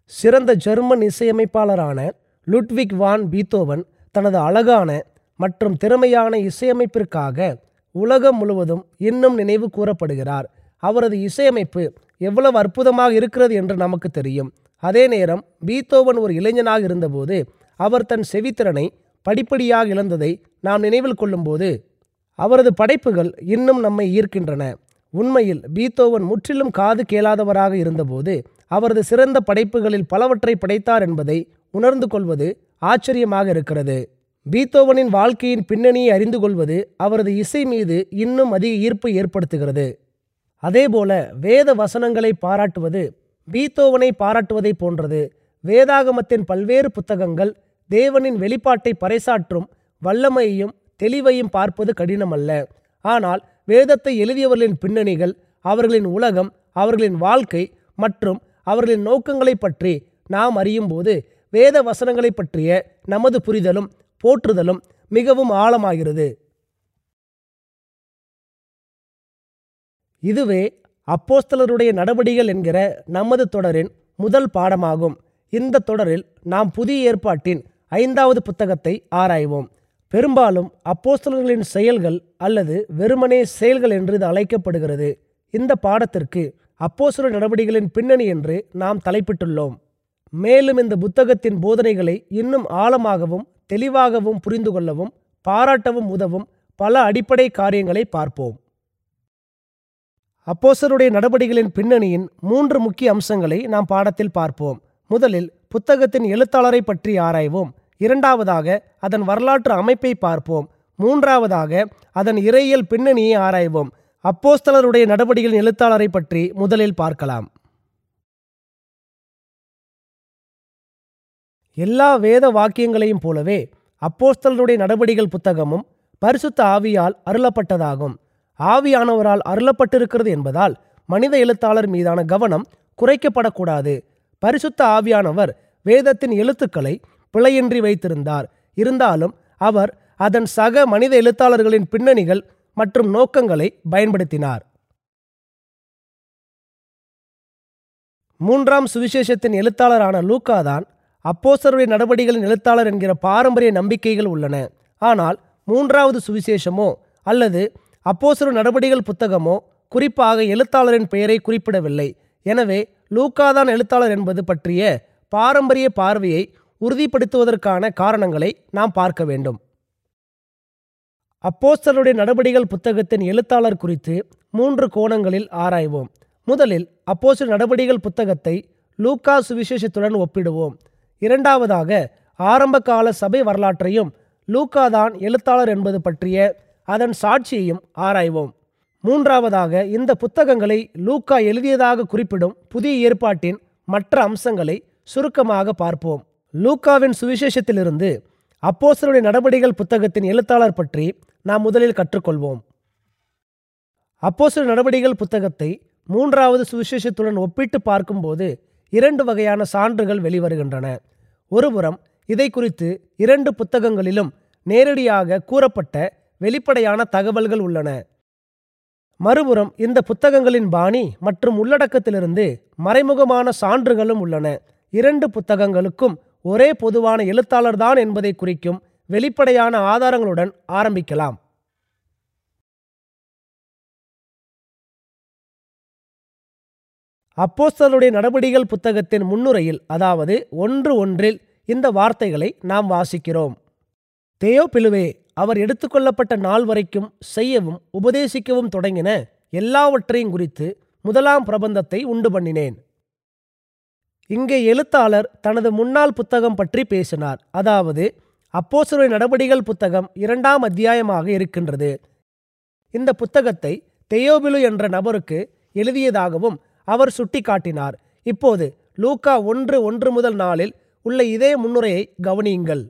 சிறந்த ஜெர்மன் இசையமைப்பாளரான Ludwig van Beethoven தனது அழகான மற்றும் திறமையான இசையமைப்பிற்காக உலகம் முழுவதும் இன்னும் நினைவு கூரப்படுகிறார் அவரது இசையமைப்பு எவ்வளவு அற்புதமாக இருக்கிறது என்று நமக்கு தெரியும் அதே நேரம் பீத்தோவன் ஒரு இளைஞனாக இருந்தபோது அவர் தன் செவித்திறனை படிப்படியாக இழந்ததை நாம் நினைவில் கொள்ளும்போது அவரது படைப்புகள் இன்னும் நம்மை ஈர்க்கின்றன உண்மையில் பீத்தோவன் முற்றிலும் காது கேளாதவராக இருந்தபோது அவரது சிறந்த படைப்புகளில் பலவற்றை படைத்தார் என்பதை உணர்ந்து கொள்வது ஆச்சரியமாக இருக்கிறது பீத்தோவனின் வாழ்க்கையின் பின்னணியை அறிந்து கொள்வது அவரது இசை மீது இன்னும் அதிக ஈர்ப்பை ஏற்படுத்துகிறது அதேபோல வேத வசனங்களை பாராட்டுவது பீத்தோவனை பாராட்டுவதைப் போன்றது வேதாகமத்தின் பல்வேறு புத்தகங்கள் தேவனின் வெளிப்பாட்டை பறைசாற்றும் வல்லமையையும் தெளிவையும் பார்ப்பது கடினமல்ல ஆனால் வேதத்தை எழுதியவர்களின் பின்னணிகள் அவர்களின் உலகம் அவர்களின் வாழ்க்கை மற்றும் அவர்களின் நோக்கங்களை பற்றி நாம் அறியும்போது வேத வசனங்களை பற்றிய நமது புரிதலும் போற்றுதலும் மிகவும் ஆழமாகிறது இதுவே அப்போஸ்தலருடைய நடவடிகள் என்கிற நமது தொடரின் முதல் பாடமாகும் இந்த தொடரில் நாம் புதிய ஏற்பாட்டின் ஐந்தாவது புத்தகத்தை ஆராய்வோம் பெரும்பாலும் அப்போஸ்தலர்களின் செயல்கள் அல்லது வெறுமனே செயல்கள் என்று இது அழைக்கப்படுகிறது இந்த பாடத்திற்கு அப்போஸ்தலர் நடவடிக்கைகளின் பின்னணி என்று நாம் தலைப்பிட்டுள்ளோம் மேலும் இந்த புத்தகத்தின் போதனைகளை இன்னும் ஆழமாகவும் தெளிவாகவும் புரிந்து கொள்ளவும் பாராட்டவும் உதவும் பல அடிப்படை காரியங்களை பார்ப்போம் அப்போஸ்தலருடைய நடவடிக்கைகளின் பின்னணியின் மூன்று முக்கிய அம்சங்களை நாம் பாடத்தில் பார்ப்போம் முதலில் புத்தகத்தின் எழுத்தாளரை பற்றி ஆராய்வோம் இரண்டாவதாக அதன் வரலாற்று அமைப்பை பார்ப்போம் மூன்றாவதாக அதன் இறையியல் பின்னணியை ஆராய்வோம் அப்போஸ்தலருடைய நடவடிக்கைகளின் எழுத்தாளரை பற்றி முதலில் பார்க்கலாம் எல்லா வேத வாக்கியங்களையும் போலவே அப்போஸ்தலருடைய நடவடிக்கைகள் புத்தகமும் பரிசுத்த ஆவியால் அருளப்பட்டதாகும் ஆவியானவரால் அருளப்பட்டிருக்கிறது என்பதால் மனித எழுத்தாளர் மீதான கவனம் குறைக்கப்படக்கூடாது பரிசுத்த ஆவியானவர் வேதத்தின் எழுத்துக்களை பிழையின்றி வைத்திருந்தார் இருந்தாலும் அவர் அதன் சக மனித எழுத்தாளர்களின் பின்னணிகள் மற்றும் நோக்கங்களை பயன்படுத்தினார் மூன்றாம் சுவிசேஷத்தின் எழுத்தாளரான லூக்கா தான் அப்போஸ்தலருடைய நடவடிக்கைகளின் எழுத்தாளர் என்கிற பாரம்பரிய நம்பிக்கைகள் உள்ளன ஆனால் மூன்றாவது சுவிசேஷமோ அல்லது அப்போஸ்தலர் நடவடிக்கைகள் புத்தகமோ குறிப்பாக எழுத்தாளரின் பெயரை குறிப்பிடவில்லை எனவே லூக்காதான் எழுத்தாளர் என்பது பற்றிய பாரம்பரிய பார்வையை உறுதிப்படுத்துவதற்கான காரணங்களை நாம் பார்க்க வேண்டும் அப்போஸ்தலருடைய நடவடிக்கைகள் புத்தகத்தின் எழுத்தாளர் குறித்து மூன்று கோணங்களில் ஆராய்வோம் முதலில் அப்போஸ்தலர் நடவடிக்கைகள் புத்தகத்தை லூக்கா சுவிசேஷத்துடன் ஒப்பிடுவோம் இரண்டாவதாக ஆரம்பகால சபை வரலாற்றையும் லூக்காதான் எழுத்தாளர் என்பது பற்றிய அதன் சாட்சியையும் ஆராய்வோம் மூன்றாவதாக இந்த புத்தகங்களை லூக்கா எழுதியதாக குறிப்பிடும் புதிய ஏற்பாட்டின் மற்ற அம்சங்களை சுருக்கமாக பார்ப்போம் லூக்காவின் சுவிசேஷத்திலிருந்து அப்போஸ்தலருடைய நடவடிக்கைகள் புத்தகத்தின் எழுத்தாளர் பற்றி நாம் முதலில் கற்றுக்கொள்வோம் அப்போஸ்தலர் நடவடிக்கைகள் புத்தகத்தை மூன்றாவது சுவிசேஷத்துடன் ஒப்பிட்டு பார்க்கும்போது இரண்டு வகையான சான்றுகள் வெளிவருகின்றன ஒருபுறம் இதை குறித்து இரண்டு புத்தகங்களிலும் நேரடியாக கூறப்பட்ட வெளிப்படையான தகவல்கள் உள்ளன மறுபுறம் இந்த புத்தகங்களின் பாணி மற்றும் உள்ளடக்கத்திலிருந்து மறைமுகமான சான்றுகளும் உள்ளன இரண்டு புத்தகங்களுக்கும் ஒரே பொதுவான எழுத்தாளர்தான் என்பதை குறிக்கும் வெளிப்படையான ஆதாரங்களுடன் ஆரம்பிக்கலாம் அப்போஸ்தலருடைய நடவடிக்கைகள் புத்தகத்தின் முன்னுரையில் அதாவது ஒன்று ஒன்றில் இந்த வார்த்தைகளை நாம் வாசிக்கிறோம் தேயோ பிலுவே அவர் எடுத்துக்கொள்ளப்பட்ட நாள் வரைக்கும் செய்யவும் உபதேசிக்கவும் தொடங்கின எல்லாவற்றையும் குறித்து முதலாம் பிரபந்தத்தை உண்டு பண்ணினேன் இங்கே எழுத்தாளர் தனது முன்னாள் புத்தகம் பற்றி பேசினார் அதாவது அப்போஸ்தலருடைய நடவடிக்கைகள் புத்தகம் இரண்டாம் அத்தியாயமாக இருக்கின்றது இந்த புத்தகத்தை தெயோபிலு என்ற நபருக்கு எழுதியதாகவும் அவர் சுட்டிக்காட்டினார் இப்போது லூக்கா ஒன்று ஒன்று முதல் நாளில் உள்ள இதே முன்னுரையை கவனியுங்கள்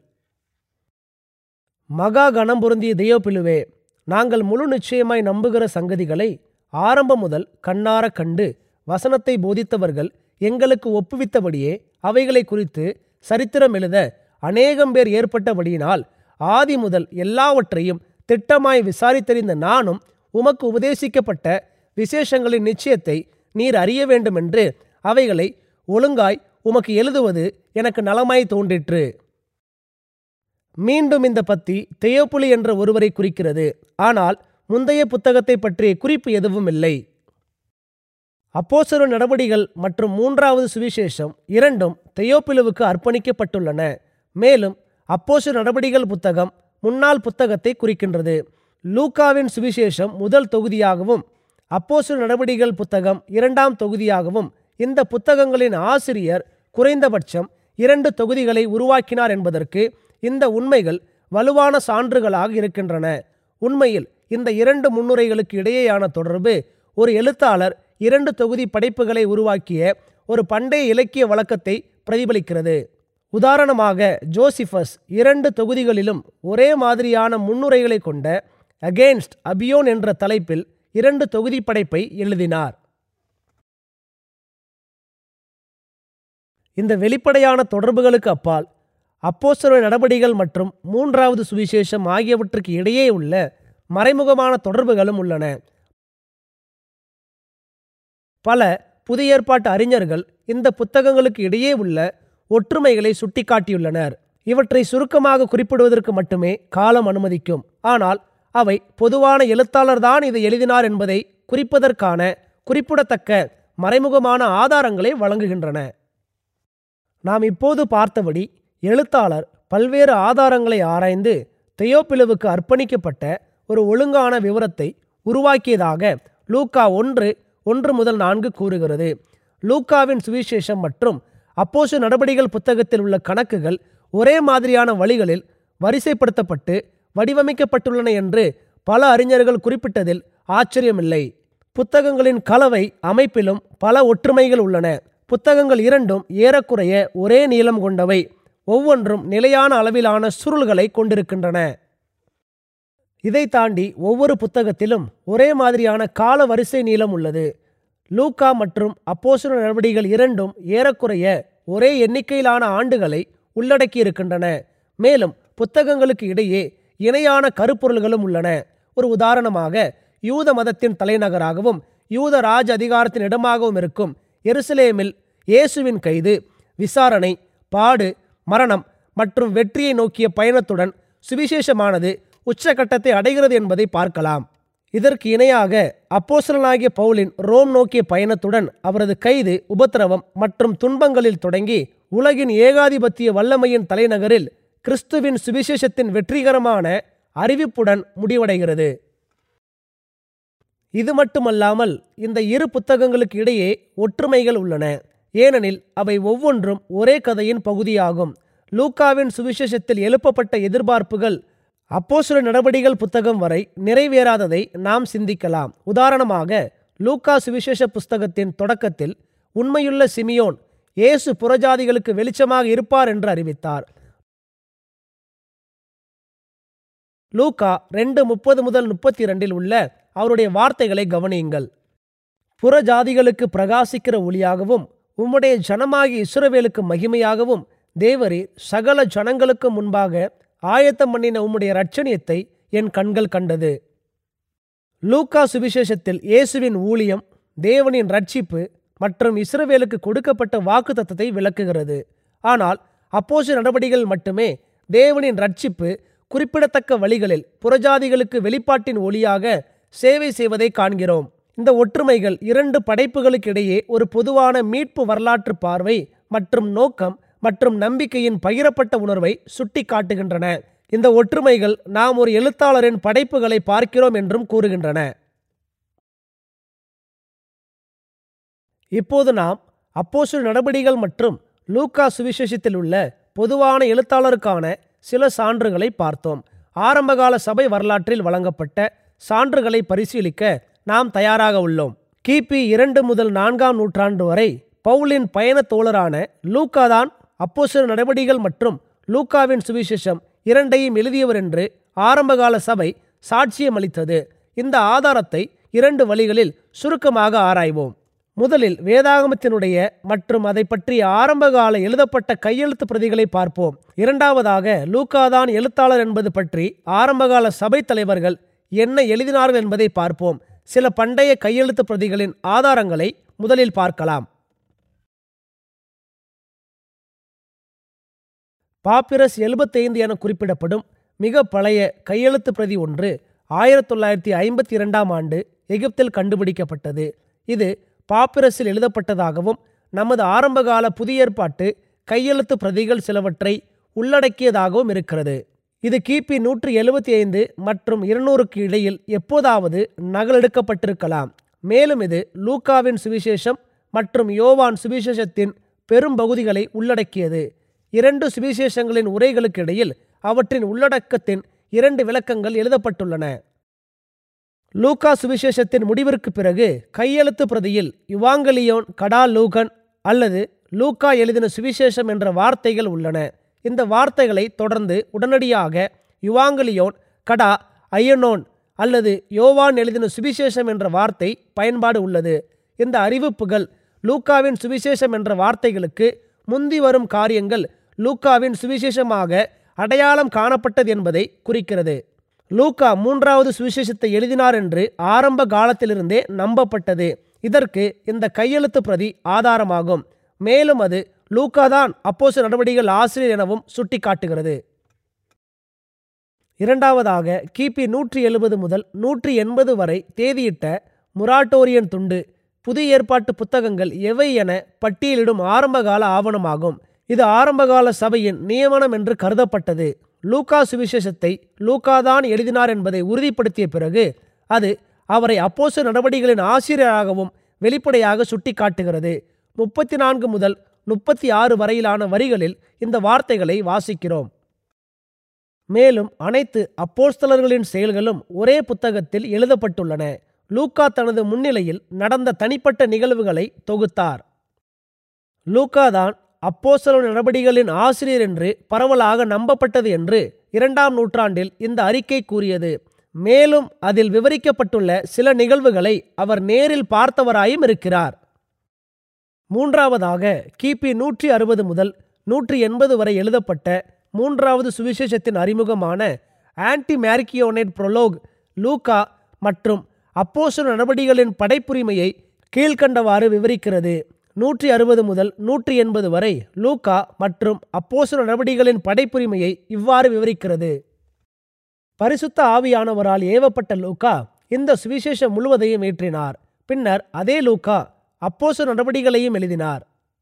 மகா கணம் பொருந்திய தெயோபிலுவே நாங்கள் முழு நிச்சயமாய் நம்புகிற சங்கதிகளை ஆரம்பம் முதல் கண்ணார கண்டு வசனத்தை போதித்தவர்கள் எங்களுக்கு ஒப்புவித்தபடியே அவைகளை குறித்து சரித்திரம் எழுத அநேகம் பேர் ஏற்பட்டபடியினால் ஆதி முதல் எல்லாவற்றையும் திட்டமாய் விசாரித்தறிந்த நானும் உமக்கு உபதேசிக்கப்பட்ட விசேஷங்களின் நிச்சயத்தை நீர் அறிய வேண்டுமென்று அவைகளை ஒழுங்காய் உமக்கு எழுதுவது எனக்கு நலமாய் தோன்றிற்று மீண்டும் இந்த பத்தி தெயோப்புலி என்ற ஒருவரை குறிக்கிறது ஆனால் முந்தைய புத்தகத்தை பற்றிய குறிப்பு எதுவும் இல்லை அப்போஸ்தலர் நடவடிகள் மற்றும் மூன்றாவது சுவிசேஷம் இரண்டும் தெயோப்பிலுவுக்கு அர்ப்பணிக்கப்பட்டுள்ளன மேலும் அப்போஸ்தலர் நடவடிகள் புத்தகம் முன்னாள் புத்தகத்தை குறிக்கின்றது லூக்காவின் சுவிசேஷம் முதல் தொகுதியாகவும் அப்போஸ்தலர் நடவடிகள் புத்தகம் இரண்டாம் தொகுதியாகவும் இந்த புத்தகங்களின் ஆசிரியர் குறைந்தபட்சம் இரண்டு தொகுதிகளை உருவாக்கினார் என்பதற்கு இந்த உண்மைகள் வலுவான சான்றுகளாக இருக்கின்றன உண்மையில் இந்த இரண்டு முன்னுரைகளுக்கு இடையேயான தொடர்பு ஒரு எழுத்தாளர் இரண்டு தொகுதி படைப்புகளை உருவாக்கிய ஒரு பண்டைய இலக்கிய வழக்கத்தை பிரதிபலிக்கிறது உதாரணமாக ஜோசிஃபஸ் இரண்டு தொகுதிகளிலும் ஒரே மாதிரியான முன்னுரைகளை கொண்ட அகேன்ஸ்ட் அபியோன் என்ற தலைப்பில் இரண்டு தொகுதி படைப்பை எழுதினார் இந்த வெளிப்படையான தொடர்புகளுக்கு அப்பால் அப்போஸ்தலர் நடவடிகள் மற்றும் மூன்றாவது சுவிசேஷம் ஆகியவற்றுக்கு இடையே உள்ள மறைமுகமான தொடர்புகளும் உள்ளன பல புதிய ஏற்பாட்டு அறிஞர்கள் இந்த புத்தகங்களுக்கு இடையே உள்ள ஒற்றுமைகளை சுட்டிக்காட்டியுள்ளனர் இவற்றை சுருக்கமாக குறிப்பிடுவதற்கு மட்டுமே காலம் அனுமதிக்கும் ஆனால் அவை பொதுவான எழுத்தாளர்தான் இதை எழுதினார் என்பதை குறிப்பதற்கான குறிப்பிடத்தக்க மறைமுகமான ஆதாரங்களை வழங்குகின்றன நாம் இப்போது பார்த்தபடி எழுத்தாளர் பல்வேறு ஆதாரங்களை ஆராய்ந்து தெயோப்பிலுவுக்கு அர்ப்பணிக்கப்பட்ட ஒரு ஒழுங்கான விவரத்தை உருவாக்கியதாக லூக்கா ஒன்று ஒன்று முதல் நான்கு கூறுகிறது லூக்காவின் சுவிசேஷம் மற்றும் அப்போசு நடவடிகள் புத்தகத்தில் உள்ள கணக்குகள் ஒரே மாதிரியான வழிகளில் வரிசைப்படுத்தப்பட்டு வடிவமைக்கப்பட்டுள்ளன என்று பல அறிஞர்கள் குறிப்பிட்டதில் ஆச்சரியமில்லை புத்தகங்களின் கலவை அமைப்பிலும் பல ஒற்றுமைகள் உள்ளன புத்தகங்கள் இரண்டும் ஏறக்குறைய ஒரே நீளம் கொண்டவை ஒவ்வொன்றும் நிலையான அளவிலான சுருள்களை கொண்டிருக்கின்றன இதை தாண்டி ஒவ்வொரு புத்தகத்திலும் ஒரே மாதிரியான கால வரிசை நீளம் உள்ளது லூக்கா மற்றும் அப்போசன நடவடிக்கைகள் இரண்டும் ஏறக்குறைய ஒரே எண்ணிக்கையிலான ஆண்டுகளை உள்ளடக்கியிருக்கின்றன மேலும் புத்தகங்களுக்கு இடையே இணையான கருப்பொருள்களும் உள்ளன ஒரு உதாரணமாக யூத மதத்தின் தலைநகராகவும் யூத ராஜ அதிகாரத்தின் இடமாகவும் இருக்கும் எருசலேமில் இயேசுவின் கைது விசாரணை பாடு மரணம் மற்றும் வெற்றியை நோக்கிய பயணத்துடன் சுவிசேஷமானது உச்சகட்டத்தை அடைகிறது என்பதை பார்க்கலாம் இதற்கு இணையாக அப்போசலனாகிய பவுலின் ரோம் நோக்கிய பயணத்துடன் அவரது கைது உபத்திரவம் மற்றும் துன்பங்களில் தொடங்கி உலகின் ஏகாதிபத்திய வல்லமையின் தலைநகரில் கிறிஸ்துவின் சுவிசேஷத்தின் வெற்றிகரமான அறிவிப்புடன் முடிவடைகிறது இது மட்டுமல்லாமல் இந்த இரு புத்தகங்களுக்கு இடையே ஒற்றுமைகள் உள்ளன ஏனெனில் அவை ஒவ்வொன்றும் ஒரே கதையின் பகுதியாகும் லூக்காவின் சுவிசேஷத்தில் எழுப்பப்பட்ட எதிர்பார்ப்புகள் அப்போஸ்தலர் நடவடிகள் புத்தகம் வரை நிறைவேறாததை நாம் சிந்திக்கலாம் உதாரணமாக லூக்கா சுவிசேஷ புஸ்தகத்தின் தொடக்கத்தில் உண்மையுள்ள சிமியோன் இயேசு புறஜாதிகளுக்கு வெளிச்சமாக இருப்பார் என்று அறிவித்தார் லூக்கா ரெண்டு முப்பது முதல் முப்பத்தி இரண்டில் உள்ள அவருடைய வார்த்தைகளை கவனியுங்கள் புறஜாதிகளுக்கு பிரகாசிக்கிற ஒளியாகவும் உம்முடைய ஜனமாகிய இஸ்ரவேலுக்கு மகிமையாகவும் தேவரீர் சகல ஜனங்களுக்கு முன்பாக ஆயத்தம் பண்ணின உம்முடைய இரட்சணியத்தை என் கண்கள் கண்டது லூக்கா சுவிசேஷத்தில் இயேசுவின் ஊழியம் தேவனின் ரட்சிப்பு மற்றும் இஸ்ரவேலுக்கு கொடுக்கப்பட்ட வாக்குத்தத்தத்தை விளக்குகிறது ஆனால் அப்போச நடவடிக்கைகள் மட்டுமே தேவனின் ரட்சிப்பு குறிப்பிடத்தக்க வழிகளில் புறஜாதிகளுக்கு வெளிப்பாட்டின் ஒளியாக சேவை செய்வதை காண்கிறோம் இந்த ஒற்றுமைகள் இரண்டு படைப்புகளுக்கிடையே ஒரு பொதுவான மீட்பு வரலாற்று பார்வை மற்றும் நோக்கம் மற்றும் நம்பிக்கையின் பகிரப்பட்ட உணர்வை சுட்டி காட்டுகின்றன இந்த ஒற்றுமைகள் நாம் ஒரு எழுத்தாளரின் படைப்புகளை பார்க்கிறோம் என்றும் கூறுகின்றன இப்போது நாம் அப்போஸ்தலர் நடபடிகள் மற்றும் லூக்கா சுவிசேஷத்தில் உள்ள பொதுவான எழுத்தாளருக்கான சில சான்றுகளை பார்த்தோம் ஆரம்பகால சபை வரலாற்றில் வழங்கப்பட்ட சான்றுகளை பரிசீலிக்க நாம் தயாராக உள்ளோம் கிபி இரண்டு முதல் நான்காம் நூற்றாண்டு வரை பவுலின் பயணத் தோழரான லூக்காதான் அப்போஸ்தலர் நடவடிக்கைகள் மற்றும் லூக்காவின் சுவிசேஷம் இரண்டையும் எழுதியவர் என்று ஆரம்பகால சபை சாட்சியம் அளித்தது இந்த ஆதாரத்தை இரண்டு வழிகளில் சுருக்கமாக ஆராய்வோம் முதலில் வேதாகமத்தினுடைய மற்றும் அதை பற்றிய ஆரம்பகால எழுதப்பட்ட கையெழுத்து பிரதிகளை பார்ப்போம் இரண்டாவதாக லூக்காதான் எழுத்தாளர் என்பது பற்றி ஆரம்பகால சபை தலைவர்கள் என்ன எழுதினார்கள் என்பதை பார்ப்போம் சில பண்டைய கையெழுத்து பிரதிகளின் ஆதாரங்களை முதலில் பார்க்கலாம் பாப்பிரஸ் எழுபத்தைந்து என குறிப்பிடப்படும் மிக பழைய கையெழுத்து பிரதி ஒன்று ஆயிரத்தி தொள்ளாயிரத்தி ஐம்பத்தி இரண்டாம் ஆண்டு எகிப்தில் கண்டுபிடிக்கப்பட்டது இது பாப்பிரஸில் எழுதப்பட்டதாகவும் நமது ஆரம்பகால புதிய ஏற்பாட்டு கையெழுத்து பிரதிகள் சிலவற்றை உள்ளடக்கியதாகவும் இருக்கிறது இது கிபி நூற்றி எழுபத்தி ஐந்து மற்றும் இருநூறுக்கு இடையில் எப்போதாவது நகலெடுக்கப்பட்டிருக்கலாம் மேலும் இது லூக்காவின் சுவிசேஷம் மற்றும் யோவான் சுவிசேஷத்தின் பெரும் பகுதிகளை உள்ளடக்கியது இரண்டு சுவிசேஷங்களின் உரைகளுக்கு இடையில் அவற்றின் உள்ளடக்கத்தின் இரண்டு விளக்கங்கள் எழுதப்பட்டுள்ளன லூக்கா சுவிசேஷத்தின் முடிவிற்கு பிறகு கையெழுத்து பிரதியில் யுவாங்கலியோன் கடா லூகன் அல்லது லூக்கா எழுதின சுவிசேஷம் என்ற வார்த்தைகள் உள்ளன இந்த வார்த்தைகளை தொடர்ந்து உடனடியாக யுவாங்கலியோன் கடா ஐயனோன் அல்லது யோவான் எழுதின சுவிசேஷம் என்ற வார்த்தை பயன்பாடு உள்ளது இந்த அறிவிப்புகள் லூக்காவின் சுவிசேஷம் என்ற வார்த்தைகளுக்கு முந்தி வரும் காரியங்கள் லூக்காவின் சுவிசேஷமாக அடையாளம் காணப்பட்டது என்பதை குறிக்கிறது லூக்கா மூன்றாவது சுவிசேஷத்தை எழுதினார் என்று ஆரம்ப காலத்திலிருந்தே நம்பப்பட்டது இதற்கு இந்த கையெழுத்து பிரதி ஆதாரமாகும் மேலும் அது லூக்காதான் அப்போச நடவடிக்கைகள் ஆசிரியர் எனவும் சுட்டிக்காட்டுகிறது இரண்டாவதாக கிபி நூற்றி எழுபது முதல் நூற்றி எண்பது வரை தேதியிட்ட முராட்டோரியன் துண்டு புதிய ஏற்பாட்டு புத்தகங்கள் எவை என பட்டியலிடும் ஆரம்பகால ஆவணமாகும் இது ஆரம்பகால சபையின் நியமனம் என்று கருதப்பட்டது லூக்கா சுவிசேஷத்தை லூக்காதான் எழுதினார் என்பதை உறுதிப்படுத்திய பிறகு அது அவரை அப்போச நடவடிக்கைகளின் ஆசிரியராகவும் வெளிப்படையாக சுட்டிக்காட்டுகிறது முப்பத்தி நான்கு முதல் முப்பத்தி ஆறு வரையிலான வரிகளில் இந்த வார்த்தைகளை வாசிக்கிறோம் மேலும் அனைத்து அப்போஸ்தலர்களின் செயல்களும் ஒரே புத்தகத்தில் எழுதப்பட்டுள்ளன லூக்கா தனது முன்னிலையில் நடந்த தனிப்பட்ட நிகழ்வுகளை தொகுத்தார் லூக்கா தான் அப்போஸ்தல நடவடிக்கைகளின் ஆசிரியர் என்று பரவலாக நம்பப்பட்டது என்று இரண்டாம் நூற்றாண்டில் இந்த அறிக்கை கூறியது மேலும் அதில் விவரிக்கப்பட்டுள்ள சில நிகழ்வுகளை அவர் நேரில் பார்த்தவராயும் இருக்கிறார் மூன்றாவதாக கிபி நூற்றி அறுபது முதல் நூற்றி எண்பது வரை எழுதப்பட்ட மூன்றாவது சுவிசேஷத்தின் அறிமுகமான ஆன்டி மேரிக்கியோனேட் புரொலோக் லூக்கா மற்றும் அப்போசு நடவடிக்கைகளின் படைப்புரிமையை கீழ்கண்டவாறு விவரிக்கிறது நூற்றி அறுபது முதல் நூற்றி எண்பது வரை லூக்கா மற்றும் அப்போசு நடவடிக்கைகளின் படைப்புரிமையை இவ்வாறு விவரிக்கிறது பரிசுத்த ஆவியானவரால் ஏவப்பட்ட லூக்கா இந்த சுவிசேஷம் முழுவதையும் ஏற்றினார் பின்னர் அதே லூக்கா அப்போசு நடவடிக்கைகளையும் எழுதினார்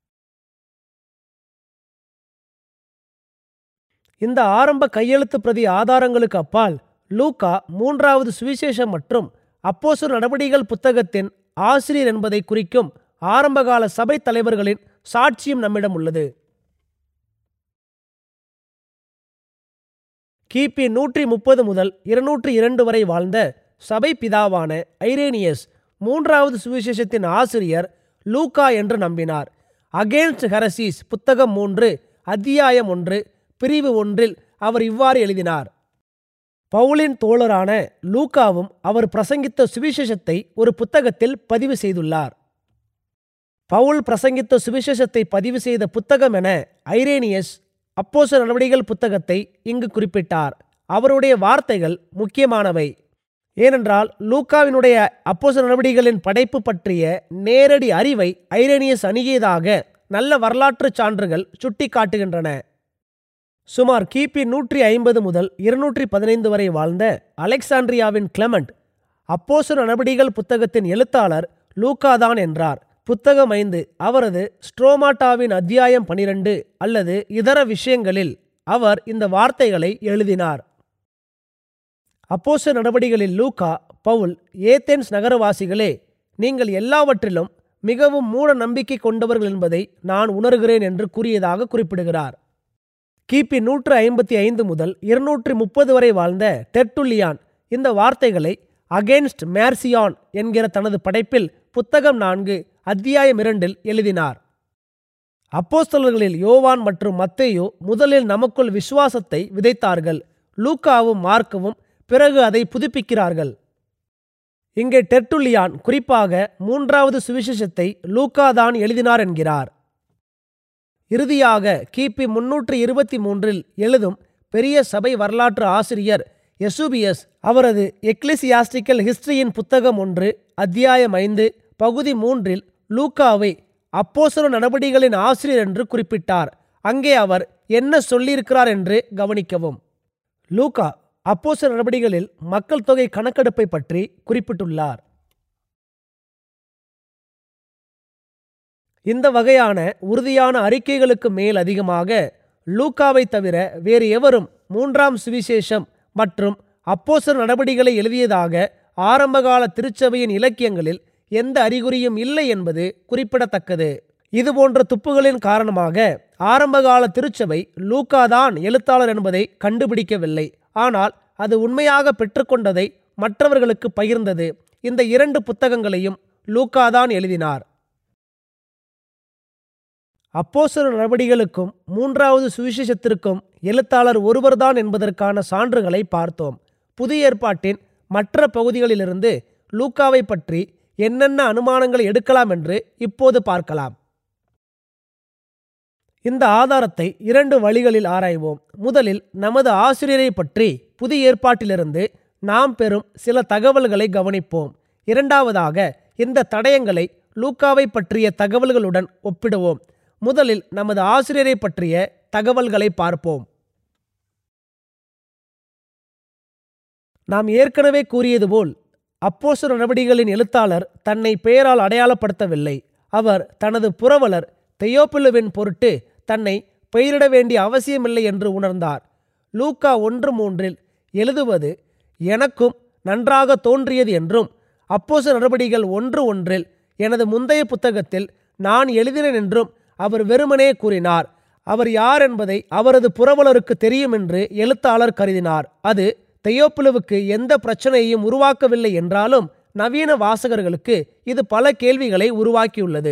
இந்த ஆரம்ப கையெழுத்து பிரதி ஆதாரங்களுக்கு அப்பால் லூக்கா மூன்றாவது சுவிசேஷம் மற்றும் அப்போசு நடவடிக்கைகள் புத்தகத்தின் ஆசிரியர் என்பதை குறிக்கும் ஆரம்பகால சபை தலைவர்களின் சாட்சியம் நம்மிடம் உள்ளது கிபி நூற்றி முப்பது முதல் இருநூற்றி இரண்டு வரை வாழ்ந்த சபை பிதாவான ஐரேனியஸ் மூன்றாவது சுவிசேஷத்தின் ஆசிரியர் லூக்கா என்று நம்பினார் அகேன்ஸ்ட் ஹெரசிஸ் புத்தகம் மூன்று அத்தியாயம் ஒன்று பிரிவு ஒன்றில் அவர் இவ்வாறு எழுதினார் பவுலின் தோழரான லூக்காவும் அவர் பிரசங்கித்த சுவிசேஷத்தை ஒரு புத்தகத்தில் பதிவு செய்துள்ளார் பவுல் பிரசங்கித்த சுவிசேஷத்தை பதிவு செய்த புத்தகம் என ஐரேனியஸ் அப்போச நடவடிக்கைகள் புத்தகத்தை இங்கு குறிப்பிட்டார் அவருடைய வார்த்தைகள் முக்கியமானவை ஏனென்றால் லூக்காவினுடைய அப்போச நடவடிக்கைகளின் படைப்பு பற்றிய நேரடி அறிவை ஐரேனியஸ் அணுகியதாக நல்ல வரலாற்றுச் சான்றுகள் சுட்டிக்காட்டுகின்றன சுமார் கிபி நூற்றி ஐம்பது முதல் இருநூற்றி பதினைந்து வரை வாழ்ந்த அலெக்சாண்ட்ரியாவின் கிளமெண்ட் அப்போசு நடவடிக்கைகள் புத்தகத்தின் எழுத்தாளர் லூக்காதான் என்றார் புத்தகம் ஐந்து அவரது ஸ்ட்ரோமாட்டாவின் அத்தியாயம் பனிரெண்டு அல்லது இதர விஷயங்களில் அவர் இந்த வார்த்தைகளை எழுதினார் அப்போச நடவடிக்கைகளில் லூக்கா பவுல் ஏத்தென்ஸ் நகரவாசிகளே நீங்கள் எல்லாவற்றிலும் மிகவும் மூட நம்பிக்கை கொண்டவர்கள் என்பதை நான் உணர்கிறேன் என்று கூறியதாக குறிப்பிடுகிறார் கிபி நூற்று ஐம்பத்தி ஐந்து முதல் இருநூற்றி முப்பது வரை வாழ்ந்த டெர்ட்டுல்லியான் இந்த வார்த்தைகளை அகேன்ஸ்ட் மேர்சியான் என்கிற தனது படைப்பில் புத்தகம் நான்கு அத்தியாயம் இரண்டில் எழுதினார் அப்போஸ்தலர்களில் யோவான் மற்றும் மத்தேயு முதலில் நமக்குள் விசுவாசத்தை விதைத்தார்கள் லூக்காவும் மார்க்கவும் பிறகு அதை புதுப்பிக்கிறார்கள் இங்கே டெர்ட்டுல்லியான் குறிப்பாக மூன்றாவது சுவிசேஷத்தை லூக்கா தான் எழுதினார் என்கிறார் இறுதியாக கிபி முன்னூற்று இருபத்தி மூன்றில் எழுதும் பெரிய சபை வரலாற்று ஆசிரியர் எசுபியஸ் அவரது எக்லிசியாஸ்டிக்கல் ஹிஸ்டரியின் புத்தகம் ஒன்று அத்தியாயம் ஐந்து பகுதி மூன்றில் லூக்காவை அப்போசல நடவடிக்கைகளின் ஆசிரியர் என்று குறிப்பிட்டார் அங்கே அவர் என்ன சொல்லியிருக்கிறார் என்று கவனிக்கவும் லூகா அப்போஸ்தலர் நடபடிகளில் மக்கள் தொகை கணக்கெடுப்பை பற்றி குறிப்பிட்டுள்ளார் இந்த வகையான உறுதியான அறிக்கைகளுக்கு மேல் அதிகமாக லூக்காவை தவிர வேறு எவரும் மூன்றாம் சுவிசேஷம் மற்றும் அப்போஸ்தலர் நடபடிகளை எழுதியதாக ஆரம்பகால திருச்சபையின் இலக்கியங்களில் எந்த அறிகுறியும் இல்லை என்பது குறிப்பிடத்தக்கது இதுபோன்ற துப்புகளின் காரணமாக ஆரம்பகால திருச்சபை லூக்காதான் எழுத்தாளர் என்பதை கண்டுபிடிக்கவில்லை ஆனால் அது உண்மையாக பெற்றுக்கொண்டதை மற்றவர்களுக்கு பகிர்ந்தது இந்த இரண்டு புத்தகங்களையும் லூக்காதான் எழுதினார் அப்போஸ்தலர் நடவடிகளுக்கும் மூன்றாவது சுவிசேஷத்திற்கும் எழுத்தாளர் ஒருவர்தான் என்பதற்கான சான்றுகளை பார்த்தோம் புதிய ஏற்பாட்டின் மற்ற பகுதிகளிலிருந்து லூக்காவை பற்றி என்னென்ன அனுமானங்களை எடுக்கலாம் என்று இப்போது பார்க்கலாம் இந்த ஆதாரத்தை இரண்டு வழிகளில் ஆராய்வோம் முதலில் நமது ஆசிரியரை பற்றி புதிய ஏற்பாட்டிலிருந்து நாம் பெறும் சில தகவல்களை கவனிப்போம் இரண்டாவதாக இந்த தடயங்களை லூக்காவை பற்றிய தகவல்களுடன் ஒப்பிடுவோம் முதலில் நமது ஆசிரியரை பற்றிய தகவல்களை பார்ப்போம் நாம் ஏற்கனவே கூறியது போல் அப்போஸ்தலர் நடவடிக்கைகளின் எழுத்தாளர் தன்னை பெயரால் அடையாளப்படுத்தவில்லை அவர் தனது புரவலர் தெயோப்பிலுவின் பொருட்டு தன்னை பெயரிட வேண்டிய அவசியமில்லை என்று உணர்ந்தார் லூக்கா ஒன்று மூன்றில் எழுதுவது எனக்கும் நன்றாக தோன்றியது என்றும் அப்போச நடவடிக்கைகள் ஒன்று ஒன்றில் எனது முந்தைய புத்தகத்தில் நான் எழுதினேன் என்றும் அவர் வெறுமனே கூறினார் அவர் யார் என்பதை அவரது புரவலருக்கு தெரியும் என்று எழுத்தாளர் கருதினார் அது தெயோப்பிலுவுக்கு எந்த பிரச்சனையையும் உருவாக்கவில்லை என்றாலும் நவீன வாசகர்களுக்கு இது பல கேள்விகளை உருவாக்கியுள்ளது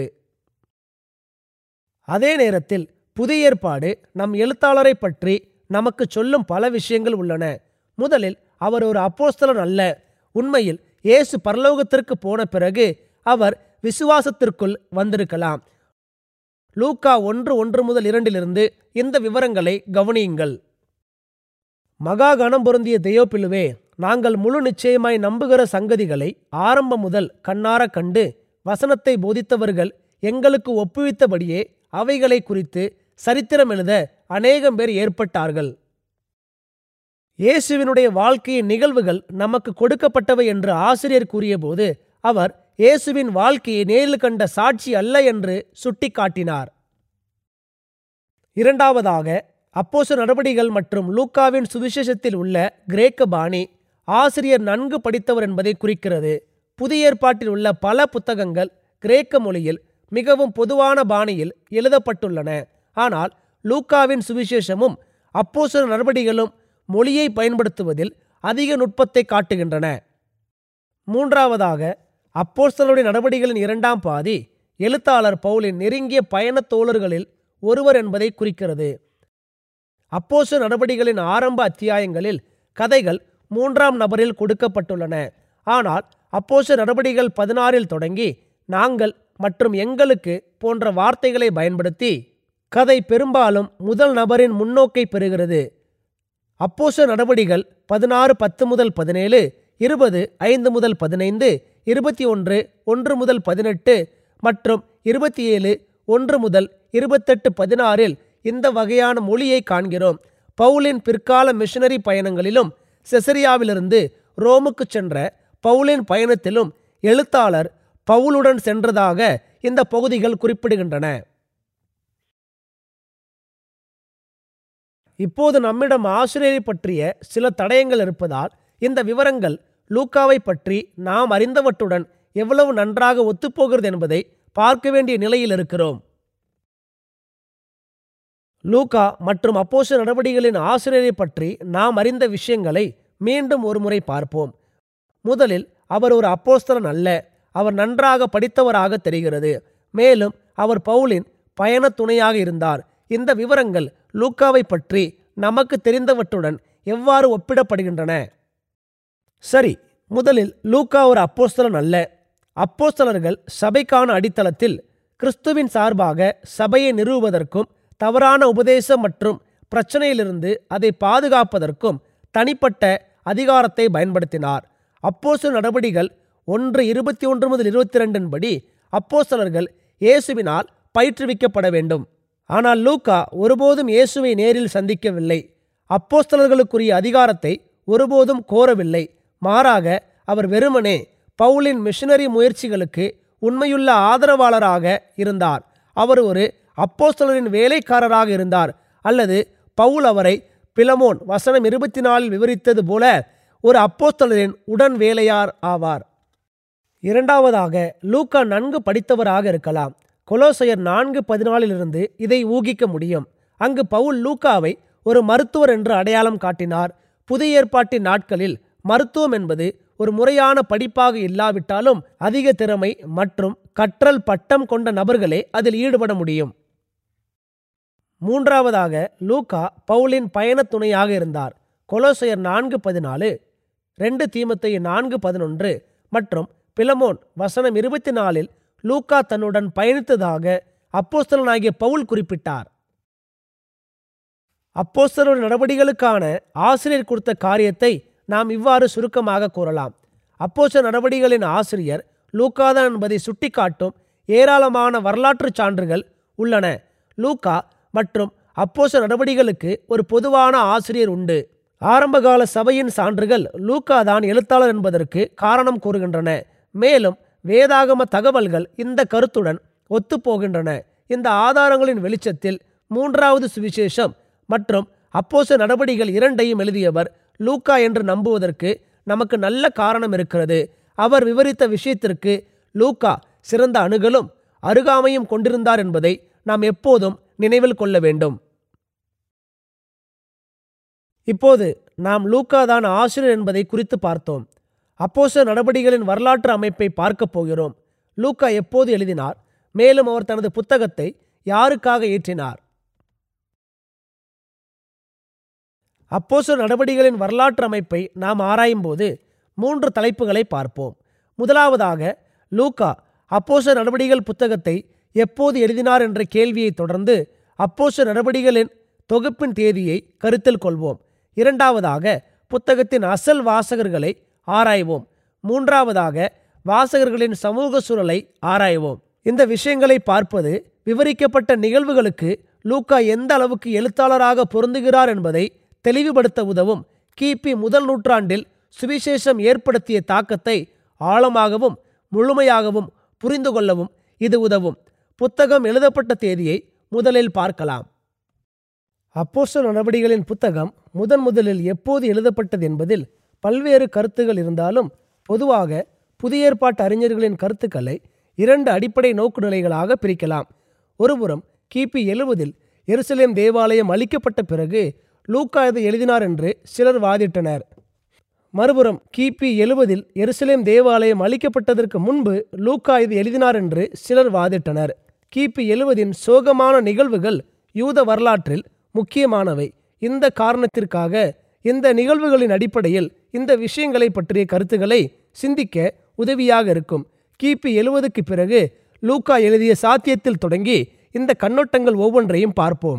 அதே நேரத்தில் புதிய ஏற்பாடு நம் எழுத்தாளரை பற்றி நமக்கு சொல்லும் பல விஷயங்கள் உள்ளன முதலில் அவர் ஒரு அப்போஸ்தலன் அல்ல உண்மையில் இயேசு பரலோகத்திற்கு போன பிறகு அவர் விசுவாசத்திற்குள் வந்திருக்கலாம் லூக்கா ஒன்று ஒன்று முதல் இரண்டிலிருந்து இந்த விவரங்களை கவனியுங்கள் மகா கணம் பொருந்திய தெயோப்பிலுவே நாங்கள் முழு நிச்சயமாய் நம்புகிற சங்கதிகளை ஆரம்பம் முதல் கண்ணார கண்டு வசனத்தை போதித்தவர்கள் எங்களுக்கு ஒப்புவித்தபடியே அவைகளை குறித்து சரித்திரம் எழுத அநேகம் பேர் ஏற்பட்டார்கள் இயேசுவினுடைய வாழ்க்கையின் நிகழ்வுகள் நமக்கு கொடுக்கப்பட்டவை என்று ஆசிரியர் கூறியபோது அவர் இயேசுவின் வாழ்க்கையை நேரில் கண்ட சாட்சி அல்ல என்று சுட்டிக்காட்டினார் இரண்டாவதாக அப்போச நடவடிகள் மற்றும் லூக்காவின் சுவிசேஷத்தில் உள்ள கிரேக்க பாணி ஆசிரியர் நன்கு படித்தவர் என்பதை குறிக்கிறது புதிய ஏற்பாட்டில் உள்ள பல புத்தகங்கள் கிரேக்க மொழியில் மிகவும் பொதுவான பாணியில் எழுதப்பட்டுள்ளன ஆனால் லூக்காவின் சுவிசேஷமும் அப்போசர நடவடிகளும் மொழியை பயன்படுத்துவதில் அதிக நுட்பத்தை காட்டுகின்றன மூன்றாவதாக அப்போஸ்தலருடைய நடவடிக்கைகளின் இரண்டாம் பாதி எழுத்தாளர் பவுலின் நெருங்கிய பயணத் தோழர்களில் ஒருவர் என்பதை குறிக்கிறது அப்போச நடவடிக்கைகளின் ஆரம்ப அத்தியாயங்களில் கதைகள் மூன்றாம் நபரில் கொடுக்கப்பட்டுள்ளன ஆனால் அப்போச நடவடிக்கைகள் பதினாறில் தொடங்கி நாங்கள் மற்றும் எங்களுக்கு போன்ற வார்த்தைகளை பயன்படுத்தி கதை பெரும்பாலும் முதல் நபரின் முன்னோக்கை பெறுகிறது அப்போச நடவடிகள் பதினாறு பத்து முதல் பதினேழு இருபது ஐந்து முதல் பதினைந்து இருபத்தி ஒன்று ஒன்று முதல் பதினெட்டு மற்றும் இருபத்தி ஏழு ஒன்று முதல் இருபத்தெட்டு பதினாறில் இந்த வகையான மொழியை காண்கிறோம் பவுலின் பிற்கால மிஷனரி பயணங்களிலும் செசரியாவிலிருந்து ரோமுக்கு சென்ற பவுலின் பயணத்திலும் எழுத்தாளர் பவுலுடன் சென்றதாக இந்த பகுதிகள் குறிப்பிடுகின்றன இப்போது நம்மிடம் ஆசிரியரை பற்றிய சில தடயங்கள் இருப்பதால் இந்த விவரங்கள் லூக்காவை பற்றி நாம் அறிந்தவற்றுடன் எவ்வளவு நன்றாக ஒத்துப்போகிறது என்பதை பார்க்க வேண்டிய நிலையில் இருக்கிறோம் லூகா மற்றும் அப்போச நடவடிக்கைகளின் ஆசிரியரை பற்றி நாம் அறிந்த விஷயங்களை மீண்டும் ஒருமுறை பார்ப்போம் முதலில் அவர் ஒரு அப்போஸ்தலன் அல்ல அவர் நன்றாக படித்தவராக தெரிகிறது மேலும் அவர் பவுலின் பயண துணையாக இருந்தார் இந்த விவரங்கள் லூக்காவை பற்றி நமக்கு தெரிந்தவற்றுடன் எவ்வாறு ஒப்பிடப்படுகின்றன சரி முதலில் லூக்கா ஒரு அப்போஸ்தலன் அல்ல அப்போஸ்தலர்கள் சபைக்கான அடித்தளத்தில் கிறிஸ்துவின் சார்பாக சபையை நிறுவுவதற்கும் தவறான உபதேசம் மற்றும் பிரச்சனையிலிருந்து அதை பாதுகாப்பதற்கும் தனிப்பட்ட அதிகாரத்தை பயன்படுத்தினார் அப்போச நடவடிகள் ஒன்று இருபத்தி ஒன்று முதல் இருபத்தி ரெண்டின் படி அப்போஸ்தலர்கள் இயேசுவினால் பயிற்றுவிக்கப்பட வேண்டும் ஆனால் லூக்கா ஒருபோதும் இயேசுவை நேரில் சந்திக்கவில்லை அப்போஸ்தலர்களுக்குரிய அதிகாரத்தை ஒருபோதும் கோரவில்லை மாறாக அவர் வெறுமனே பவுலின் மிஷனரி முயற்சிகளுக்கு உண்மையுள்ள ஆதரவாளராக இருந்தார் அவர் ஒரு அப்போஸ்தலரின் வேலைக்காரராக இருந்தார் அல்லது பவுல் அவரை பிலமோன் வசனம் இருபத்தி நாலில் விவரித்தது போல ஒரு அப்போஸ்தலரின் உடன் வேலையார் ஆவார் இரண்டாவதாக லூக்கா நன்கு படித்தவராக இருக்கலாம் கொலோசையர் நான்கு பதினாலிலிருந்து இதை ஊகிக்க முடியும் அங்கு பவுல் லூக்காவை ஒரு மருத்துவர் என்று அடையாளம் காட்டினார் புதிய ஏற்பாட்டின் நாட்களில் மருத்துவம் என்பது ஒரு முறையான படிப்பாக இல்லாவிட்டாலும் அதிக திறமை மற்றும் கற்றல் பட்டம் கொண்ட நபர்களே அதில் ஈடுபட முடியும் மூன்றாவதாக லூக்கா பவுலின் பயணத் துணையாக இருந்தார் கொலோசையர் நான்கு பதினாலு ரெண்டு தீமத்தைய நான்கு பதினொன்று மற்றும் பிலமோன் வசனம் இருபத்தி நாலில் லூக்கா தன்னுடன் பயணித்ததாக அப்போஸ்தலனாகிய பவுல் குறிப்பிட்டார் அப்போஸ்தலர் நடவடிக்கைகளுக்கான ஆசிரியர் கொடுத்த காரியத்தை நாம் இவ்வாறு சுருக்கமாக கூறலாம் அப்போஸ்தலர் நடவடிக்கைகளின் ஆசிரியர் லூக்காதான் என்பதை சுட்டிக்காட்டும் ஏராளமான வரலாற்றுச் சான்றுகள் உள்ளன லூக்கா மற்றும் அப்போஸ்தலர் நடவடிக்கைகளுக்கு ஒரு பொதுவான ஆசிரியர் உண்டு ஆரம்பகால சபையின் சான்றுகள் லூக்கா தான் எழுத்தாளர் என்பதற்கு காரணம் கூறுகின்றன மேலும் வேதாகம தகவல்கள் இந்த கருத்துடன் ஒத்துப்போகின்றன இந்த ஆதாரங்களின் வெளிச்சத்தில் மூன்றாவது சுவிசேஷம் மற்றும் அப்போச நடவடிக்கைகள் இரண்டையும் எழுதியவர் லூக்கா என்று நம்புவதற்கு நமக்கு நல்ல காரணம் இருக்கிறது அவர் விவரித்த விஷயத்திற்கு லூக்கா சிறந்த அணுகலும் அருகாமையும் கொண்டிருந்தார் என்பதை நாம் எப்போதும் நினைவில் கொள்ள வேண்டும் இப்போது நாம் லூக்கா தான் ஆசிரியர் என்பதை குறித்து பார்த்தோம் அப்போச நடவடிக்கைகளின் வரலாற்று அமைப்பை பார்க்கப் போகிறோம் லூக்கா எப்போது எழுதினார் மேலும் அவர் தனது புத்தகத்தை யாருக்காக ஏற்றினார் அப்போச நடவடிக்கைகளின் வரலாற்று அமைப்பை நாம் ஆராயும்போது மூன்று தலைப்புகளை பார்ப்போம் முதலாவதாக லூக்கா அப்போச நடவடிக்கைகள் புத்தகத்தை எப்போது எழுதினார் என்ற கேள்வியை தொடர்ந்து அப்போச நடவடிக்கைகளின் தொகுப்பின் தேதியை கருத்தில் கொள்வோம் இரண்டாவதாக புத்தகத்தின் அசல் வாசகர்களை ஆராய்வோம் மூன்றாவதாக வாசகர்களின் சமூக சூழலை ஆராய்வோம் இந்த விஷயங்களை பார்ப்பது விவரிக்கப்பட்ட நிகழ்வுகளுக்கு லூக்கா எந்த அளவுக்கு எழுத்தாளராக பொருந்துகிறார் என்பதை தெளிவுபடுத்த உதவும் கிபி முதல் நூற்றாண்டில் சுவிசேஷம் ஏற்படுத்திய தாக்கத்தை ஆழமாகவும் முழுமையாகவும் புரிந்து கொள்ளவும் இது உதவும் புத்தகம் எழுதப்பட்ட தேதியை முதலில் பார்க்கலாம் அப்போஸ்தல நடவடிக்கைகளின் புத்தகம் முதன் முதலில் எப்போது எழுதப்பட்டது என்பதில் பல்வேறு கருத்துகள் இருந்தாலும் பொதுவாக புதிய ஏற்பாட்டு அறிஞர்களின் கருத்துக்களை இரண்டு அடிப்படை நோக்குநிலைகளாக பிரிக்கலாம் ஒருபுறம் கிபி எழுவதில் எருசலேம் தேவாலயம் அளிக்கப்பட்ட பிறகு லூக்கா இதை எழுதினார் என்று சிலர் வாதிட்டனர் மறுபுறம் கிபி எழுவதில் எருசலேம் தேவாலயம் அளிக்கப்பட்டதற்கு முன்பு லூக்கா இது எழுதினார் என்று சிலர் வாதிட்டனர் கிபி எழுவதின் சோகமான நிகழ்வுகள் யூத வரலாற்றில் முக்கியமானவை இந்த காரணத்திற்காக இந்த நிகழ்வுகளின் அடிப்படையில் இந்த விஷயங்களை பற்றிய கருத்துக்களை சிந்திக்க உதவியாக இருக்கும் கிபி எழுவதுக்கு பிறகு லூக்கா எழுதிய சாத்தியத்தில் தொடங்கி இந்த கண்ணோட்டங்கள் ஒவ்வொன்றையும் பார்ப்போம்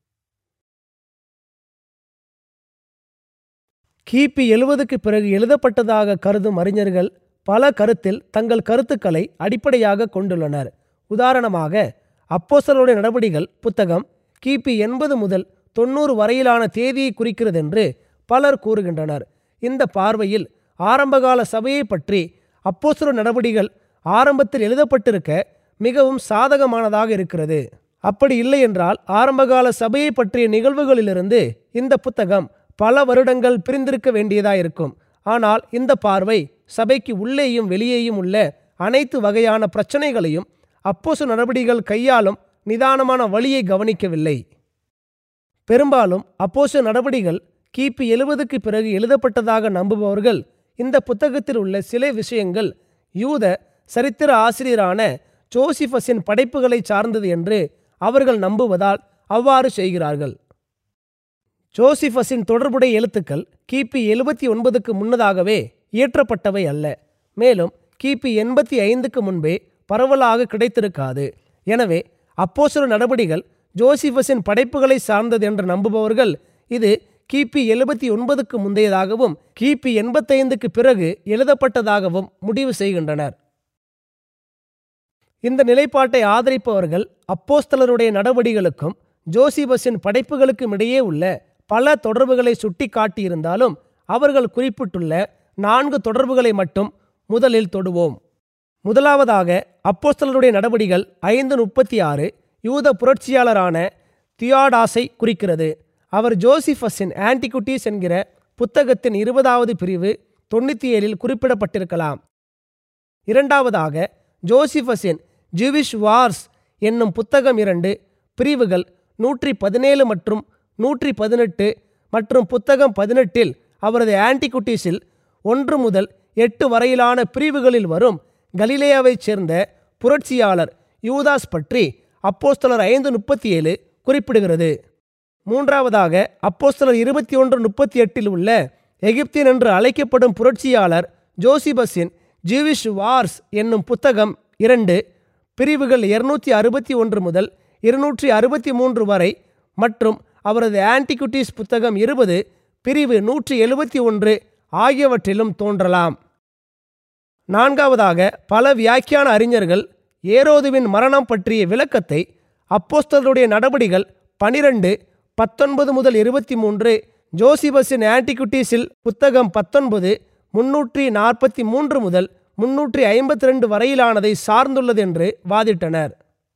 கிபி எழுவதுக்கு பிறகு எழுதப்பட்டதாக கருதும் அறிஞர்கள் பல கருத்தில் தங்கள் கருத்துக்களை அடிப்படையாக கொண்டுள்ளனர் உதாரணமாக அப்போஸ்தலருடைய நடவடிக்கைகள் புத்தகம் கிபி எண்பது முதல் தொண்ணூறு வரையிலான தேதியை குறிக்கிறது என்று பலர் கூறுகின்றனர் இந்த பார்வையில் ஆரம்பகால சபையை பற்றி அப்போஸ்தலர் நடவடிக்கைகள் ஆரம்பத்தில் எழுதப்பட்டிருக்க மிகவும் சாதகமானதாக இருக்கிறது அப்படி இல்லை என்றால் ஆரம்பகால சபையை பற்றிய நிகழ்வுகளிலிருந்து இந்த புத்தகம் பல வருடங்கள் பிரிந்திருக்க வேண்டியதாயிருக்கும் ஆனால் இந்த பார்வை சபைக்கு உள்ளேயும் வெளியேயும் உள்ள அனைத்து வகையான பிரச்சனைகளையும் அப்போசு நடவடிக்கைகள் கையாளும் நிதானமான வழியை கவனிக்கவில்லை பெரும்பாலும் அப்போசு நடவடிக்கைகள் கிபி எழுபதுக்கு பிறகு எழுதப்பட்டதாக நம்புபவர்கள் இந்த புத்தகத்தில் உள்ள சில விஷயங்கள் யூத சரித்திர ஆசிரியரான ஜோசிஃபஸின் படைப்புகளை சார்ந்தது என்று அவர்கள் நம்புவதால் அவ்வாறு செய்கிறார்கள் ஜோசிஃபஸின் தொடர்புடைய எழுத்துக்கள் கிபி எழுபத்தி ஒன்பதுக்கு முன்னதாகவே இயற்றப்பட்டவை அல்ல மேலும் கிபி எண்பத்தி ஐந்துக்கு முன்பே பரவலாக கிடைத்திருக்காது எனவே அப்போஸ்தலர் நடவடிக்கைகள் ஜோசிஃபஸின் படைப்புகளை சார்ந்தது என்று நம்புபவர்கள் இது கிபி எழுபத்தி ஒன்பதுக்கு முந்தையதாகவும் கிபி எண்பத்தைந்துக்கு பிறகு எழுதப்பட்டதாகவும் முடிவு செய்கின்றனர் இந்த நிலைப்பாட்டை ஆதரிப்பவர்கள் அப்போஸ்தலருடைய நடவடிகளுக்கும் ஜோசிபஸின் படைப்புகளுக்கும் இடையே உள்ள பல தொடர்புகளை சுட்டி காட்டியிருந்தாலும் அவர்கள் குறிப்பிட்டுள்ள நான்கு தொடர்புகளை மட்டும் முதலில் தொடுவோம் முதலாவதாக அப்போஸ்தலருடைய நடவடிகள் ஐந்து முப்பத்தி ஆறு யூத புரட்சியாளரான தியாடாஸை குறிக்கிறது அவர் ஜோசிஃபஸின் ஆன்டிகுட்டீஸ் என்கிற புத்தகத்தின் இருபதாவது பிரிவு தொண்ணூற்றி ஏழில் குறிப்பிடப்பட்டிருக்கலாம் இரண்டாவதாக ஜோசிஃபஸின் ஜூவிஷ் வார்ஸ் என்னும் புத்தகம் இரண்டு பிரிவுகள் நூற்றி பதினேழு மற்றும் நூற்றி பதினெட்டு மற்றும் புத்தகம் பதினெட்டில் அவரது ஆன்டிகுட்டீஸில் ஒன்று முதல் எட்டு வரையிலான பிரிவுகளில் வரும் கலிலேயாவைச் சேர்ந்த புரட்சியாளர் யூதாஸ் பற்றி அப்போஸ்தலர் ஐந்து முப்பத்தி ஏழு குறிப்பிடுகிறது மூன்றாவதாக அப்போஸ்தலர் இருபத்தி ஒன்று முப்பத்தி எட்டில் உள்ள எகிப்தியன் என்று அழைக்கப்படும் புரட்சியாளர் ஜோசிபஸின் ஜூவிஷ் வார்ஸ் என்னும் புத்தகம் இரண்டு பிரிவுகள் இருநூற்றி அறுபத்தி ஒன்று முதல் இருநூற்றி அறுபத்தி மூன்று வரை மற்றும் அவரது ஆன்டிகுட்டீஸ் புத்தகம் இருபது பிரிவு நூற்றி எழுபத்தி ஒன்று ஆகியவற்றிலும் தோன்றலாம் நான்காவதாக பல வியாக்கியான அறிஞர்கள் ஏரோதுவின் மரணம் பற்றிய விளக்கத்தை அப்போஸ்தலருடைய நடபடிகள் பனிரெண்டு பத்தொன்பது முதல் இருபத்தி மூன்று ஜோசிபஸின் ஆன்டிகுட்டீஸில் புத்தகம் பத்தொன்பது முன்னூற்றி நாற்பத்தி மூன்று முதல் முன்னூற்றி ஐம்பத்தி ரெண்டு வரையிலானதை சார்ந்துள்ளது என்று வாதிட்டனர்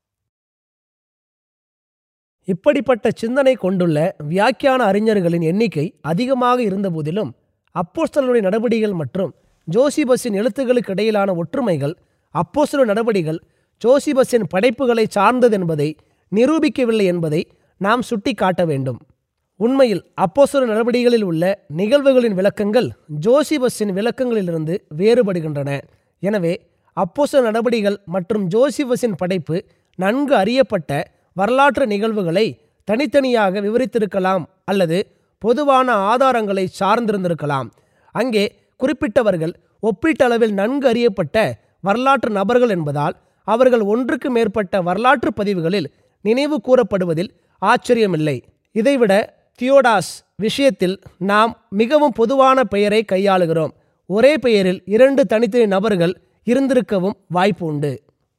இப்படிப்பட்ட சிந்தனை கொண்டுள்ள வியாக்கியான அறிஞர்களின் எண்ணிக்கை அதிகமாக இருந்தபோதிலும் அப்போஸ்தலருடைய நடவடிகள் மற்றும் ஜோசிபஸின் எழுத்துக்களுக்கு இடையிலான ஒற்றுமைகள் அப்போஸ்தல நடவடிகள் ஜோசிபஸின் படைப்புகளை சார்ந்தது என்பதை நிரூபிக்கவில்லை என்பதை நாம் சுட்டி காட்ட வேண்டும் உண்மையில் அப்போஸ்தல நடவடிகளில் உள்ள நிகழ்வுகளின் விளக்கங்கள் ஜோசிபஸின் விளக்கங்களிலிருந்து வேறுபடுகின்றன எனவே அப்போஸ்தல நடவடிகள் மற்றும் ஜோசிபஸின் படைப்பு நன்கு அறியப்பட்ட வரலாற்று நிகழ்வுகளை தனித்தனியாக விவரித்திருக்கலாம் அல்லது பொதுவான ஆதாரங்களை சார்ந்திருந்திருக்கலாம் அங்கே குறிப்பிட்டவர்கள் ஒப்பீட்டளவில் நன்கு அறியப்பட்ட வரலாற்று நபர்கள் என்பதால் அவர்கள் ஒன்றுக்கு மேற்பட்ட வரலாற்று பதிவுகளில் நினைவு கூறப்படுவதில் ஆச்சரியமில்லை இதைவிட தியோடாஸ் விஷயத்தில் நாம் மிகவும் பொதுவான பெயரை கையாளுகிறோம் ஒரே பெயரில் இரண்டு தனித்தனி நபர்கள் இருந்திருக்கவும் வாய்ப்பு உண்டு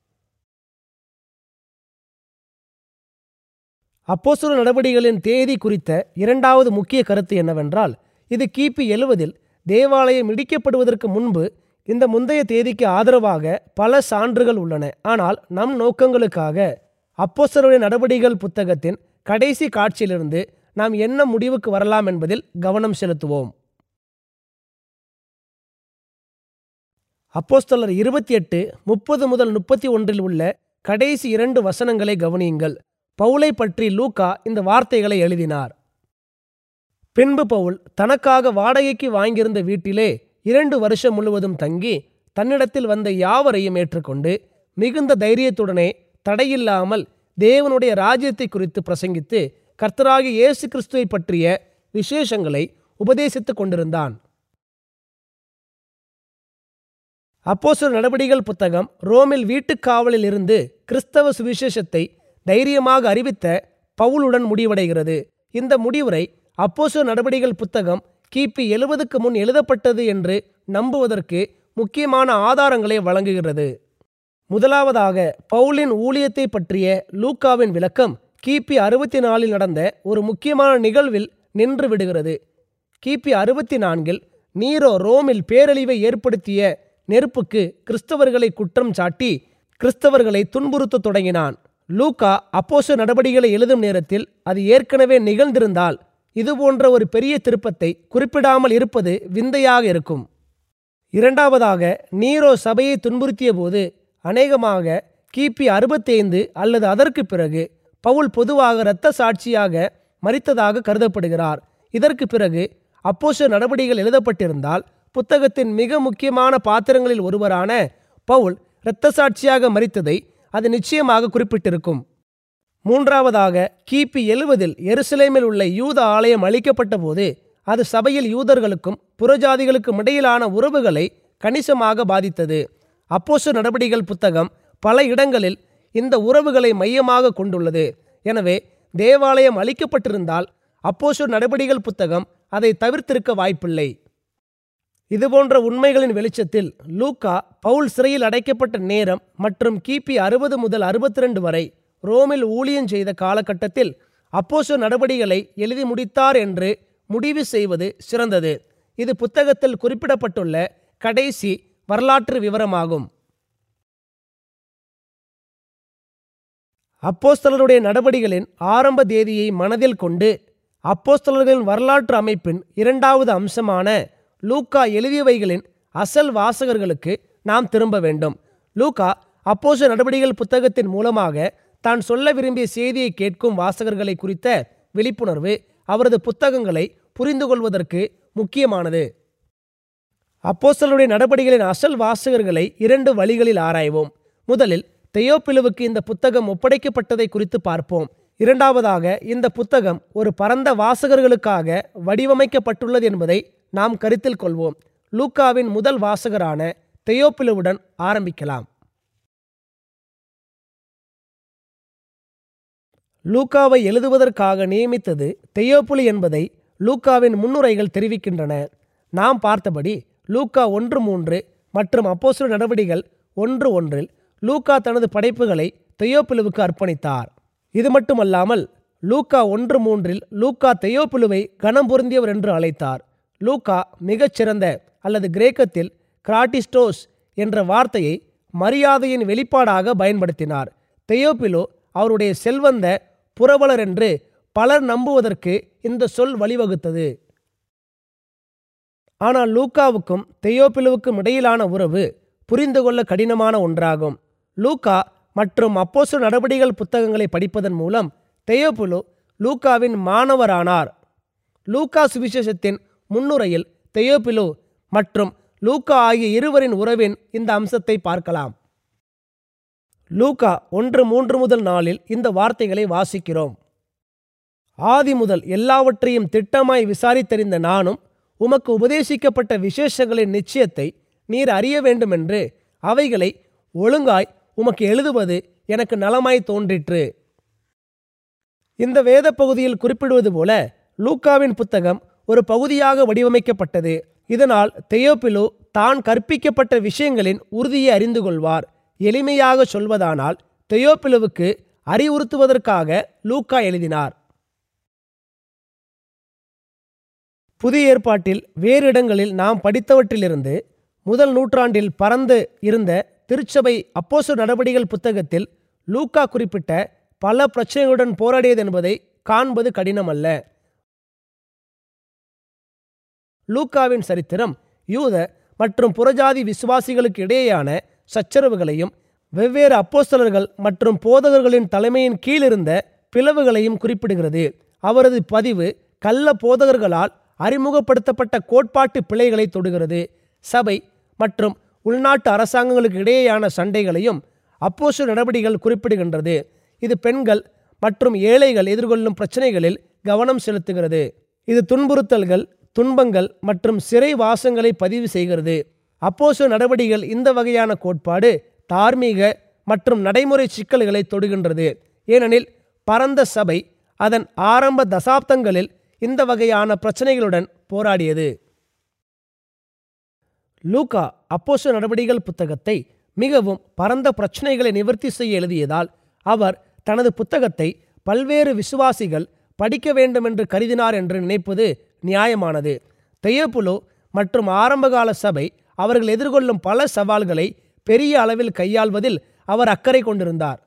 அப்போஸ்தல நடவடிக்கைகளின் தேதி குறித்த இரண்டாவது முக்கிய கருத்து என்னவென்றால் இது கிபி எழுவதில் தேவாலயம் இடிக்கப்படுவதற்கு முன்பு இந்த முந்தைய தேதிக்கு ஆதரவாக பல சான்றுகள் உள்ளன ஆனால் நம் நோக்கங்களுக்காக அப்போஸ்தலருடைய நடவடிக்கைகள் புத்தகத்தின் கடைசி காட்சியிலிருந்து நாம் என்ன முடிவுக்கு வரலாம் என்பதில் கவனம் செலுத்துவோம் அப்போஸ்தலர் இருபத்தி எட்டு முப்பது முதல் முப்பத்தி ஒன்றில் உள்ள கடைசி இரண்டு வசனங்களை கவனியுங்கள் பவுலை பற்றி லூக்கா இந்த வார்த்தைகளை எழுதினார் பின்பு பவுல் தனக்காக வாடகைக்கு வாங்கியிருந்த வீட்டிலே இரண்டு வருஷம் முழுவதும் தங்கி தன்னிடத்தில் வந்த யாவரையும் ஏற்றுக்கொண்டு மிகுந்த தைரியத்துடனே தடையில்லாமல் தேவனுடைய ராஜ்யத்தை குறித்து பிரசங்கித்து கர்த்தராகிய இயேசு கிறிஸ்துவை பற்றிய விசேஷங்களை உபதேசித்துக் கொண்டிருந்தான் அப்போஸ்தலர் நடவடிக்கைகள் புத்தகம் ரோமில் வீட்டுக்காவலில் இருந்து கிறிஸ்தவ சுவிசேஷத்தை தைரியமாக அறிவித்த பவுலுடன் முடிவடைகிறது இந்த முடிவுரை அப்போஸ்தலர் நடவடிக்கைகள் புத்தகம் கிபி எழுபதுக்கு முன் எழுதப்பட்டது என்று நம்புவதற்கு முக்கியமான ஆதாரங்களை வழங்குகிறது முதலாவதாக பவுலின் ஊழியத்தை பற்றிய லூக்காவின் விளக்கம் கிபி அறுபத்தி நாலில் நடந்த ஒரு முக்கியமான நிகழ்வில் நின்று விடுகிறது கிபி அறுபத்தி நான்கில் நீரோ ரோமில் பேரழிவை ஏற்படுத்திய நெருப்புக்கு கிறிஸ்தவர்களை குற்றம் சாட்டி கிறிஸ்தவர்களை துன்புறுத்தத் தொடங்கினான் லூக்கா அப்போச நடவடிக்கைகளை எழுதும் நேரத்தில் அது ஏற்கனவே நிகழ்ந்திருந்தால் இதுபோன்ற ஒரு பெரிய திருப்பத்தை குறிப்பிடாமல் இருப்பது விந்தையாக இருக்கும் இரண்டாவதாக நீரோ சபையை துன்புறுத்திய போது அநேகமாக கிபி அறுபத்தைந்து அல்லது அதற்கு பிறகு பவுல் பொதுவாக இரத்த சாட்சியாக மறித்ததாக கருதப்படுகிறார் இதற்கு பிறகு அப்போச நடவடிக்கைகள் எழுதப்பட்டிருந்தால் புத்தகத்தின் மிக முக்கியமான பாத்திரங்களில் ஒருவரான பவுல் இரத்த சாட்சியாக மறித்ததை அது நிச்சயமாக குறிப்பிட்டிருக்கும் மூன்றாவதாக கிபி எழுவதில் எருசலேமில் உள்ள யூத ஆலயம் அளிக்கப்பட்ட போது அது சபையில் யூதர்களுக்கும் புறஜாதிகளுக்கும் இடையிலான உறவுகளை கணிசமாக பாதித்தது அப்போசு நடவடிக்கைகள் புத்தகம் பல இடங்களில் இந்த உறவுகளை மையமாக கொண்டுள்ளது எனவே தேவாலயம் அளிக்கப்பட்டிருந்தால் அப்போசு நடவடிக்கைகள் புத்தகம் அதை தவிர்த்திருக்க வாய்ப்பில்லை இதுபோன்ற உண்மைகளின் வெளிச்சத்தில் லூக்கா பவுல் சிறையில் அடைக்கப்பட்ட நேரம் மற்றும் கிபி அறுபது முதல் அறுபத்தி ரெண்டு வரை ரோமில் ஊழியம் செய்த காலகட்டத்தில் அப்போசோ நடவடிக்கைகளை எழுதி முடித்தார் என்று முடிவு செய்வது சிறந்தது இது புத்தகத்தில் குறிப்பிடப்பட்டுள்ள கடைசி வரலாற்று விவரமாகும் அப்போஸ்தலருடைய நடவடிக்கைகளின் ஆரம்ப தேதியை மனதில் கொண்டு அப்போஸ்தலர்களின் வரலாற்று அமைப்பின் இரண்டாவது அம்சமான லூக்கா எழுதியவைகளின் அசல் வாசகர்களுக்கு நாம் திரும்ப வேண்டும் லூக்கா அப்போச நடவடிக்கைகள் புத்தகத்தின் மூலமாக தான் சொல்ல விரும்பிய செய்தியை கேட்கும் வாசகர்களை குறித்த விழிப்புணர்வு அவரது புத்தகங்களை புரிந்து கொள்வதற்கு முக்கியமானது அப்போஸ்தலருடைய நடவடிக்கைகளின் அசல் வாசகர்களை இரண்டு வழிகளில் ஆராய்வோம் முதலில் தெயோப்பிலுவுக்கு இந்த புத்தகம் ஒப்படைக்கப்பட்டதை குறித்து பார்ப்போம் இரண்டாவதாக இந்த புத்தகம் ஒரு பரந்த வாசகர்களுக்காக வடிவமைக்கப்பட்டுள்ளது என்பதை நாம் கருத்தில் கொள்வோம் லூக்காவின் முதல் வாசகரான தெயோப்பிலுவுடன் ஆரம்பிக்கலாம் லூக்காவை எழுதுவதற்காக நியமித்தது தெயோப்புலி என்பதை லூக்காவின் முன்னுரைகள் தெரிவிக்கின்றன நாம் பார்த்தபடி லூக்கா ஒன்று மூன்று மற்றும் அப்போஸ்தல நடவடிக்கைகள் ஒன்று ஒன்றில் லூக்கா தனது படைப்புகளை தெயோப்பிலுவுக்கு அர்ப்பணித்தார் இது மட்டுமல்லாமல் லூக்கா ஒன்று மூன்றில் லூக்கா தெயோப்பிலுவை கனம் பொருந்தியவர் என்று அழைத்தார் லூக்கா மிகச்சிறந்த அல்லது கிரேக்கத்தில் கிராட்டிஸ்டோஸ் என்ற வார்த்தையை மரியாதையின் வெளிப்பாடாக பயன்படுத்தினார் தெயோப்பிலோ அவருடைய செல்வந்த புரவலர் என்று பலர் நம்புவதற்கு இந்த சொல் வழிவகுத்தது ஆனால் லூக்காவுக்கும் தெயோப்பிலுவுக்கும் இடையிலான உறவு புரிந்து கொள்ள கடினமான ஒன்றாகும் லூக்கா மற்றும் அப்போசு நடவடிக்கைகள் புத்தகங்களை படிப்பதன் மூலம் தெயோப்புலு லூக்காவின் மாணவரானார் லூக்கா சுவிசேஷத்தின் முன்னுரையில் தெயோப்பிலு மற்றும் லூக்கா ஆகிய இருவரின் உறவின் இந்த அம்சத்தை பார்க்கலாம் லூக்கா ஒன்று மூன்று முதல் நாளில் இந்த வார்த்தைகளை வாசிக்கிறோம் ஆதி முதல் எல்லாவற்றையும் திட்டமாய் விசாரித்தறிந்த நானும் உமக்கு உபதேசிக்கப்பட்ட விசேஷங்களின் நிச்சயத்தை நீர் அறிய வேண்டுமென்று அவைகளை ஒழுங்காய் உமக்கு எழுதுவது எனக்கு நலமாய் தோன்றிற்று இந்த வேத பகுதியில் குறிப்பிடுவது போல லூக்காவின் புத்தகம் ஒரு பகுதியாக வடிவமைக்கப்பட்டது இதனால் தெயோப்பிலு தான் கற்பிக்கப்பட்ட விஷயங்களின் உறுதியை அறிந்து கொள்வார் எளிமையாக சொல்வதானால் தெயோப்பிலுவுக்கு அறிவுறுத்துவதற்காக லூக்கா எழுதினார் புதிய ஏற்பாட்டில் வேறு இடங்களில் நாம் படித்தவற்றிலிருந்து முதல் நூற்றாண்டில் பறந்து இருந்த திருச்சபை அப்போசு நடவடிக்கைகள் புத்தகத்தில் லூக்கா குறிப்பிட்ட பல பிரச்சனைகளுடன் போராடியது என்பதை காண்பது கடினமல்ல லூக்காவின் சரித்திரம் யூத மற்றும் புறஜாதி விசுவாசிகளுக்கு இடையேயான சச்சரவுகளையும் வெவ்வேறு அப்போஸ்தலர்கள் மற்றும் போதகர்களின் தலைமையின் கீழ் இருந்த பிளவுகளையும் குறிப்பிடுகிறது அவரது பதிவு கள்ள போதகர்களால் அறிமுகப்படுத்தப்பட்ட கோட்பாட்டு பிழைகளை தொடுகிறது சபை மற்றும் உள்நாட்டு அரசாங்கங்களுக்கு இடையேயான சண்டைகளையும் அப்போசு நடவடிக்கைகள் குறிப்பிடுகின்றது இது பெண்கள் மற்றும் ஏழைகள் எதிர்கொள்ளும் பிரச்சனைகளில் கவனம் செலுத்துகிறது இது துன்புறுத்தல்கள் துன்பங்கள் மற்றும் சிறை வாசங்களை பதிவு செய்கிறது அப்போசு நடவடிக்கைகள் இந்த வகையான கோட்பாடு தார்மீக மற்றும் நடைமுறை சிக்கல்களை தொடுகின்றது ஏனெனில் பரந்த சபை அதன் ஆரம்ப தசாப்தங்களில் இந்த வகையான பிரச்சனைகளுடன் போராடியது லூகா அப்போசு நடவடிக்கைகள் புத்தகத்தை மிகவும் பரந்த பிரச்சனைகளை நிவர்த்தி செய்ய எழுதியதால் அவர் தனது புத்தகத்தை பல்வேறு விசுவாசிகள் படிக்க வேண்டும் என்று கருதினார் என்று நினைப்பது நியாயமானது தெய்யப்புலு மற்றும் ஆரம்பகால சபை அவர்கள் எதிர்கொள்ளும் பல சவால்களை பெரிய அளவில் கையாள்வதில் அவர் அக்கறை கொண்டிருந்தார்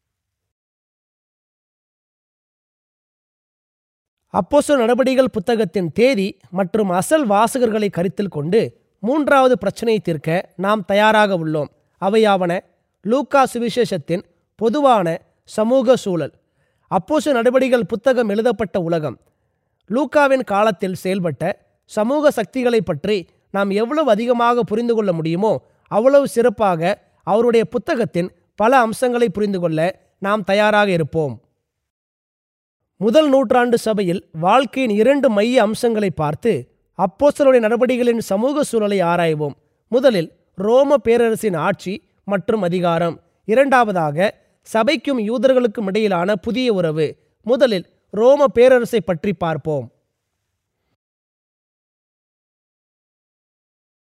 அப்போசோ நடவடிக்கைகள் புத்தகத்தின் தேதி மற்றும் அசல் வாசகர்களை கருத்தில் கொண்டு மூன்றாவது பிரச்சனையை தீர்க்க நாம் தயாராக உள்ளோம் அவையாவன லூக்கா சுவிசேஷத்தின் பொதுவான சமூக சூழல் அப்போசு நடவடிக்கைகள் புத்தகம் எழுதப்பட்ட உலகம் லூக்காவின் காலத்தில் செயல்பட்ட சமூக சக்திகளை பற்றி நாம் எவ்வளவு அதிகமாக புரிந்து கொள்ள முடியுமோ அவ்வளவு சிறப்பாக அவருடைய புத்தகத்தின் பல அம்சங்களை புரிந்து கொள்ள நாம் தயாராக இருப்போம் முதல் நூற்றாண்டு சபையில் வாழ்க்கையின் இரண்டு மைய அம்சங்களை பார்த்து அப்போஸ்தலருடைய நடவடிக்கைகளின் சமூக சூழலை ஆராய்வோம் முதலில் ரோம பேரரசின் ஆட்சி மற்றும் அதிகாரம் இரண்டாவதாக சபைக்கும் யூதர்களுக்கும் இடையிலான புதிய உறவு முதலில் ரோம பேரரசை பற்றி பார்ப்போம்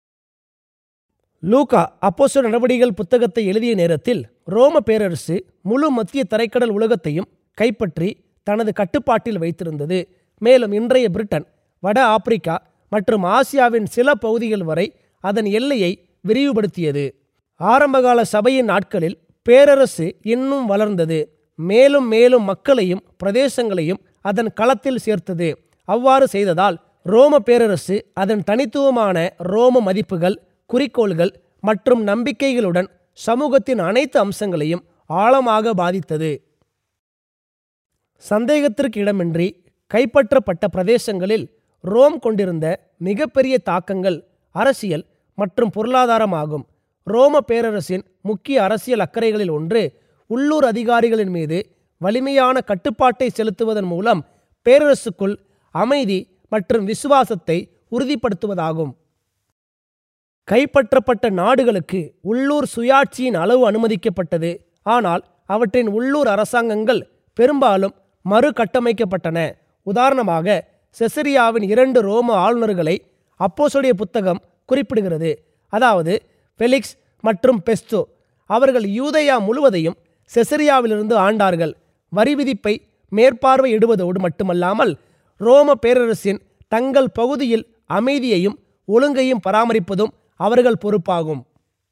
லூகா அப்போஸ்தலர் நடவடிக்கைகள் புத்தகத்தை எழுதிய நேரத்தில் ரோம பேரரசு முழு மத்திய தரைக்கடல் உலகத்தையும் கைப்பற்றி தனது கட்டுப்பாட்டில் வைத்திருந்தது மேலும் இன்றைய பிரிட்டன் வட ஆப்பிரிக்கா மற்றும் ஆசியாவின் சில பகுதிகள் வரை அதன் எல்லையை விரிவுபடுத்தியது ஆரம்பகால சபையின் நாட்களில் பேரரசு இன்னும் வளர்ந்தது மேலும் மேலும் மக்களையும் பிரதேசங்களையும் அதன் களத்தில் சேர்த்தது அவ்வாறு செய்ததால் ரோம பேரரசு அதன் தனித்துவமான ரோம மதிப்புகள் குறிக்கோள்கள் மற்றும் நம்பிக்கைகளுடன் சமூகத்தின் அனைத்து அம்சங்களையும் ஆழமாக பாதித்தது சந்தேகத்திற்கு இடமின்றி கைப்பற்றப்பட்ட பிரதேசங்களில் ரோம் கொண்டிருந்த மிகப்பெரிய தாக்கங்கள் அரசியல் மற்றும் பொருளாதாரமாகும் ரோம பேரரசின் முக்கிய அரசியல் அக்கறைகளில் ஒன்று உள்ளூர் அதிகாரிகளின் மீது வலிமையான கட்டுப்பாட்டை செலுத்துவதன் மூலம் பேரரசுக்குள் அமைதி மற்றும் விசுவாசத்தை உறுதிப்படுத்துவதாகும் கைப்பற்றப்பட்ட நாடுகளுக்கு உள்ளூர் சுயாட்சியின் அளவு அனுமதிக்கப்பட்டது ஆனால் அவற்றின் உள்ளூர் அரசாங்கங்கள் பெரும்பாலும் மறுகட்டமைக்கப்பட்டன உதாரணமாக செசரியாவின் இரண்டு ரோம ஆளுநர்களை அப்போஸ்தலருடைய புத்தகம் குறிப்பிடுகிறது அதாவது ஃபெலிக்ஸ் மற்றும் பெஸ்டோ அவர்கள் யூதேயா முழுவதையும் செசரியாவிலிருந்து ஆண்டார்கள் வரி விதிப்பை மேற்பார்வையிடுவதோடு மட்டுமல்லாமல் ரோம பேரரசின் தங்கள் பகுதியில் அமைதியையும் ஒழுங்கையும் பராமரிப்பதும் அவர்கள் பொறுப்பாகும்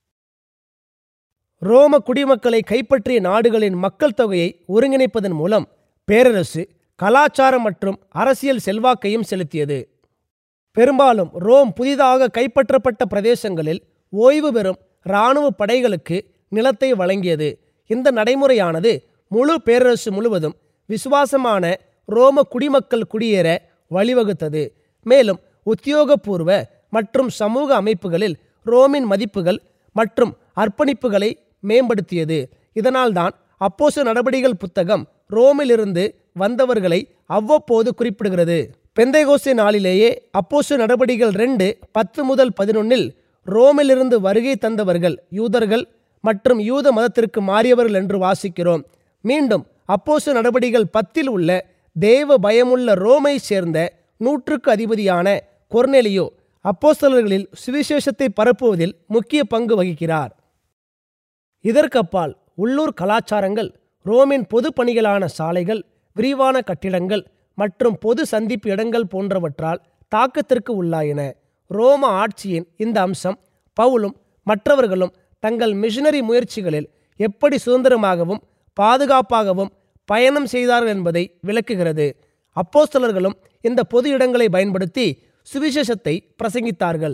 ரோம குடிமக்களை கைப்பற்றிய நாடுகளின் மக்கள் தொகையை ஒருங்கிணைப்பதன் மூலம் பேரரசு கலாச்சாரம் மற்றும் அரசியல் செல்வாக்கையும் செலுத்தியது பெரும்பாலும் ரோம் புதிதாக கைப்பற்றப்பட்ட பிரதேசங்களில் ஓய்வு பெறும் இராணுவ படைகளுக்கு நிலத்தை வழங்கியது இந்த நடைமுறையானது முழு பேரரசு முழுவதும் விசுவாசமான ரோம குடிமக்கள் குடியேற வழிவகுத்தது மேலும் உத்தியோகபூர்வ மற்றும் சமூக அமைப்புகளில் ரோமின் மதிப்புகள் மற்றும் அர்ப்பணிப்புகளை மேம்படுத்தியது இதனால்தான் அப்போச நடவடிக்கைகள் புத்தகம் ரோமிலிருந்து வந்தவர்களை அவ்வப்போது குறிப்பிடுகிறது பெந்தைகோசே நாளிலேயே அப்போசு நடவடிக்கைகள் ரெண்டு பத்து முதல் பதினொன்னில் ரோமிலிருந்து வருகை தந்தவர்கள் யூதர்கள் மற்றும் யூத மதத்திற்கு மாறியவர்கள் என்று வாசிக்கிறோம் மீண்டும் அப்போசு நடவடிக்கைகள் பத்தில் உள்ள தேவ பயமுள்ள ரோமை சேர்ந்த நூற்றுக்கு அதிபதியான கொர்னெலியோ அப்போஸ்தலர்களில் சுவிசேஷத்தை பரப்புவதில் முக்கிய பங்கு வகிக்கிறார் இதற்கப்பால் உள்ளூர் கலாச்சாரங்கள் ரோமின் பொது பணிகளான சாலைகள் விரிவான கட்டிடங்கள் மற்றும் பொது சந்திப்பு இடங்கள் போன்றவற்றால் தாக்கத்திற்கு உள்ளாயின ரோம ஆட்சியின் இந்த அம்சம் பவுலும் மற்றவர்களும் தங்கள் மிஷனரி முயற்சிகளில் எப்படி சுதந்திரமாகவும் பாதுகாப்பாகவும் பயணம் செய்தார்கள் என்பதை விளக்குகிறது அப்போஸ்தலர்களும் இந்த பொது இடங்களை பயன்படுத்தி சுவிசேஷத்தை பிரசங்கித்தார்கள்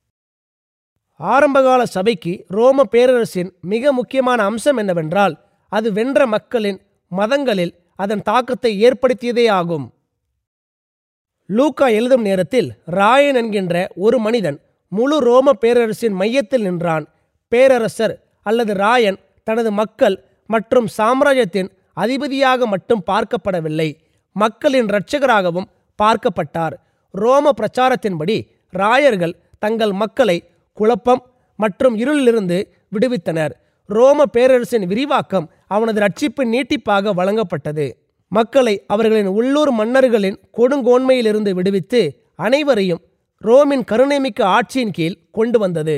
ஆரம்பகால சபைக்கு ரோம பேரரசின் மிக முக்கியமான அம்சம் என்னவென்றால் அது வென்ற மக்களின் மதங்களில் அதன் தாக்கத்தை ஏற்படுத்தியதே ஆகும் லூக்கா எழுதும் நேரத்தில் ராயன் என்கின்ற ஒரு மனிதன் முழு ரோம பேரரசின் மையத்தில் நின்றான் பேரரசர் அல்லது ராயன் தனது மக்கள் மற்றும் சாம்ராஜ்யத்தின் அதிபதியாக மட்டும் பார்க்கப்படவில்லை மக்களின் இரட்சகராகவும் பார்க்கப்பட்டார் ரோம பிரச்சாரத்தின்படி ராயர்கள் தங்கள் மக்களை குழப்பம் மற்றும் இருளிலிருந்து விடுவித்தனர் ரோம பேரரசின் விரிவாக்கம் அவனது ரட்சிப்பின் நீட்டிப்பாக வழங்கப்பட்டது மக்களை அவர்களின் உள்ளூர் மன்னர்களின் கொடுங்கோன்மையிலிருந்து விடுவித்து அனைவரையும் ரோமின் கருணைமிக்க ஆட்சியின் கீழ் கொண்டு வந்தது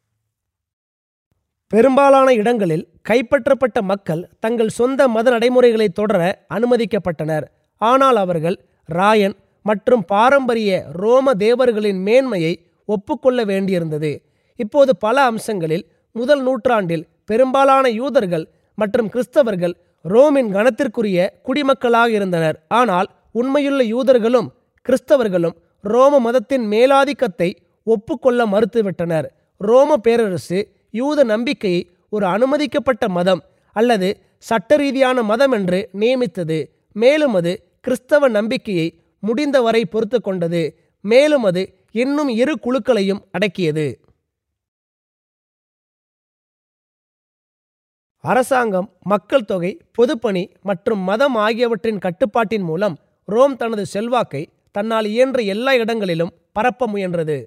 பெரும்பாலான இடங்களில் கைப்பற்றப்பட்ட மக்கள் தங்கள் சொந்த மத நடைமுறைகளை தொடர அனுமதிக்கப்பட்டனர் ஆனால் அவர்கள் ராயன் மற்றும் பாரம்பரிய ரோம தேவர்களின் மேன்மையை ஒப்புக்கொள்ள வேண்டியிருந்தது இப்போது பல அம்சங்களில் முதல் நூற்றாண்டில் பெரும்பாலான யூதர்கள் மற்றும் கிறிஸ்தவர்கள் ரோமின் கணத்திற்குரிய குடிமக்களாக இருந்தனர் ஆனால் உண்மையுள்ள யூதர்களும் கிறிஸ்தவர்களும் ரோம மதத்தின் மேலாதிக்கத்தை ஒப்புக்கொள்ள மறுத்துவிட்டனர் ரோம பேரரசு யூத நம்பிக்கையை ஒரு அனுமதிக்கப்பட்ட மதம் அல்லது சட்ட ரீதியான மதம் என்று நியமித்தது மேலும் அது கிறிஸ்தவ நம்பிக்கையை முடிந்தவரை பொறுத்து கொண்டது மேலும் அது இன்னும் இரு குழுக்களையும் அடக்கியது அரசாங்கம் மக்கள் தொகை பொதுப்பணி மற்றும் மதம் ஆகியவற்றின் கட்டுப்பாட்டின் மூலம் ரோம் தனது செல்வாக்கை தன்னால் இயன்ற எல்லா இடங்களிலும் பரப்ப முயன்றது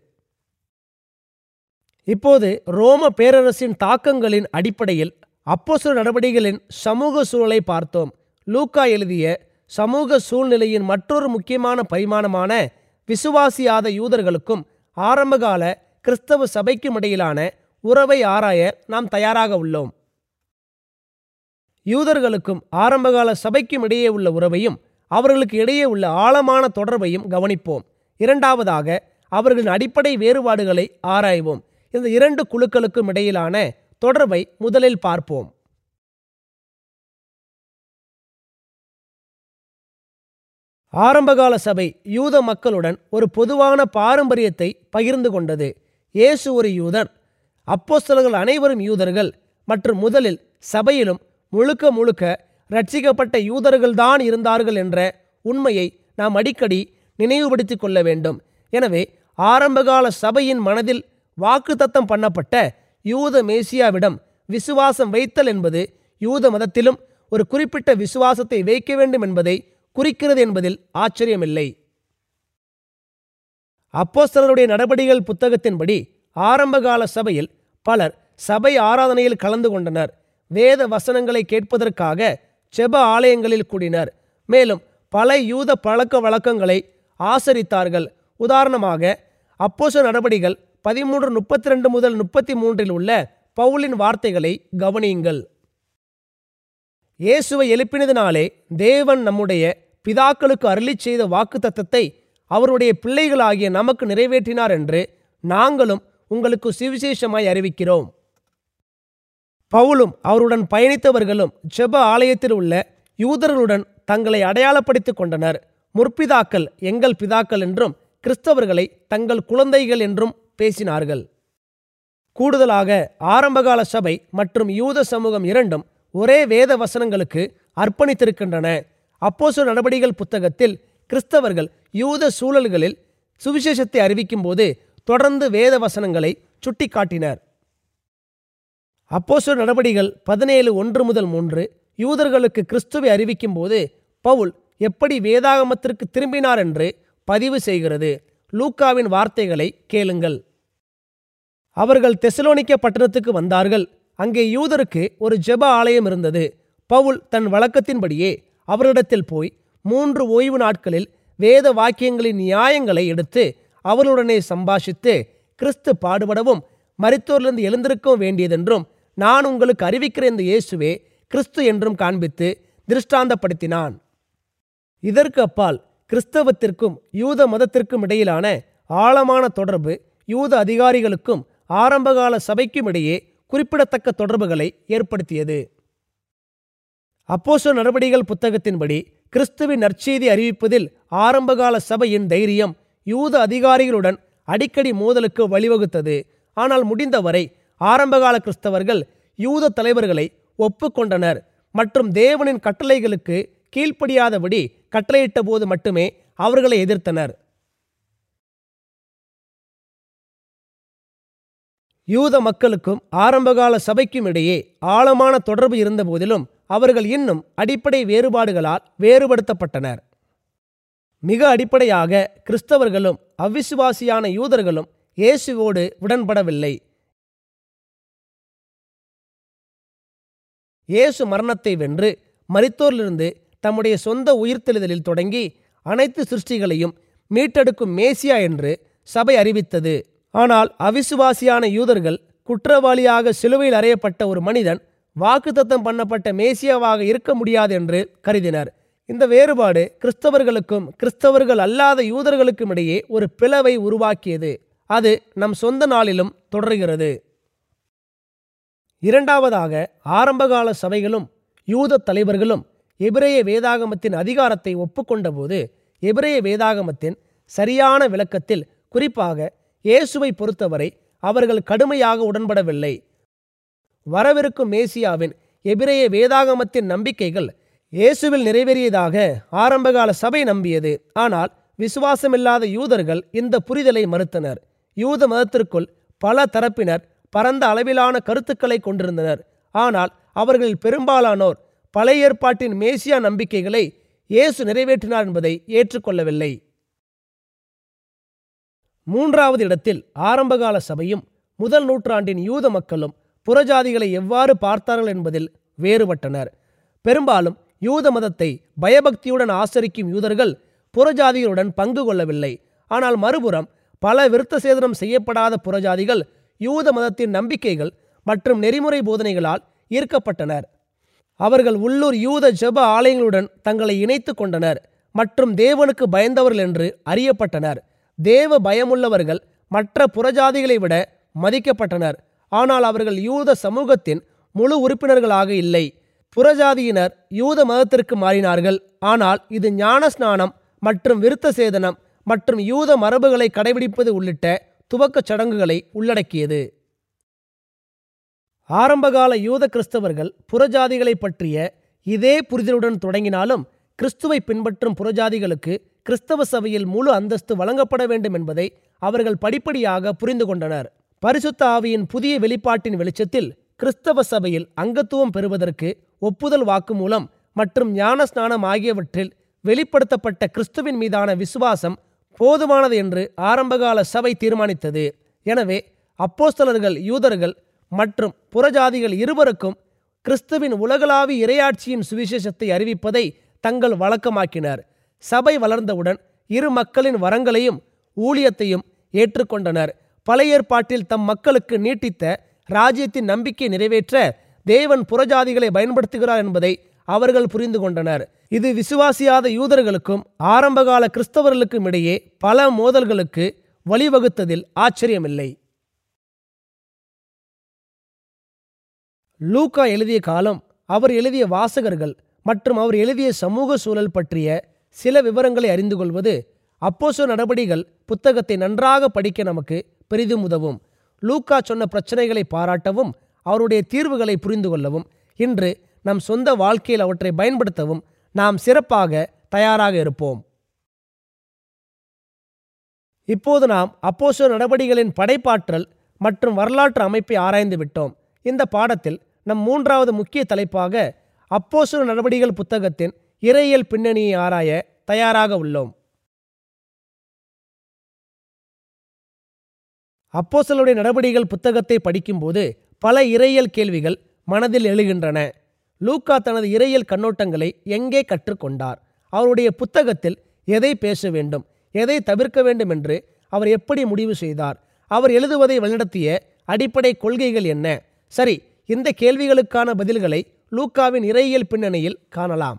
இப்போது ரோம பேரரசின் தாக்கங்களின் அடிப்படையில் அப்போஸ்தலர் நடவடிக்கைகளின் சமூக சூழலை பார்த்தோம் லூக்கா எழுதிய சமூக சூழ்நிலையின் மற்றொரு முக்கியமான பரிமாணமான விசுவாசியாத யூதர்களுக்கும் ஆரம்பகால கிறிஸ்தவ சபைக்கும் இடையிலான உறவை ஆராய நாம் தயாராக உள்ளோம் யூதர்களுக்கும் ஆரம்பகால சபைக்கும் இடையே உள்ள உறவையும் அவர்களுக்கு இடையே உள்ள ஆழமான தொடர்பையும் கவனிப்போம் இரண்டாவதாக அவர்களின் அடிப்படை வேறுபாடுகளை ஆராய்வோம் இந்த இரண்டு குழுக்களுக்கும் இடையிலான தொடர்பை முதலில் பார்ப்போம் ஆரம்பகால சபை யூத மக்களுடன் ஒரு பொதுவான பாரம்பரியத்தை பகிர்ந்து கொண்டது இயேசு ஒரு யூதர் அப்போஸ்தலர்கள் அனைவரும் யூதர்கள் மற்றும் முதலில் சபையிலும் முழுக்க முழுக்க ரட்சிக்கப்பட்ட யூதர்கள்தான் இருந்தார்கள் என்ற உண்மையை நாம் அடிக்கடி நினைவுபடுத்திக் கொள்ள வேண்டும் எனவே ஆரம்பகால சபையின் மனதில் வாக்குத்தத்தம் பண்ணப்பட்ட யூத மேசியாவிடம் விசுவாசம் வைத்தல் என்பது யூத மதத்திலும் ஒரு குறிப்பிட்ட விசுவாசத்தை வைக்க வேண்டும் என்பதை குறிக்கிறது என்பதில் ஆச்சரியமில்லை அப்போஸ்தலருடைய நடபடிகள் புத்தகத்தின்படி ஆரம்பகால சபையில் பலர் சபை ஆராதனையில் கலந்து கொண்டனர் வேத வசனங்களை கேட்பதற்காக செப ஆலயங்களில் கூடினர் மேலும் பல யூத பழக்க வழக்கங்களை ஆசரித்தார்கள் உதாரணமாக அப்போச நடபடிகள் பதிமூன்று முப்பத்தி ரெண்டு முதல் முப்பத்தி மூன்றில் உள்ள பவுலின் வார்த்தைகளை கவனியுங்கள் இயேசுவை எழுப்பினதினாலே தேவன் நம்முடைய பிதாக்களுக்கு அருளிச் செய்த வாக்குத்தத்தத்தை அவருடைய பிள்ளைகளாகிய நமக்கு நிறைவேற்றினார் என்று நாங்களும் உங்களுக்கு சுவிசேஷமாய் அறிவிக்கிறோம் பவுலும் அவருடன் பயணித்தவர்களும் ஜெப ஆலயத்தில் உள்ள யூதர்களுடன் தங்களை அடையாளப்படுத்திக் கொண்டனர் முற்பிதாக்கள் எங்கள் பிதாக்கள் என்றும் கிறிஸ்தவர்களை தங்கள் குழந்தைகள் என்றும் பேசினார்கள் கூடுதலாக ஆரம்பகால சபை மற்றும் யூத சமூகம் இரண்டும் ஒரே வேத வசனங்களுக்கு அர்ப்பணித்திருக்கின்றன அப்போசு நடவடிகள் புத்தகத்தில் கிறிஸ்தவர்கள் யூத சூழல்களில் சுவிசேஷத்தை அறிவிக்கும்போது தொடர்ந்து வேத வசனங்களை சுட்டிக்காட்டினர் அப்போசு நடவடிகள் பதினேழு ஒன்று முதல் மூன்று யூதர்களுக்கு கிறிஸ்துவை அறிவிக்கும்போது பவுல் எப்படி வேதாகமத்திற்கு திரும்பினார் என்று பதிவு செய்கிறது லூக்காவின் வார்த்தைகளை கேளுங்கள் அவர்கள் தெசலோனிக்க பட்டணத்துக்கு வந்தார்கள் அங்கே யூதருக்கு ஒரு ஜெப ஆலயம் இருந்தது பவுல் தன் வழக்கத்தின்படியே அவரிடத்தில் போய் மூன்று ஓய்வு நாட்களில் வேத வாக்கியங்களின் நியாயங்களை எடுத்து அவர்களுடனே சம்பாஷித்து கிறிஸ்து பாடுபடவும் மரித்தோரிலிருந்து எழுந்திருக்கவும் வேண்டியதென்றும் நான் உங்களுக்கு அறிவிக்கிற இந்த இயேசுவே கிறிஸ்து என்றும் காண்பித்து திருஷ்டாந்தப்படுத்தினான் இதற்கு அப்பால் கிறிஸ்தவத்திற்கும் யூத மதத்திற்கும் இடையிலான ஆழமான தொடர்பு யூத அதிகாரிகளுக்கும் ஆரம்பகால சபைக்கும் இடையே குறிப்பிடத்தக்க தொடர்புகளை ஏற்படுத்தியது அப்போசோ நடவடிகள் புத்தகத்தின்படி கிறிஸ்துவின் நற்செய்தி அறிவிப்பதில் ஆரம்பகால சபையின் தைரியம் யூத அதிகாரிகளுடன் அடிக்கடி மோதலுக்கு வழிவகுத்தது ஆனால் முடிந்தவரை ஆரம்பகால கிறிஸ்தவர்கள் யூத தலைவர்களை ஒப்புக்கொண்டனர் மற்றும் தேவனின் கட்டளைகளுக்கு கீழ்ப்படியாதபடி கட்டளையிட்ட போது மட்டுமே அவர்களை எதிர்த்தனர் யூத மக்களுக்கும் ஆரம்பகால சபைக்கும் இடையே ஆழமான தொடர்பு இருந்தபோதிலும் அவர்கள் இன்னும் அடிப்படை வேறுபாடுகளால் வேறுபடுத்தப்பட்டனர் மிக அடிப்படையாக கிறிஸ்தவர்களும் அவ்விசுவாசியான யூதர்களும் இயேசுவோடு உடன்படவில்லை இயேசு மரணத்தை வென்று மரித்தோரிலிருந்து தம்முடைய சொந்த உயிர்த்தெழுதலில் தொடங்கி அனைத்து சிருஷ்டிகளையும் மீட்டெடுக்கும் மேசியா என்று சபை அறிவித்தது ஆனால் அவிசுவாசியான யூதர்கள் குற்றவாளியாக சிலுவையில் அறையப்பட்ட ஒரு மனிதன் வாக்குத்தத்தம் பண்ணப்பட்ட மேசியாவாக இருக்க முடியாது என்று கருதினர் இந்த வேறுபாடு கிறிஸ்தவர்களுக்கும் கிறிஸ்தவர்கள் அல்லாத யூதர்களுக்கும் இடையே ஒரு பிளவை உருவாக்கியது அது நம் சொந்த நாளிலும் தொடர்கிறது இரண்டாவதாக ஆரம்பகால சபைகளும் யூத தலைவர்களும் எபிரேய வேதாகமத்தின் அதிகாரத்தை ஒப்புக்கொண்டபோது எபிரேய வேதாகமத்தின் சரியான விளக்கத்தில் குறிப்பாக இயேசுவை பொறுத்தவரை அவர்கள் கடுமையாக உடன்படவில்லை வரவிருக்கும் மேசியாவின் எபிரேய வேதாகமத்தின் நம்பிக்கைகள் இயேசுவில் நிறைவேறியதாக ஆரம்பகால சபை நம்பியது ஆனால் விசுவாசமில்லாத யூதர்கள் இந்த புரிதலை மறுத்தனர் யூத மதத்திற்குள் பல தரப்பினர் பரந்த அளவிலான கருத்துக்களை கொண்டிருந்தனர் ஆனால் அவர்களில் பெரும்பாலானோர் பழைய ஏற்பாட்டின் மேசியா நம்பிக்கைகளை இயேசு நிறைவேற்றினார் என்பதை ஏற்றுக்கொள்ளவில்லை மூன்றாவது இடத்தில் ஆரம்பகால சபையும் முதல் நூற்றாண்டின் யூத மக்களும் புறஜாதிகளை எவ்வாறு பார்த்தார்கள் என்பதில் வேறுபட்டனர் பெரும்பாலும் யூத மதத்தை பயபக்தியுடன் ஆசரிக்கும் யூதர்கள் புறஜாதிகளுடன் பங்கு கொள்ளவில்லை ஆனால் மறுபுறம் பல விருத்த சேதனம் செய்யப்படாத புறஜாதிகள் யூத மதத்தின் நம்பிக்கைகள் மற்றும் நெறிமுறை போதனைகளால் ஈர்க்கப்பட்டனர் அவர்கள் உள்ளூர் யூத ஜெப ஆலயங்களுடன் தங்களை இணைத்து கொண்டனர் மற்றும் தேவனுக்கு பயந்தவர்கள் என்று அறியப்பட்டனர் தேவ பயமுள்ளவர்கள் மற்ற புறஜாதிகளை விட மதிக்கப்பட்டனர் ஆனால் அவர்கள் யூத சமூகத்தின் முழு உறுப்பினர்களாக இல்லை புறஜாதியினர் யூத மதத்திற்கு மாறினார்கள் ஆனால் இது ஞானஸ்நானம் மற்றும் விருத்த சேதனம் மற்றும் யூத மரபுகளை கடைபிடிப்பது உள்ளிட்ட துவக்கச் சடங்குகளை உள்ளடக்கியது ஆரம்பகால யூத கிறிஸ்தவர்கள் புறஜாதிகளை பற்றிய இதே புரிதலுடன் தொடங்கினாலும் கிறிஸ்துவை பின்பற்றும் புறஜாதிகளுக்கு கிறிஸ்தவ சபையில் முழு அந்தஸ்து வழங்கப்பட வேண்டும் என்பதை அவர்கள் படிப்படியாக புரிந்து கொண்டனர் பரிசுத்த ஆவியின் புதிய வெளிப்பாட்டின் வெளிச்சத்தில் கிறிஸ்தவ சபையில் அங்கத்துவம் பெறுவதற்கு ஒப்புதல் வாக்குமூலம் மற்றும் ஞான ஸ்நானம் ஆகியவற்றில் வெளிப்படுத்தப்பட்ட கிறிஸ்துவின் மீதான விசுவாசம் போதுமானது என்று ஆரம்பகால சபை தீர்மானித்தது எனவே அப்போஸ்தலர்கள் யூதர்கள் மற்றும் புறஜாதிகள் இருவருக்கும் கிறிஸ்துவின் உலகளாவி இரையாட்சியின் சுவிசேஷத்தை அறிவிப்பதை தங்கள் வழக்கமாக்கினர் சபை வளர்ந்தவுடன் இரு மக்களின் வரங்களையும் ஊழியத்தையும் ஏற்றுக்கொண்டனர் பழைய ஏற்பாட்டில் தம் மக்களுக்கு நீட்டித்த ராஜ்யத்தின் நம்பிக்கை நிறைவேற்ற தேவன் புறஜாதிகளை பயன்படுத்துகிறார் என்பதை அவர்கள் புரிந்து கொண்டனர் இது விசுவாசியாத யூதர்களுக்கும் ஆரம்பகால கிறிஸ்தவர்களுக்கும் இடையே பல மோதல்களுக்கு வழிவகுத்ததில் ஆச்சரியமில்லை லூக்கா எழுதிய காலம் அவர் எழுதிய வாசகர்கள் மற்றும் அவர் எழுதிய சமூக சூழல் பற்றிய சில விவரங்களை அறிந்து கொள்வது அப்போசோ நடபடிகள் புத்தகத்தை நன்றாக படிக்க நமக்கு பெரிதும் உதவும் லூக்கா சொன்ன பிரச்சனைகளை பாராட்டவும் அவருடைய தீர்வுகளை புரிந்து கொள்ளவும் இன்று நம் சொந்த வாழ்க்கையில் அவற்றை பயன்படுத்தவும் நாம் சிறப்பாக தயாராக இருப்போம் இப்போது நாம் அப்போசோ நடவடிகளின் படைப்பாற்றல் மற்றும் வரலாற்று அமைப்பை ஆராய்ந்து விட்டோம் இந்த பாடத்தில் நம் மூன்றாவது முக்கிய தலைப்பாக அப்போசோ நடவடிகள் புத்தகத்தின் இறையியல் பின்னணியை ஆராய தயாராக உள்ளோம் அப்போசலுடைய நடவடிக்கைகள் புத்தகத்தை படிக்கும்போது பல இறையியல் கேள்விகள் மனதில் எழுகின்றன லூக்கா தனது இறையியல் கண்ணோட்டங்களை எங்கே கற்றுக்கொண்டார் அவருடைய புத்தகத்தில் எதை பேச வேண்டும் எதை தவிர்க்க வேண்டும் என்று அவர் எப்படி முடிவு செய்தார் அவர் எழுதுவதை வழிநடத்திய அடிப்படை கொள்கைகள் என்ன சரி இந்த கேள்விகளுக்கான பதில்களை லூக்காவின் இறையியல் பின்னணியில் காணலாம்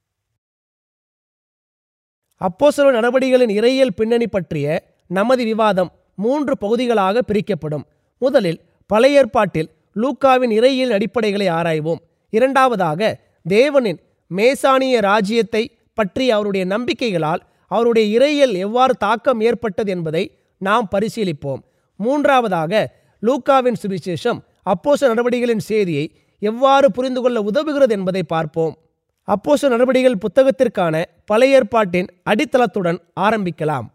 அப்போசலோ நடவடிக்கைகளின் இறையியல் பின்னணி பற்றிய நமது விவாதம் மூன்று பகுதிகளாக பிரிக்கப்படும் முதலில் பழைய ஏற்பாட்டில் லூக்காவின் இறையியல் அடிப்படைகளை ஆராய்வோம் இரண்டாவதாக தேவனின் மேசானிய ராஜ்யத்தை பற்றி அவருடைய நம்பிக்கைகளால் அவருடைய இறையியல் எவ்வாறு தாக்கம் ஏற்பட்டது என்பதை நாம் பரிசீலிப்போம் மூன்றாவதாக லூக்காவின் சுவிசேஷம் அப்போச நடவடிக்கைகளின் செய்தியை எவ்வாறு புரிந்து கொள்ள உதவுகிறது என்பதை பார்ப்போம் அப்போச நடவடிக்கைகள் புத்தகத்திற்கான பழைய ஏற்பாட்டின் அடித்தளத்துடன் ஆரம்பிக்கலாம்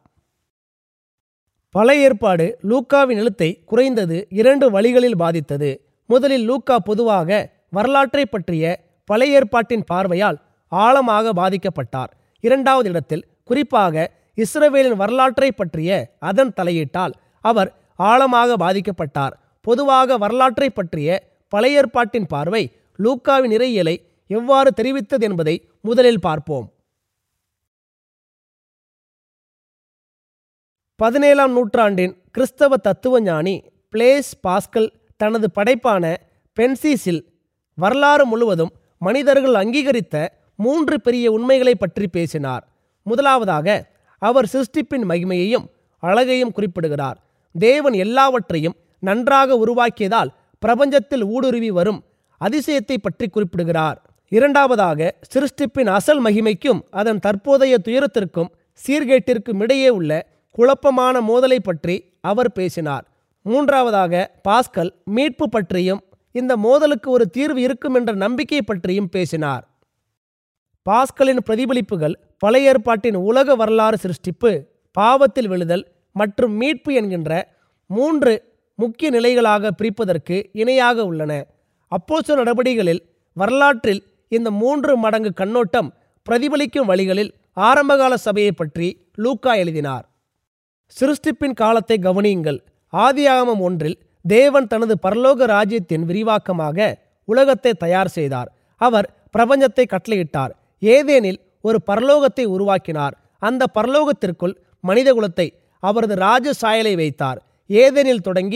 பழைய ஏற்பாடு லூக்காவின் எழுத்தை குறைந்தது இரண்டு வழிகளில் பாதித்தது முதலில் லூக்கா பொதுவாக வரலாற்றை பற்றிய பழைய ஏற்பாட்டின் பார்வையால் ஆழமாக பாதிக்கப்பட்டார் இரண்டாவது இடத்தில் குறிப்பாக இஸ்ரவேலின் வரலாற்றை பற்றிய அதன் தலையீட்டால் அவர் ஆழமாக பாதிக்கப்பட்டார் பொதுவாக வரலாற்றை பற்றிய பழைய ஏற்பாட்டின் பார்வை லூக்காவின் இறையியலை எவ்வாறு தெரிவித்தது என்பதை முதலில் பார்ப்போம் பதினேழாம் நூற்றாண்டின் கிறிஸ்தவ தத்துவ ஞானி பிளேஸ் பாஸ்கல் தனது படைப்பான பென்சிஸில் வரலாறு முழுவதும் மனிதர்கள் அங்கீகரித்த மூன்று பெரிய உண்மைகளை பற்றி பேசினார் முதலாவதாக அவர் சிருஷ்டிப்பின் மகிமையையும் அழகையும் குறிப்பிடுகிறார் தேவன் எல்லாவற்றையும் நன்றாக உருவாக்கியதால் பிரபஞ்சத்தில் ஊடுருவி வரும் அதிசயத்தை பற்றி குறிப்பிடுகிறார் இரண்டாவதாக சிருஷ்டிப்பின் அசல் மகிமைக்கும் அதன் தற்போதைய துயரத்திற்கும் சீர்கேட்டிற்கும் இடையே உள்ள குழப்பமான மோதலை பற்றி அவர் பேசினார் மூன்றாவதாக பாஸ்கல் மீட்பு பற்றியும் இந்த மோதலுக்கு ஒரு தீர்வு இருக்கும் என்ற நம்பிக்கை பற்றியும் பேசினார் பாஸ்கலின் பிரதிபலிப்புகள் பழைய ஏற்பாட்டின் உலக வரலாறு சிருஷ்டிப்பு பாவத்தில் விழுதல் மற்றும் மீட்பு என்கின்ற மூன்று முக்கிய நிலைகளாக பிரிப்பதற்கு இணையாக உள்ளன அப்போசோ நடவடிக்கைகளில் வரலாற்றில் இந்த மூன்று மடங்கு கண்ணோட்டம் பிரதிபலிக்கும் வழிகளில் ஆரம்பகால சபையை பற்றி லூக்கா எழுதினார் சிருஷ்டிப்பின் காலத்தை கவனியுங்கள் ஆதியாகமம் ஒன்றில் தேவன் தனது பரலோக ராஜ்யத்தின் விரிவாக்கமாக உலகத்தை தயார் செய்தார் அவர் பிரபஞ்சத்தை கட்டளையிட்டார் ஏதேனில் ஒரு பரலோகத்தை உருவாக்கினார் அந்த பரலோகத்திற்குள் மனிதகுலத்தை அவரது ராஜ சாயலை வைத்தார் ஏதேனில் தொடங்கி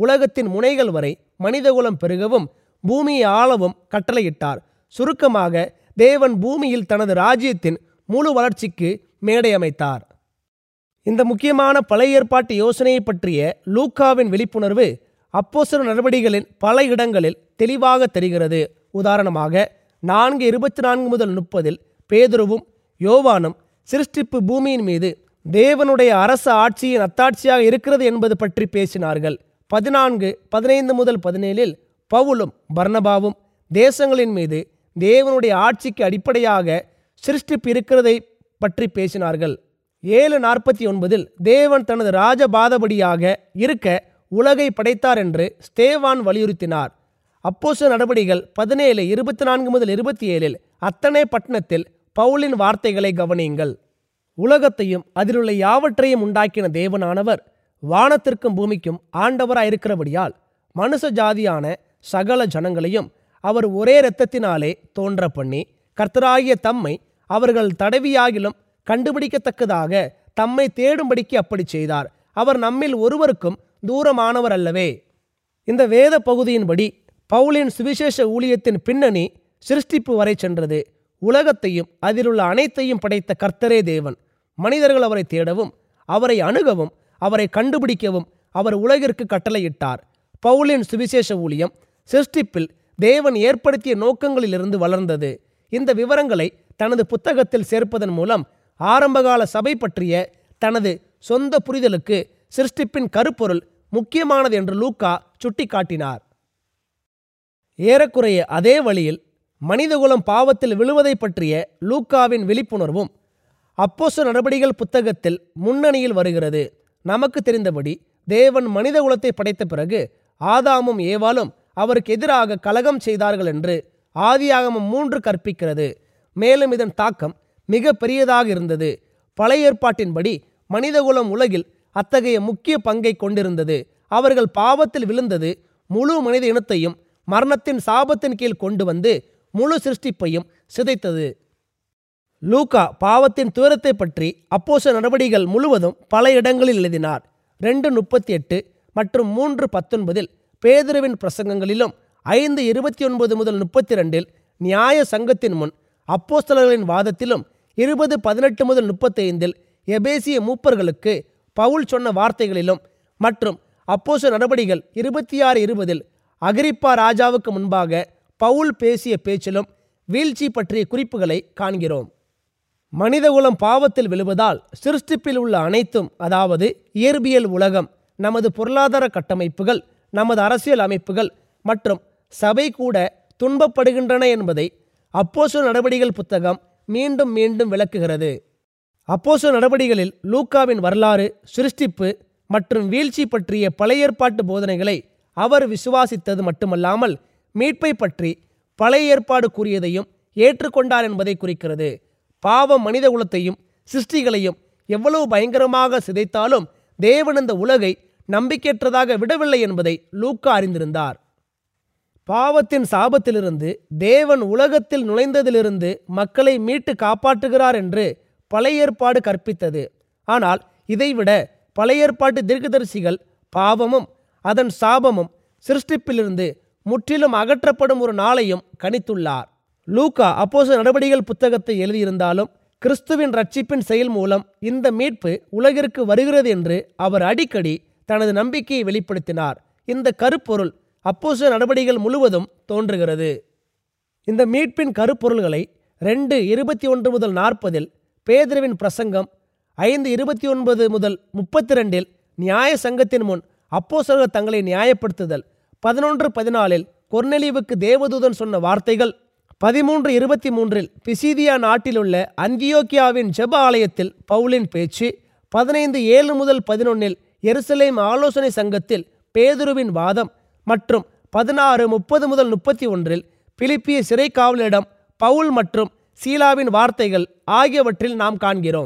உலகத்தின் முனைகள் வரை மனிதகுலம் பெருகவும் பூமியை ஆளவும் கட்டளையிட்டார் சுருக்கமாக தேவன் பூமியில் தனது ராஜ்யத்தின் முழு வளர்ச்சிக்கு மேடை அமைத்தார் இந்த முக்கியமான பழைய ஏற்பாட்டு யோசனையை பற்றிய லூக்காவின் விழிப்புணர்வு அப்போஸ்தலர் நடவடிக்கைகளின் பல இடங்களில் தெளிவாக தெரிகிறது உதாரணமாக நான்கு இருபத்தி நான்கு முதல் முப்பதில் பேதுருவும் யோவானும் சிருஷ்டிப்பு பூமியின் மீது தேவனுடைய அரச ஆட்சியின் அத்தாட்சியாக இருக்கிறது என்பது பற்றி பேசினார்கள் பதினான்கு பதினைந்து முதல் பதினேழில் பவுலும் பர்னபாவும் தேசங்களின் மீது தேவனுடைய ஆட்சிக்கு அடிப்படையாக சிருஷ்டிப்பு இருக்கிறதை பற்றி பேசினார்கள் ஏழு நாற்பத்தி ஒன்பதில் தேவன் தனது ராஜபாதபடியாக இருக்க உலகை படைத்தார் என்று ஸ்தேவான் வலியுறுத்தினார் அப்போச நடவடிகள் பதினேழு இருபத்தி நான்கு முதல் இருபத்தி ஏழில் அத்தனை பட்டணத்தில் பவுலின் வார்த்தைகளை கவனியுங்கள் உலகத்தையும் அதிலுள்ள யாவற்றையும் உண்டாக்கின தேவனானவர் வானத்திற்கும் பூமிக்கும் ஆண்டவராயிருக்கிறபடியால் மனுஷ ஜாதியான சகல ஜனங்களையும் அவர் ஒரே இரத்தத்தினாலே தோன்ற பண்ணி கர்த்தராகிய தம்மை அவர்கள் தடவியாகிலும் கண்டுபிடிக்கத்தக்கதாக தம்மை தேடும்படிக்கு அப்படி செய்தார் அவர் நம்மில் ஒருவருக்கும் தூரமானவர் அல்லவே இந்த வேத பகுதியின்படி பவுலின் சுவிசேஷ ஊழியத்தின் பின்னணி சிருஷ்டிப்பு வரை சென்றது உலகத்தையும் அதிலுள்ள அனைத்தையும் படைத்த கர்த்தரே தேவன் மனிதர்கள் அவரை தேடவும் அவரை அணுகவும் அவரை கண்டுபிடிக்கவும் அவர் உலகிற்கு கட்டளையிட்டார் பவுலின் சுவிசேஷ ஊழியம் சிருஷ்டிப்பில் தேவன் ஏற்படுத்திய நோக்கங்களிலிருந்து வளர்ந்தது இந்த விவரங்களை தனது புத்தகத்தில் சேர்ப்பதன் மூலம் ஆரம்பகால சபை பற்றிய தனது சொந்த புரிதலுக்கு சிருஷ்டிப்பின் கருப்பொருள் முக்கியமானது என்று லூக்கா சுட்டிக்காட்டினார் ஏறக்குறைய அதே வழியில் மனிதகுலம் பாவத்தில் விழுவதை பற்றிய லூக்காவின் விழிப்புணர்வும் அப்போச நடவடிக்கைகள் புத்தகத்தில் முன்னணியில் வருகிறது நமக்கு தெரிந்தபடி தேவன் மனிதகுலத்தை படைத்த பிறகு ஆதாமும் ஏவாலும் அவருக்கு எதிராக கலகம் செய்தார்கள் என்று ஆதியாகமம் மூன்று கற்பிக்கிறது மேலும் இதன் தாக்கம் மிக பெரியதாக இருந்தது பழைய ஏற்பாட்டின்படி மனிதகுலம் உலகில் அத்தகைய முக்கிய பங்கை கொண்டிருந்தது அவர்கள் பாவத்தில் விழுந்தது முழு மனித இனத்தையும் மரணத்தின் சாபத்தின் கீழ் கொண்டு வந்து முழு சிருஷ்டிப்பையும் சிதைத்தது லூகா பாவத்தின் துயரத்தை பற்றி அப்போச நடவடிக்கைகள் முழுவதும் பல இடங்களில் எழுதினார் ரெண்டு முப்பத்தி எட்டு மற்றும் மூன்று பத்தொன்பதில் பேதுருவின் பிரசங்கங்களிலும் ஐந்து இருபத்தி ஒன்பது முதல் முப்பத்தி ரெண்டில் நியாய சங்கத்தின் முன் அப்போஸ்தலர்களின் வாதத்திலும் இருபது பதினெட்டு முதல் முப்பத்தைந்தில் எபேசிய மூப்பர்களுக்கு பவுல் சொன்ன வார்த்தைகளிலும் மற்றும் அப்போச நடவடிக்கைகள் இருபத்தி ஆறு இருபதில் அகிரிப்பா ராஜாவுக்கு முன்பாக பவுல் பேசிய பேச்சிலும் வீழ்ச்சி பற்றிய குறிப்புகளை காண்கிறோம் மனிதகுலம் பாவத்தில் விழுவதால் சிருஷ்டிப்பில் உள்ள அனைத்தும் அதாவது இயற்பியல் உலகம் நமது பொருளாதார கட்டமைப்புகள் நமது அரசியல் அமைப்புகள் மற்றும் சபை கூட துன்பப்படுகின்றன என்பதை அப்போசோ நடவடிக்கைகள் புத்தகம் மீண்டும் மீண்டும் விளக்குகிறது அப்போசோ நடவடிக்கைகளில் லூக்காவின் வரலாறு சிருஷ்டிப்பு மற்றும் வீழ்ச்சி பற்றிய பழைய ஏற்பாட்டு போதனைகளை அவர் விசுவாசித்தது மட்டுமல்லாமல் மீட்பை பற்றி பழைய ஏற்பாடு கூறியதையும் ஏற்றுக்கொண்டார் என்பதை குறிக்கிறது பாவம் மனித குலத்தையும் சிருஷ்டிகளையும் எவ்வளவு பயங்கரமாக சிதைத்தாலும் தேவன் இந்த உலகை நம்பிக்கையற்றதாக விடவில்லை என்பதை லூக்கா அறிந்திருந்தார் பாவத்தின் சாபத்திலிருந்து தேவன் உலகத்தில் நுழைந்ததிலிருந்து மக்களை மீட்டு காப்பாற்றுகிறார் என்று பழைய ஏற்பாடு கற்பித்தது ஆனால் இதைவிட பழைய ஏற்பாட்டு தீர்க்கதரிசிகள் பாவமும் அதன் சாபமும் சிருஷ்டிப்பிலிருந்து முற்றிலும் அகற்றப்படும் ஒரு நாளையும் கணித்துள்ளார் லூக்கா அப்போச நடவடிக்கைகள் புத்தகத்தை எழுதியிருந்தாலும் கிறிஸ்துவின் ரட்சிப்பின் செயல் மூலம் இந்த மீட்பு உலகிற்கு வருகிறது என்று அவர் அடிக்கடி தனது நம்பிக்கையை வெளிப்படுத்தினார் இந்த கருப்பொருள் அப்போச நடவடிக்கைகள் முழுவதும் தோன்றுகிறது இந்த மீட்பின் கருப்பொருள்களை ரெண்டு இருபத்தி ஒன்று முதல் நாற்பதில் பேதுருவின் பிரசங்கம் ஐந்து இருபத்தி ஒன்பது முதல் முப்பத்தி ரெண்டில் நியாய சங்கத்தின் முன் அப்போசர்கள் தங்களை நியாயப்படுத்துதல் பதினொன்று பதினாலில் கொர்னெலிவுக்கு தேவதூதன் சொன்ன வார்த்தைகள் பதிமூன்று இருபத்தி மூன்றில் பிசிதியா நாட்டிலுள்ள அந்தியோக்கியாவின் ஜெப ஆலயத்தில் பவுலின் பேச்சு பதினைந்து ஏழு முதல் பதினொன்னில் எருசலேம் ஆலோசனை சங்கத்தில் பேதுருவின் வாதம் மற்றும் பதினாறு முப்பது முதல் முப்பத்தி ஒன்றில் பிலிப்பிய சிறை காவலரிடம் பவுல் மற்றும் சீலாவின் வார்த்தைகள் ஆகியவற்றில் நாம் காண்கிறோம்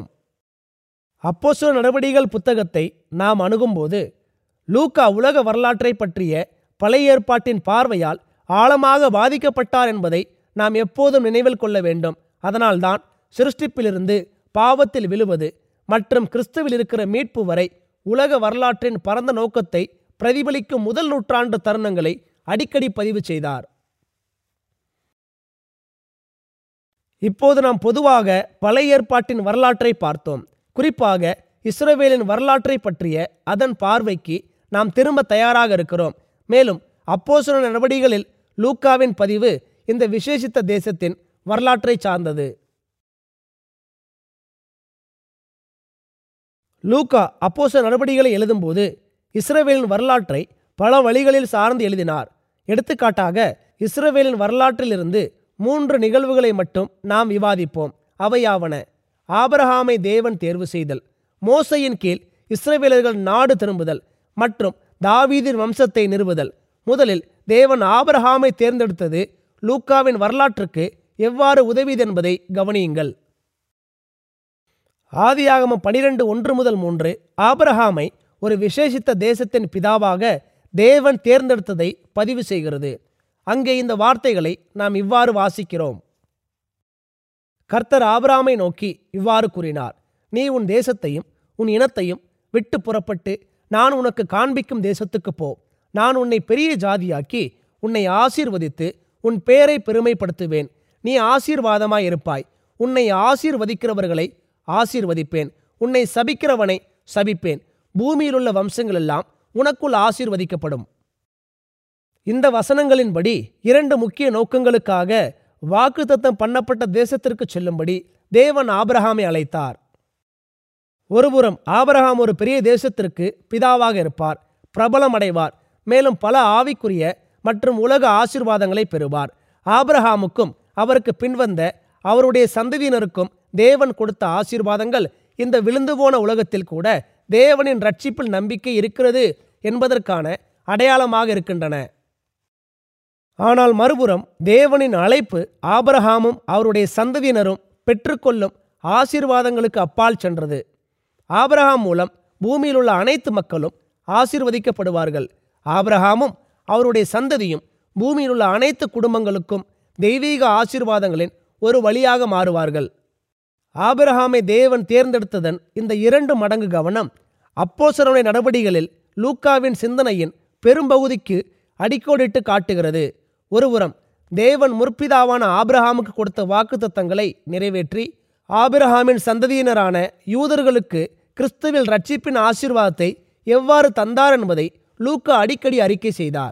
அப்போசோ நடவடிக்கைகள் புத்தகத்தை நாம் அணுகும்போது லூக்கா உலக வரலாற்றை பற்றிய பழைய ஏற்பாட்டின் பார்வையால் ஆழமாக பாதிக்கப்பட்டார் என்பதை நாம் எப்போதும் நினைவில் கொள்ள வேண்டும் அதனால்தான் சிருஷ்டிப்பிலிருந்து பாவத்தில் விழுவது மற்றும் கிறிஸ்துவில் இருக்கிற மீட்பு வரை உலக வரலாற்றின் பரந்த நோக்கத்தை பிரதிபலிக்கும் முதல் நூற்றாண்டு தருணங்களை அடிக்கடி பதிவு செய்தார் இப்போது நாம் பொதுவாக பழைய ஏற்பாட்டின் வரலாற்றை பார்த்தோம் குறிப்பாக இஸ்ரவேலின் வரலாற்றை பற்றிய அதன் பார்வைக்கு நாம் திரும்ப தயாராக இருக்கிறோம் மேலும் அப்போஸ்தல நடவடிக்கைகளில் லூக்காவின் பதிவு இந்த விசேஷித்த தேசத்தின் வரலாற்றை சார்ந்தது லூக்கா அப்போஸ்தல நடவடிக்கைகளை எழுதும்போது இஸ்ரவேலின் வரலாற்றை பல வழிகளில் சார்ந்து எழுதினார் எடுத்துக்காட்டாக இஸ்ரவேலின் வரலாற்றிலிருந்து மூன்று நிகழ்வுகளை மட்டும் நாம் விவாதிப்போம் அவையாவன ஆபிரகாமை தேவன் தேர்வு செய்தல் மோசையின் கீழ் இஸ்ரவேலர்கள் நாடு திரும்புதல் மற்றும் தாவீதின் வம்சத்தை நிறுவுதல் முதலில் தேவன் ஆபிரகாமை தேர்ந்தெடுத்தது லூக்காவின் வரலாற்றுக்கு எவ்வாறு உதவியது என்பதை கவனியுங்கள் ஆதியாகமம் பனிரெண்டு ஒன்று முதல் மூன்று ஆபிரகாமை ஒரு விசேஷித்த தேசத்தின் பிதாவாக தேவன் தேர்ந்தெடுத்ததை பதிவு செய்கிறது அங்கே இந்த வார்த்தைகளை நாம் இவ்வாறு வாசிக்கிறோம் கர்த்தர் ஆபிரகாமை நோக்கி இவ்வாறு கூறினார் நீ உன் தேசத்தையும் உன் இனத்தையும் விட்டு புறப்பட்டு நான் உனக்கு காண்பிக்கும் தேசத்துக்கு போ நான் உன்னை பெரிய ஜாதியாக்கி உன்னை ஆசீர்வதித்து உன் பேரை பெருமைப்படுத்துவேன் நீ ஆசீர்வாதமாய் இருப்பாய் உன்னை ஆசீர்வதிக்கிறவர்களை ஆசீர்வதிப்பேன் உன்னை சபிக்கிறவனை சபிப்பேன் பூமியிலுள்ள வம்சங்களெல்லாம் உனக்குள் ஆசீர்வதிக்கப்படும் இந்த வசனங்களின்படி இரண்டு முக்கிய நோக்கங்களுக்காக வாக்குத்தத்தம் பண்ணப்பட்ட தேசத்திற்கு செல்லும்படி தேவன் ஆபிரகாமை அழைத்தார் ஒருபுறம் ஆபிரகாம் ஒரு பெரிய தேசத்திற்கு பிதாவாக இருப்பார் பிரபலம் அடைவார் மேலும் பல ஆவிக்குரிய மற்றும் உலக ஆசீர்வாதங்களை பெறுவார் ஆபிரகாமுக்கும் அவருக்கு பின்வந்த அவருடைய சந்ததியினருக்கும் தேவன் கொடுத்த ஆசீர்வாதங்கள் இந்த விழுந்து போன உலகத்தில் கூட தேவனின் ரட்சிப்பில் நம்பிக்கை இருக்கிறது என்பதற்கான அடையாளமாக இருக்கின்றன ஆனால் மறுபுறம் தேவனின் அழைப்பு ஆபிரகாமும் அவருடைய சந்ததியினரும் பெற்றுக்கொள்ளும் ஆசீர்வாதங்களுக்கு அப்பால் சென்றது ஆபிரகாம் மூலம் பூமியில் உள்ள அனைத்து மக்களும் ஆசீர்வதிக்கப்படுவார்கள் ஆபிரகாமும் அவருடைய சந்ததியும் பூமியில் உள்ள அனைத்து குடும்பங்களுக்கும் தெய்வீக ஆசீர்வாதங்களின் ஒரு வழியாக மாறுவார்கள் ஆபிரகாமை தேவன் தேர்ந்தெடுத்ததன் இந்த இரண்டு மடங்கு கவனம் அப்போசரனுடைய நடவடிக்கைகளில் லூக்காவின் சிந்தனையின் பெரும்பகுதிக்கு அடிக்கோடிட்டு காட்டுகிறது ஒருபுறம் தேவன் முற்பிதாவான ஆபிரகாமுக்கு கொடுத்த வாக்குத்தத்தங்களை நிறைவேற்றி ஆபிரகாமின் சந்ததியினரான யூதர்களுக்கு கிறிஸ்துவில் ரட்சிப்பின் ஆசீர்வாதத்தை எவ்வாறு தந்தார் என்பதை லூக்கா அடிக்கடி அறிக்கை செய்தார்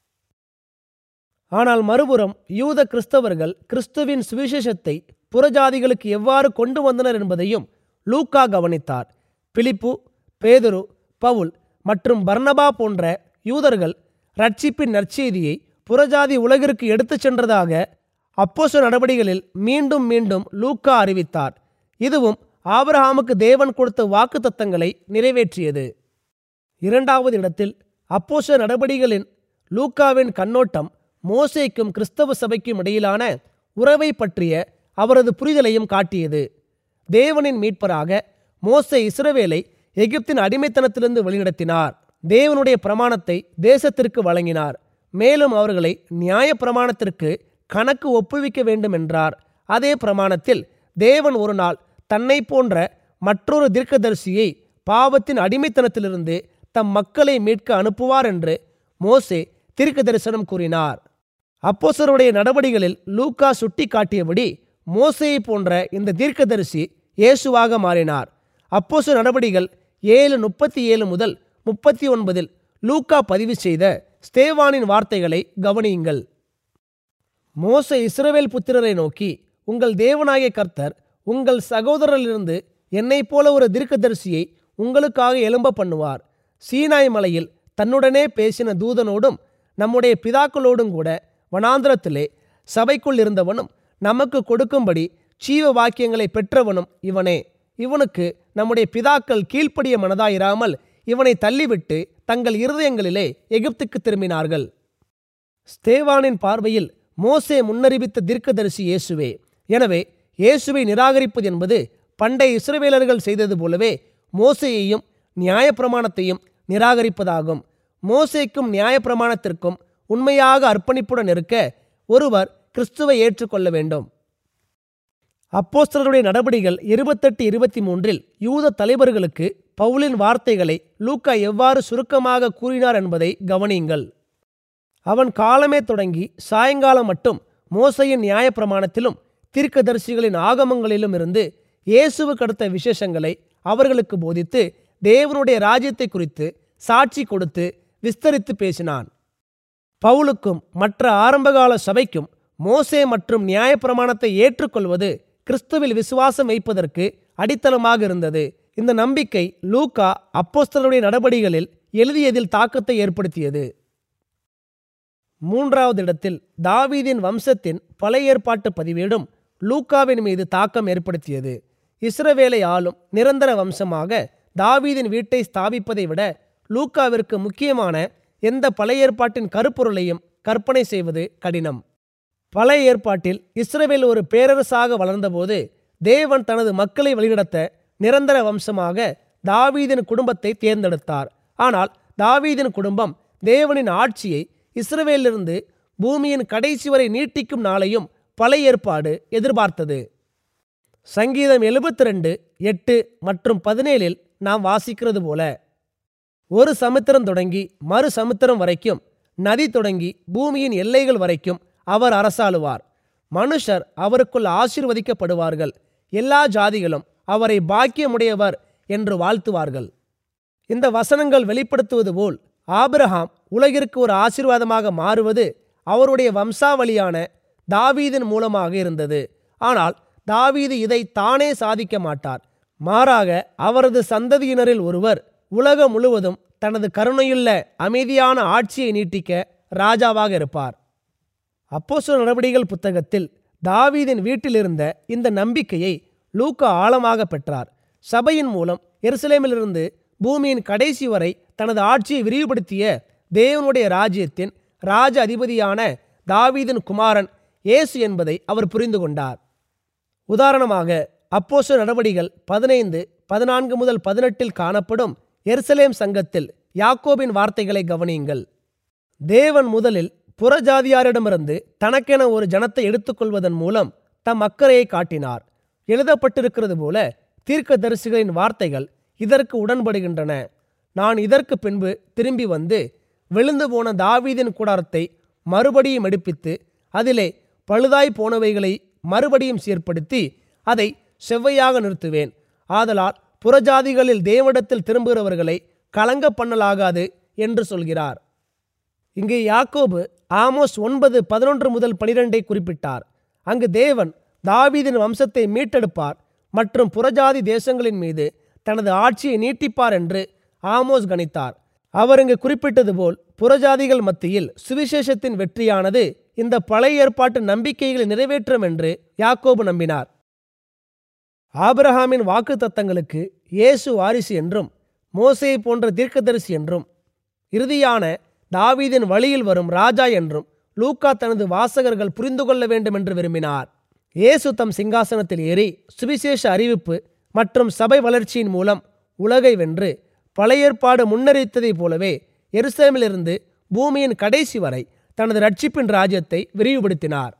ஆனால் மறுபுறம் யூத கிறிஸ்தவர்கள் கிறிஸ்துவின் சுவிசேஷத்தை புறஜாதிகளுக்கு எவ்வாறு கொண்டு வந்தனர் என்பதையும் லூக்கா கவனித்தார் பிலிப்பு பேதுரு பவுல் மற்றும் பர்னபா போன்ற யூதர்கள் ரட்சிப்பின் நற்செய்தியை புறஜாதி உலகிற்கு எடுத்துச் சென்றதாக அப்போச நடவடிக்கைகளில் மீண்டும் மீண்டும் லூக்கா அறிவித்தார் இதுவும் ஆபிரஹாமுக்கு தேவன் கொடுத்த வாக்குத்தத்தங்களை நிறைவேற்றியது இரண்டாவது இடத்தில் அப்போச நடவடிக்கைகளின் லூக்காவின் கண்ணோட்டம் மோசேக்கும் கிறிஸ்தவ சபைக்கும் இடையிலான உறவை பற்றிய அவரது புரிதலையும் காட்டியது தேவனின் மீட்பராக மோசே இஸ்ரவேலை எகிப்தின் அடிமைத்தனத்திலிருந்து வழிநடத்தினார் தேவனுடைய பிரமாணத்தை தேசத்திற்கு வழங்கினார் மேலும் அவர்களை நியாய பிரமாணத்திற்கு கணக்கு ஒப்புவிக்க வேண்டும் என்றார் அதே பிரமாணத்தில் தேவன் ஒரு நாள் தன்னை போன்ற மற்றொரு தீர்க்கதரிசியை பாவத்தின் அடிமைத்தனத்திலிருந்து தம் மக்களை மீட்க அனுப்புவார் என்று மோசே தீர்க்க தரிசனம் கூறினார் அப்போசருடைய நடவடிக்கைகளில் லூக்கா சுட்டி காட்டியபடி மோசேயை போன்ற இந்த தீர்க்கதரிசி இயேசுவாக மாறினார் அப்போசு நடவடிகள் ஏழு முப்பத்தி ஏழு முதல் முப்பத்தி ஒன்பதில் லூக்கா பதிவு செய்த ஸ்தேவானின் வார்த்தைகளை கவனியுங்கள் மோசே இஸ்ரவேல் புத்திரரை நோக்கி உங்கள் தேவனாகிய கர்த்தர் உங்கள் சகோதரரிலிருந்து என்னைப் போல ஒரு தீர்க்கதரிசியை உங்களுக்காக எழும்ப பண்ணுவார் சீனாய் மலையில் தன்னுடனே பேசின தூதனோடும் நம்முடைய பிதாக்களோடும் கூட வனாந்திரத்திலே சபைக்குள் இருந்தவனும் நமக்கு கொடுக்கும்படி ஜீவ வாக்கியங்களை பெற்றவனும் இவனே இவனுக்கு நம்முடைய பிதாக்கள் கீழ்ப்படிய மனதாயிராமல் இவனை தள்ளிவிட்டு தங்கள் இருதயங்களிலே எகிப்துக்கு திரும்பினார்கள் ஸ்தேவானின் பார்வையில் மோசே முன்னறிவித்த தீர்க்கதரிசி இயேசுவே எனவே இயேசுவை நிராகரிப்பது என்பது பண்டைய இஸ்ரவேலர்கள் செய்தது போலவே மோசேயையும் நியாயப்பிரமாணத்தையும் நிராகரிப்பதாகும் மோசேக்கும் நியாயப்பிரமாணத்திற்கும் உண்மையாக அர்ப்பணிப்புடன் இருக்க ஒருவர் கிறிஸ்துவை ஏற்றுக்கொள்ள வேண்டும் அப்போஸ்தலருடைய நடபடிகள் இருபத்தெட்டு இருபத்தி மூன்றில் யூத தலைவர்களுக்கு பவுலின் வார்த்தைகளை லூக்கா எவ்வாறு சுருக்கமாக கூறினார் என்பதை கவனியுங்கள் அவன் காலமே தொடங்கி சாயங்காலம் மட்டும் மோசையின் நியாயப்பிரமாணத்திலும் தீர்க்கதரிசிகளின் ஆகமங்களிலும் இருந்து இயேசுவுக்கு அடுத்த விசேஷங்களை அவர்களுக்கு போதித்து தேவனுடைய ராஜ்யத்தை குறித்து சாட்சி கொடுத்து விஸ்தரித்து பேசினான் பவுலுக்கும் மற்ற ஆரம்பகால சபைக்கும் மோசே மற்றும் நியாயப்பிரமாணத்தை ஏற்றுக்கொள்வது கிறிஸ்துவில் விசுவாசம் வைப்பதற்கு அடித்தளமாக இருந்தது இந்த நம்பிக்கை லூக்கா அப்போஸ்தலருடைய நடபடிகளில் எழுதியதில் தாக்கத்தை ஏற்படுத்தியது மூன்றாவது இடத்தில் தாவீதின் வம்சத்தின் பழைய ஏற்பாட்டு பதிவேடும் லூக்காவின் மீது தாக்கம் ஏற்படுத்தியது இஸ்ரவேலை ஆளும் நிரந்தர வம்சமாக தாவீதின் வீட்டை ஸ்தாபிப்பதை விட லூக்காவிற்கு முக்கியமான எந்த பழைய ஏற்பாட்டின் கருப்பொருளையும் கற்பனை செய்வது கடினம் பழைய ஏற்பாட்டில் இஸ்ரவேல் ஒரு பேரரசாக வளர்ந்தபோது தேவன் தனது மக்களை வழிநடத்த நிரந்தர வம்சமாக தாவீதின் குடும்பத்தை தேர்ந்தெடுத்தார் ஆனால் தாவீதின் குடும்பம் தேவனின் ஆட்சியை இஸ்ரவேலிலிருந்து பூமியின் கடைசி வரை நீட்டிக்கும் நாளையும் பழைய ஏற்பாடு எதிர்பார்த்தது சங்கீதம் எழுபத்தி ரெண்டு எட்டு மற்றும் பதினேழில் நாம் வாசிக்கிறது போல ஒரு சமுத்திரம் தொடங்கி மறு சமுத்திரம் வரைக்கும் நதி தொடங்கி பூமியின் எல்லைகள் வரைக்கும் அவர் அரசாளுவார் மனுஷர் அவருக்குள் ஆசீர்வதிக்கப்படுவார்கள் எல்லா ஜாதிகளும் அவரை பாக்கியமுடையவர் என்று வாழ்த்துவார்கள் இந்த வசனங்கள் வெளிப்படுத்துவது போல் ஆபிரகாம் உலகிற்கு ஒரு ஆசீர்வாதமாக மாறுவது அவருடைய வம்சாவளியான தாவீதின் மூலமாக இருந்தது ஆனால் தாவீது இதை தானே சாதிக்க மாட்டார் மாறாக அவரது சந்ததியினரில் ஒருவர் உலகம் முழுவதும் தனது கருணையுள்ள அமைதியான ஆட்சியை நீட்டிக்க ராஜாவாக இருப்பார் அப்போஸ்தலர் நடவடிக்கைகள் புத்தகத்தில் தாவீதின் வீட்டிலிருந்த இந்த நம்பிக்கையை லூக்கா ஆழமாக பெற்றார் சபையின் மூலம் எருசலேமிலிருந்து பூமியின் கடைசி வரை தனது ஆட்சியை விரிவுபடுத்திய தேவனுடைய ராஜ்யத்தின் ராஜ அதிபதியான தாவீதின் குமாரன் இயேசு என்பதை அவர் புரிந்து கொண்டார் உதாரணமாக அப்போஸ்தலர் நடவடிகள் பதினைந்து பதினான்கு முதல் பதினெட்டில் காணப்படும் எருசலேம் சங்கத்தில் யாக்கோபின் வார்த்தைகளை கவனியுங்கள் தேவன் முதலில் புறஜாதியாரிடமிருந்து தனக்கென ஒரு ஜனத்தை எடுத்துக்கொள்வதன் மூலம் தம் அக்கறையை காட்டினார் எழுதப்பட்டிருக்கிறது போல தீர்க்கதரிசிகளின் வார்த்தைகள் இதற்கு உடன்படுகின்றன நான் இதற்கு பின்பு திரும்பி வந்து விழுந்து போன தாவீதின் கூடாரத்தை மறுபடியும் எடுப்பித்து அதிலே பழுதாய் போனவைகளை மறுபடியும் சீர்படுத்தி அதை செவ்வையாக நிறுத்துவேன் ஆதலால் புறஜாதிகளில் தேவனிடத்தில் திரும்புகிறவர்களை கலங்க பண்ணலாகாது என்று சொல்கிறார் இங்கே யாக்கோபு ஆமோஸ் ஒன்பது பதினொன்று முதல் பனிரெண்டை குறிப்பிட்டார் அங்கு தேவன் தாவீதின் வம்சத்தை மீட்டெடுப்பார் மற்றும் புறஜாதி தேசங்களின் மீது தனது ஆட்சியை நீட்டிப்பார் என்று ஆமோஸ் கணித்தார் அவர் இங்கு குறிப்பிட்டது போல் புறஜாதிகள் மத்தியில் சுவிசேஷத்தின் வெற்றியானது இந்த பழைய ஏற்பாட்டு நம்பிக்கைகளை நிறைவேற்றும் என்று யாக்கோபு நம்பினார் ஆபிரஹாமின் வாக்கு தத்தங்களுக்கு இயேசு வாரிசு என்றும் மோசே போன்ற தீர்க்கதரிசி என்றும் இறுதியான தாவீதின் வழியில் வரும் ராஜா என்றும் லூக்கா தனது வாசகர்கள் புரிந்து கொள்ள வேண்டும் என்று விரும்பினார் இயேசு தம் சிங்காசனத்தில் ஏறி சுவிசேஷ அறிவிப்பு மற்றும் சபை வளர்ச்சியின் மூலம் உலகை வென்று பழைய ஏற்பாடு முன்னறிவித்ததைப் போலவே எருசலேமிலிருந்து பூமியின் கடைசி வரை தனது ரட்சிப்பின் ராஜ்யத்தை விரிவுபடுத்தினார்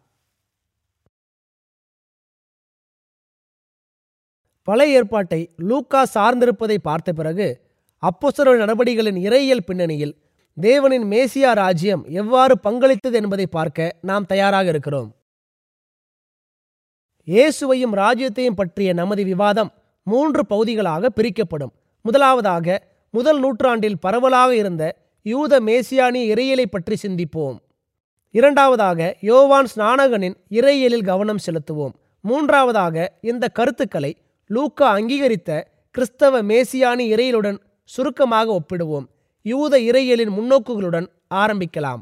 பழைய ஏற்பாட்டை லூக்கா சார்ந்திருப்பதை பார்த்த பிறகு அப்போஸ்தலர் நடவடிக்கைகளின் இறையியல் பின்னணியில் தேவனின் மேசியா ராஜ்யம் எவ்வாறு பங்களித்தது என்பதை பார்க்க நாம் தயாராக இருக்கிறோம் இயேசுவையும் ராஜ்யத்தையும் பற்றிய நமது விவாதம் மூன்று பகுதிகளாக பிரிக்கப்படும் முதலாவதாக முதல் நூற்றாண்டில் பரவலாக இருந்த யூத மேசியானிய இறையியலை பற்றி சிந்திப்போம் இரண்டாவதாக யோவான் ஸ்நானகனின் இறையியலில் கவனம் செலுத்துவோம் மூன்றாவதாக இந்த கருத்துக்களை லூக்கா அங்கீகரித்த கிறிஸ்தவ மேசியானி இறையிலுடன் சுருக்கமாக ஒப்பிடுவோம் யூத இறையியலின் முன்னோக்குகளுடன் ஆரம்பிக்கலாம்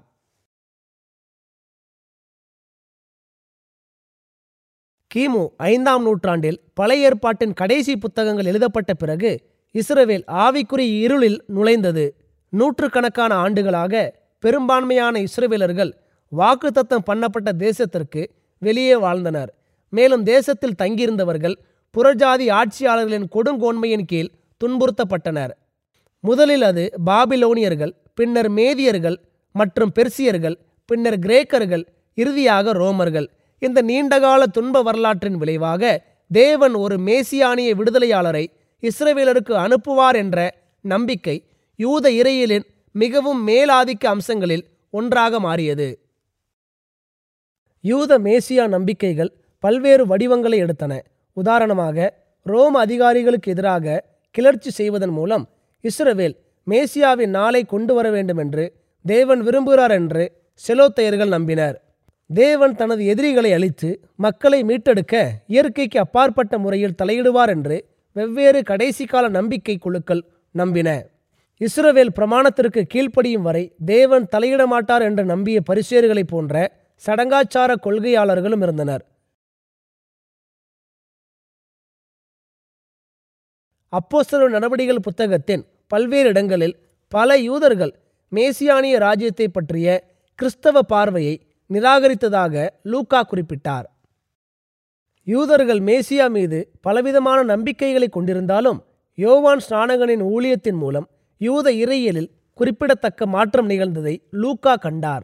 கிமு ஐந்தாம் நூற்றாண்டில் பழைய ஏற்பாட்டின் கடைசி புத்தகங்கள் எழுதப்பட்ட பிறகு இஸ்ரவேல் ஆவிக்குரிய இருளில் நுழைந்தது நூற்றுக்கணக்கான ஆண்டுகளாக பெரும்பான்மையான இஸ்ரவேலர்கள் வாக்குத்தத்தம் பண்ணப்பட்ட தேசத்திற்கு வெளியே வாழ்ந்தனர் மேலும் தேசத்தில் தங்கியிருந்தவர்கள் புறஜாதி ஆட்சியாளர்களின் கொடுங்கோன்மையின் கீழ் துன்புறுத்தப்பட்டனர் முதலில் அது பாபிலோனியர்கள் பின்னர் மேதியர்கள் மற்றும் பெர்சியர்கள் பின்னர் கிரேக்கர்கள் இறுதியாக ரோமர்கள் இந்த நீண்டகால துன்ப வரலாற்றின் விளைவாக தேவன் ஒரு மேசியானிய விடுதலையாளரை இஸ்ரவேலருக்கு அனுப்புவார் என்ற நம்பிக்கை யூத இறையிலின் மிகவும் மேலாதிக்க அம்சங்களில் ஒன்றாக மாறியது யூத மேசியா நம்பிக்கைகள் பல்வேறு வடிவங்களை எடுத்தன உதாரணமாக ரோம அதிகாரிகளுக்கு எதிராக கிளர்ச்சி செய்வதன் மூலம் இஸ்ரவேல் மேசியாவின் நாளை கொண்டு வர வேண்டும் என்று தேவன் விரும்புகிறார் என்று செலோத்தையர்கள் நம்பினர் தேவன் தனது எதிரிகளை அழித்து மக்களை மீட்டெடுக்க இயற்கைக்கு அப்பாற்பட்ட முறையில் தலையிடுவார் என்று வெவ்வேறு கடைசி கால நம்பிக்கை குழுக்கள் நம்பின இஸ்ரவேல் பிரமாணத்திற்கு கீழ்ப்படியும் வரை தேவன் தலையிட மாட்டார் என்று நம்பிய பரிசேர்களைப் போன்ற சடங்காச்சார கொள்கையாளர்களும் இருந்தனர் அப்போஸ்தலர் நடவடிக்கைகள் புத்தகத்தின் பல்வேறு இடங்களில் பல யூதர்கள் மேசியானிய ராஜ்யத்தை பற்றிய கிறிஸ்தவ பார்வையை நிராகரித்ததாக லூக்கா குறிப்பிட்டார் யூதர்கள் மேசியா மீது பலவிதமான நம்பிக்கைகளை கொண்டிருந்தாலும் யோவான் ஸ்நானகனின் ஊழியத்தின் மூலம் யூத இறையியலில் குறிப்பிடத்தக்க மாற்றம் நிகழ்ந்ததை லூக்கா கண்டார்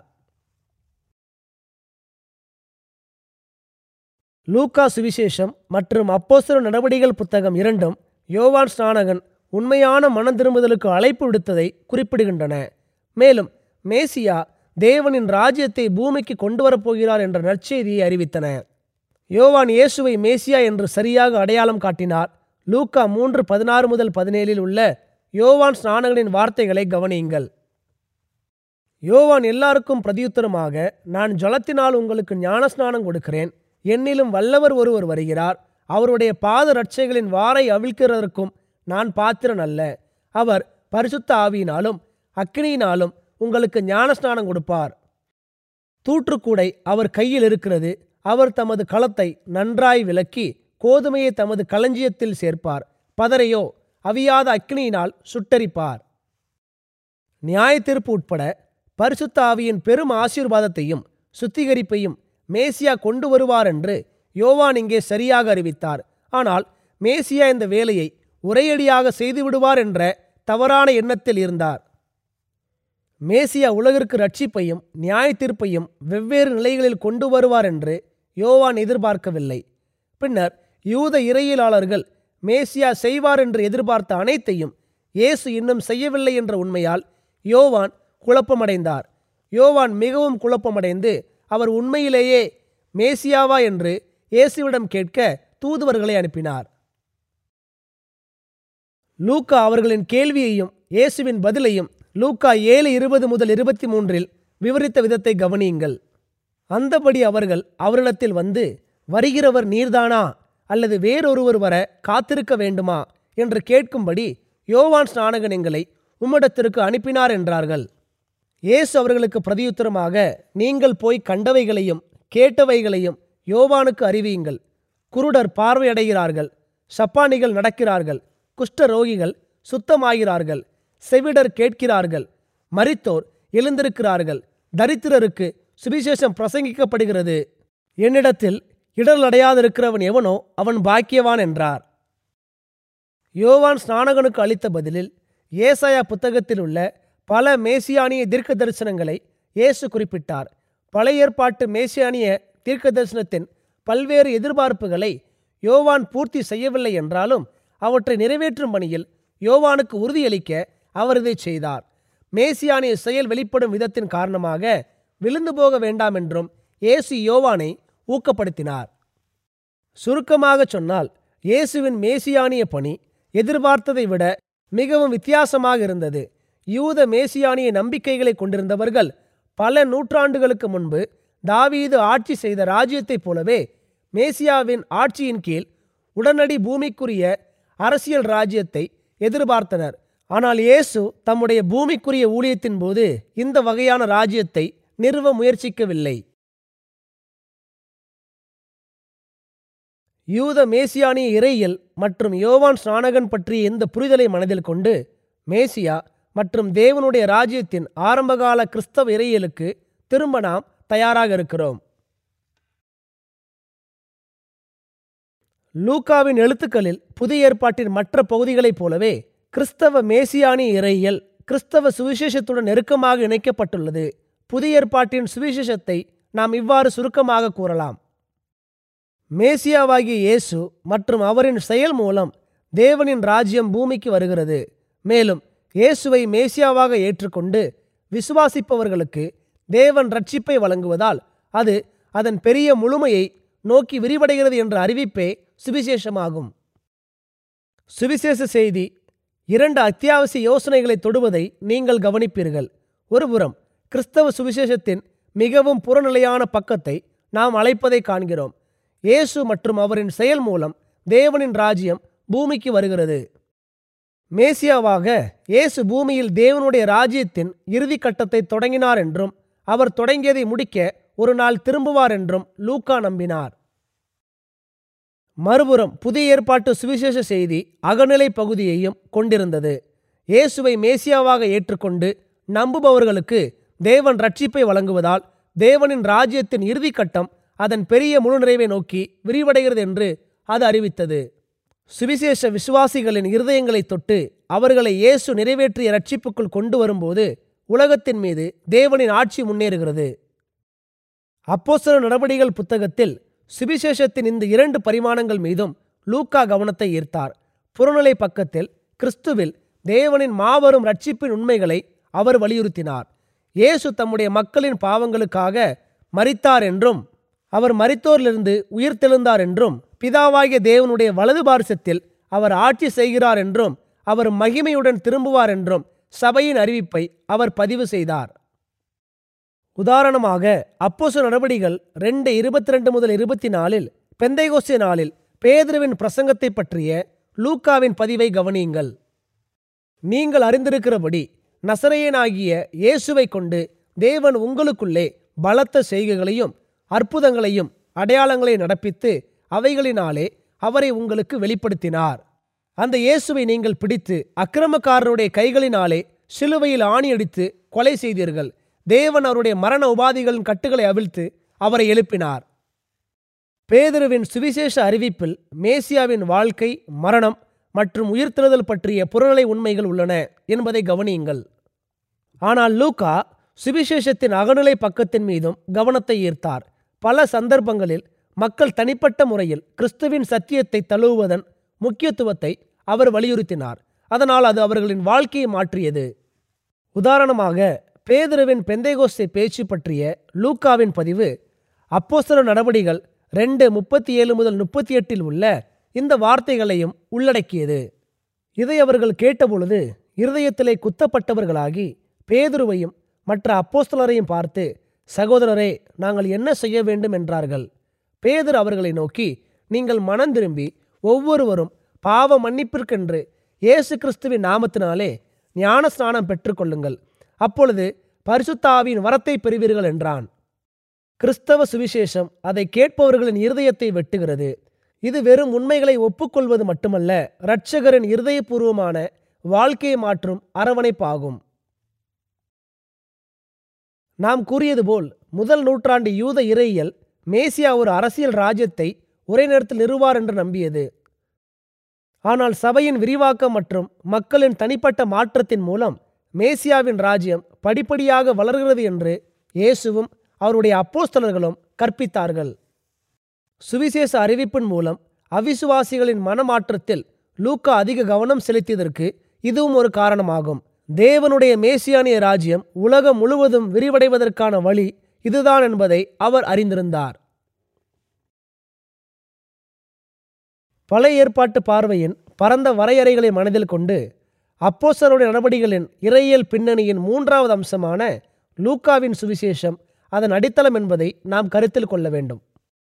லூக்கா சுவிசேஷம் மற்றும் அப்போஸ்தலர் நடவடிக்கைகள் புத்தகம் இரண்டும் யோவான் ஸ்நானகன் உண்மையான மனம் திரும்புதலுக்கு அழைப்பு விடுத்ததை குறிப்பிடுகின்றன மேலும் மேசியா தேவனின் ராஜ்யத்தை பூமிக்கு கொண்டு வரப்போகிறார் என்ற நற்செய்தியை அறிவித்தன யோவான் இயேசுவை மேசியா என்று சரியாக அடையாளம் காட்டினார் லூக்கா மூன்று பதினாறு முதல் பதினேழில் உள்ள யோவான் ஸ்நானகனின் வார்த்தைகளை கவனியுங்கள் யோவான் எல்லாருக்கும் பிரதியுத்தரமாக நான் ஜலத்தினால் உங்களுக்கு ஞானஸ்நானம் கொடுக்கிறேன் என்னிலும் வல்லவர் ஒருவர் வருகிறார் அவருடைய பாத ரட்சைகளின் வாரை அவிழ்க்கிறதற்கும் நான் பாத்திரன் அல்ல அவர் பரிசுத்த ஆவியினாலும் அக்கினியினாலும் உங்களுக்கு ஞானஸ்நானம் கொடுப்பார் தூற்றுக்கூடை அவர் கையில் இருக்கிறது அவர் தமது களத்தை நன்றாய் விலக்கி கோதுமையை தமது களஞ்சியத்தில் சேர்ப்பார் பதரையோ அவியாத அக்கினியினால் சுட்டரிப்பார் நியாயத்தீர்ப்பு உட்பட பரிசுத்த ஆவியின் பெரும் ஆசீர்வாதத்தையும் சுத்திகரிப்பையும் மேசியா கொண்டு வருவார் என்று யோவான் இங்கே சரியாக அறிவித்தார் ஆனால் மேசியா இந்த வேலையை உரையடியாக செய்துவிடுவார் என்ற தவறான எண்ணத்தில் இருந்தார் மேசியா உலகிற்கு ரட்சிப்பையும் நியாய தீர்ப்பையும் வெவ்வேறு நிலைகளில் கொண்டு வருவார் என்று யோவான் எதிர்பார்க்கவில்லை பின்னர் யூத இறையியலாளர்கள் மேசியா செய்வார் என்று எதிர்பார்த்த அனைத்தையும் இயேசு இன்னும் செய்யவில்லை என்ற உண்மையால் யோவான் குழப்பமடைந்தார் யோவான் மிகவும் குழப்பமடைந்து அவர் உண்மையிலேயே மேசியாவா என்று இயேசுவிடம் கேட்க தூதுவர்களை அனுப்பினார் லூக்கா அவர்களின் கேள்வியையும் இயேசுவின் பதிலையும் லூக்கா ஏழு இருபது முதல் இருபத்தி மூன்றில் விவரித்த விதத்தை கவனியுங்கள் அந்தபடி அவர்கள் அவரிடத்தில் வந்து வருகிறவர் நீர்தானா அல்லது வேறொருவர் வர காத்திருக்க வேண்டுமா என்று கேட்கும்படி யோவான் ஸ்நானகன் எங்களை உம்மிடத்திற்கு அனுப்பினார் என்றார்கள் இயேசு அவர்களுக்கு பிரதியுத்தரமாக நீங்கள் போய் கண்டவைகளையும் கேட்டவைகளையும் யோவானுக்கு அறிவியுங்கள் குருடர் பார்வையடைகிறார்கள் சப்பானிகள் நடக்கிறார்கள் குஷ்ட ரோகிகள் சுத்தமாகிறார்கள் செவிடர் கேட்கிறார்கள் மரித்தோர் எழுந்திருக்கிறார்கள் தரித்திரருக்கு சுவிசேஷம் பிரசங்கிக்கப்படுகிறது என்னிடத்தில் இடரலடையாதிருக்கிறவன் எவனோ அவன் பாக்கியவான் என்றார் யோவான் ஸ்நானகனுக்கு அளித்த பதிலில் ஏசாயா புத்தகத்தில் உள்ள பல மேசியானிய தீர்க்க தரிசனங்களை இயேசு குறிப்பிட்டார் பழைய ஏற்பாட்டு மேசியானிய தீர்க்க தரிசனத்தின் பல்வேறு எதிர்பார்ப்புகளை யோவான் பூர்த்தி செய்யவில்லை என்றாலும் அவற்றை நிறைவேற்றும் பணியில் யோவானுக்கு உறுதியளிக்க அவர் இதை செய்தார் மேசியானிய செயல் வெளிப்படும் விதத்தின் காரணமாக விழுந்து போக வேண்டாம் என்றும் இயேசு யோவானை ஊக்கப்படுத்தினார் சுருக்கமாக சொன்னால் இயேசுவின் மேசியானிய பணி எதிர்பார்த்ததை விட மிகவும் வித்தியாசமாக இருந்தது யூத மேசியானிய நம்பிக்கைகளை கொண்டிருந்தவர்கள் பல நூற்றாண்டுகளுக்கு முன்பு தாவீது ஆட்சி செய்த ராஜ்யத்தைப் போலவே மேசியாவின் ஆட்சியின் கீழ் உடனடி பூமிக்குரிய அரசியல் ராஜ்யத்தை எதிர்பார்த்தனர் ஆனால் இயேசு தம்முடைய பூமிக்குரிய ஊழியத்தின் போது இந்த வகையான ராஜ்யத்தை நிறுவ முயற்சிக்கவில்லை யூத மேசியானிய இறையியல் மற்றும் யோவான் ஸ்நானகன் பற்றிய இந்த புரிதலை மனதில் கொண்டு மேசியா மற்றும் தேவனுடைய ராஜ்யத்தின் ஆரம்பகால கிறிஸ்தவ இறையியலுக்கு திரும்ப நாம் தயாராக இருக்கிறோம் லூக்காவின் எழுத்துக்களில் புதிய ஏற்பாட்டின் மற்ற பகுதிகளைப் போலவே கிறிஸ்தவ மேசியானிய இறையியல் கிறிஸ்தவ சுவிசேஷத்துடன் நெருக்கமாக இணைக்கப்பட்டுள்ளது புதிய ஏற்பாட்டின் சுவிசேஷத்தை நாம் இவ்வாறு சுருக்கமாக கூறலாம் மேசியாவாகிய இயேசு மற்றும் அவரின் செயல் மூலம் தேவனின் ராஜ்யம் பூமிக்கு வருகிறது மேலும் இயேசுவை மேசியாவாக ஏற்றுக்கொண்டு விசுவாசிப்பவர்களுக்கு தேவன் ரட்சிப்பை வழங்குவதால் அது அதன் பெரிய முழுமையை நோக்கி விரிவடைகிறது என்ற அறிவிப்பே சுவிசேஷமாகும் சுவிசேஷ செய்தி இரண்டு அத்தியாவசிய யோசனைகளை தொடுவதை நீங்கள் கவனிப்பீர்கள் ஒருபுறம் கிறிஸ்தவ சுவிசேஷத்தின் மிகவும் புறநிலையான பக்கத்தை நாம் அழைப்பதை காண்கிறோம் இயேசு மற்றும் அவரின் செயல் மூலம் தேவனின் ராஜ்யம் பூமிக்கு வருகிறது மேசியாவாக இயேசு பூமியில் தேவனுடைய ராஜ்யத்தின் இறுதி கட்டத்தை தொடங்கினார் என்றும் அவர் தொடங்கியதை முடிக்க ஒரு நாள் திரும்புவார் என்றும் லூக்கா நம்பினார் மறுபுறம் புதிய ஏற்பாட்டு சுவிசேஷ செய்தி அகநிலை பகுதியையும் கொண்டிருந்தது இயேசுவை மேசியாவாக ஏற்றுக்கொண்டு நம்புபவர்களுக்கு தேவன் ரட்சிப்பை வழங்குவதால் தேவனின் ராஜ்யத்தின் இறுதி கட்டம் அதன் பெரிய முழு நிறைவை நோக்கி விரிவடைகிறது என்று அது அறிவித்தது சுவிசேஷ விசுவாசிகளின் இருதயங்களை தொட்டு அவர்களை இயேசு நிறைவேற்றிய ரட்சிப்புக்குள் கொண்டு வரும்போது உலகத்தின் மீது தேவனின் ஆட்சி முன்னேறுகிறது அப்போஸ்தலர் நடவடிகள் புத்தகத்தில் சுவிசேஷத்தின் இந்த இரண்டு பரிமாணங்கள் மீதும் லூக்கா கவனத்தை ஈர்த்தார் புறநிலை பக்கத்தில் கிறிஸ்துவில் தேவனின் மாபெரும் ரட்சிப்பின் உண்மைகளை அவர் வலியுறுத்தினார் இயேசு தம்முடைய மக்களின் பாவங்களுக்காக மரித்தார் என்றும் அவர் மரித்தோரிலிருந்து உயிர்த்தெழுந்தார் என்றும் பிதாவாகிய தேவனுடைய வலது பார்சத்தில் அவர் ஆட்சி செய்கிறார் என்றும் அவர் மகிமையுடன் திரும்புவார் என்றும் சபையின் அறிவிப்பை அவர் பதிவு செய்தார் உதாரணமாக அப்போச நடவடிகள் ரெண்டு இருபத்தி ரெண்டு முதல் இருபத்தி நாலில் பெந்தைகோசிய நாளில் பேதுருவின் பிரசங்கத்தை பற்றிய லூக்காவின் பதிவை கவனியுங்கள் நீங்கள் அறிந்திருக்கிறபடி நசரேயனாகிய இயேசுவை கொண்டு தேவன் உங்களுக்குள்ளே பலத்த செய்கைகளையும் அற்புதங்களையும் அடையாளங்களை நடப்பித்து அவைகளினாலே அவரை உங்களுக்கு வெளிப்படுத்தினார் அந்த இயேசுவை நீங்கள் பிடித்து அக்கிரமக்காரருடைய கைகளினாலே சிலுவையில் ஆணியடித்து கொலை செய்தீர்கள் தேவன் அவருடைய மரண உபாதிகளின் கட்டுகளை அவிழ்த்து அவரை எழுப்பினார் பேதுருவின் சுவிசேஷ அறிவிப்பில் மேசியாவின் வாழ்க்கை மரணம் மற்றும் உயிர்த்தெழுதல் பற்றிய புறநிலை உண்மைகள் உள்ளன என்பதை கவனியுங்கள் ஆனால் லூக்கா சுவிசேஷத்தின் அகநிலை பக்கத்தின் மீதும் கவனத்தை ஈர்த்தார் பல சந்தர்ப்பங்களில் மக்கள் தனிப்பட்ட முறையில் கிறிஸ்துவின் சத்தியத்தை தழுவுவதன் முக்கியத்துவத்தை அவர் வலியுறுத்தினார் அதனால் அது அவர்களின் வாழ்க்கையை மாற்றியது உதாரணமாக பேதுருவின் பெந்தைகோஸ்தை பேச்சு பற்றிய லூக்காவின் பதிவு அப்போஸ்தல நடவடிகள் ரெண்டு முப்பத்தி ஏழு முதல் முப்பத்தி எட்டில் உள்ள இந்த வார்த்தைகளையும் உள்ளடக்கியது இதை அவர்கள் கேட்டபொழுது இருதயத்திலே குத்தப்பட்டவர்களாகி பேதுருவையும் மற்ற அப்போஸ்தலரையும் பார்த்து சகோதரரே நாங்கள் என்ன செய்ய வேண்டும் என்றார்கள் பேதுரு அவர்களை நோக்கி நீங்கள் மனம் திரும்பி ஒவ்வொருவரும் பாவ மன்னிப்பிற்கென்று இயேசு கிறிஸ்துவின் நாமத்தினாலே ஞான ஸ்நானம் பெற்றுக்கொள்ளுங்கள் அப்பொழுது பரிசுத்தாவின் வரத்தை பெறுவீர்கள் என்றான் கிறிஸ்தவ சுவிசேஷம் அதை கேட்பவர்களின் இருதயத்தை வெட்டுகிறது இது வெறும் உண்மைகளை ஒப்புக்கொள்வது மட்டுமல்ல இரட்சகரின் இருதயபூர்வமான வாழ்க்கையை மாற்றும் அரவணைப்பாகும் நாம் கூறியது போல் முதல் நூற்றாண்டு யூத இறையியல் மேசியா ஒரு அரசியல் ராஜ்யத்தை ஒரே நேரத்தில் நிறுவார் என்று நம்பியது ஆனால் சபையின் விரிவாக்கம் மற்றும் மக்களின் தனிப்பட்ட மாற்றத்தின் மூலம் மேசியாவின் ராஜ்யம் படிப்படியாக வளர்கிறது என்று இயேசுவும் அவருடைய அப்போஸ்தலர்களும் கற்பித்தார்கள் சுவிசேஷ அறிவிப்பின் மூலம் அவிசுவாசிகளின் மனமாற்றத்தில் லூக்கா அதிக கவனம் செலுத்தியதற்கு இதுவும் ஒரு காரணமாகும் தேவனுடைய மேசியானிய ராஜ்யம் உலகம் முழுவதும் விரிவடைவதற்கான வழி இதுதான் என்பதை அவர் அறிந்திருந்தார் பழைய ஏற்பாட்டு பார்வையின் பரந்த வரையறைகளை மனதில் கொண்டு அப்போஸ்தலருடைய நடவடிக்கைகளின் இறையியல் பின்னணியின் மூன்றாவது அம்சமான லூக்காவின் சுவிசேஷம் அதன் அடித்தளம் என்பதை நாம் கருத்தில் கொள்ள வேண்டும்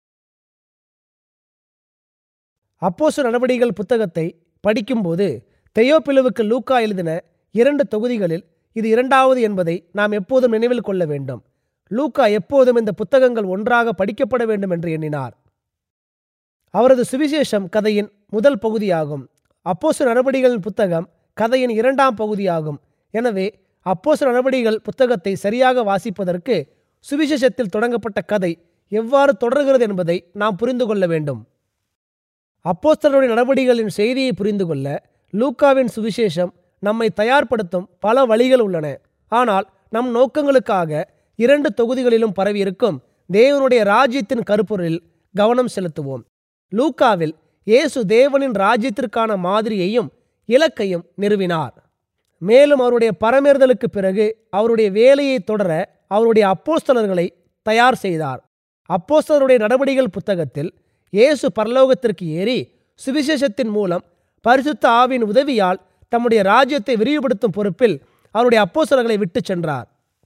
அப்போசு நடவடிக்கைகள் புத்தகத்தை படிக்கும்போது தெயோப்பிலுவுக்கு லூக்கா எழுதின இரண்டு தொகுதிகளில் இது இரண்டாவது என்பதை நாம் எப்போதும் நினைவில் கொள்ள வேண்டும் லூக்கா எப்போதும் இந்த புத்தகங்கள் ஒன்றாக படிக்கப்பட வேண்டும் என்று எண்ணினார் அவரது சுவிசேஷம் கதையின் முதல் பகுதியாகும் அப்போசு நடவடிக்கைகளின் புத்தகம் கதையின் இரண்டாம் பகுதியாகும் எனவே அப்போசு நடவடிக்கைகள் புத்தகத்தை சரியாக வாசிப்பதற்கு சுவிசேஷத்தில் தொடங்கப்பட்ட கதை எவ்வாறு தொடர்கிறது என்பதை நாம் புரிந்து கொள்ள வேண்டும் அப்போஸ்தலருடைய நடவடிக்கைகளின் செய்தியை புரிந்து கொள்ள லூக்காவின் சுவிசேஷம் நம்மை தயார்படுத்தும் பல வழிகள் உள்ளன ஆனால் நம் நோக்கங்களுக்காக இரண்டு தொகுதிகளிலும் பரவியிருக்கும் தேவனுடைய ராஜ்யத்தின் கருப்பொருளில் கவனம் செலுத்துவோம் லூக்காவில் இயேசு தேவனின் ராஜ்யத்திற்கான மாதிரியையும் இலக்கையும் நிறுவினார் மேலும் அவருடைய பரமேறுதலுக்கு பிறகு அவருடைய வேலையை தொடர அவருடைய அப்போஸ்தலர்களை தயார் செய்தார் அப்போஸ்தலருடைய நடவடிக்கைகள் புத்தகத்தில் இயேசு பரலோகத்திற்கு ஏறி சுவிசேஷத்தின் மூலம் பரிசுத்த ஆவின் உதவியால் தம்முடைய ராஜ்யத்தை விரிவுபடுத்தும் பொறுப்பில் அவருடைய அப்போஸ்தலர்களை விட்டுச் சென்றார்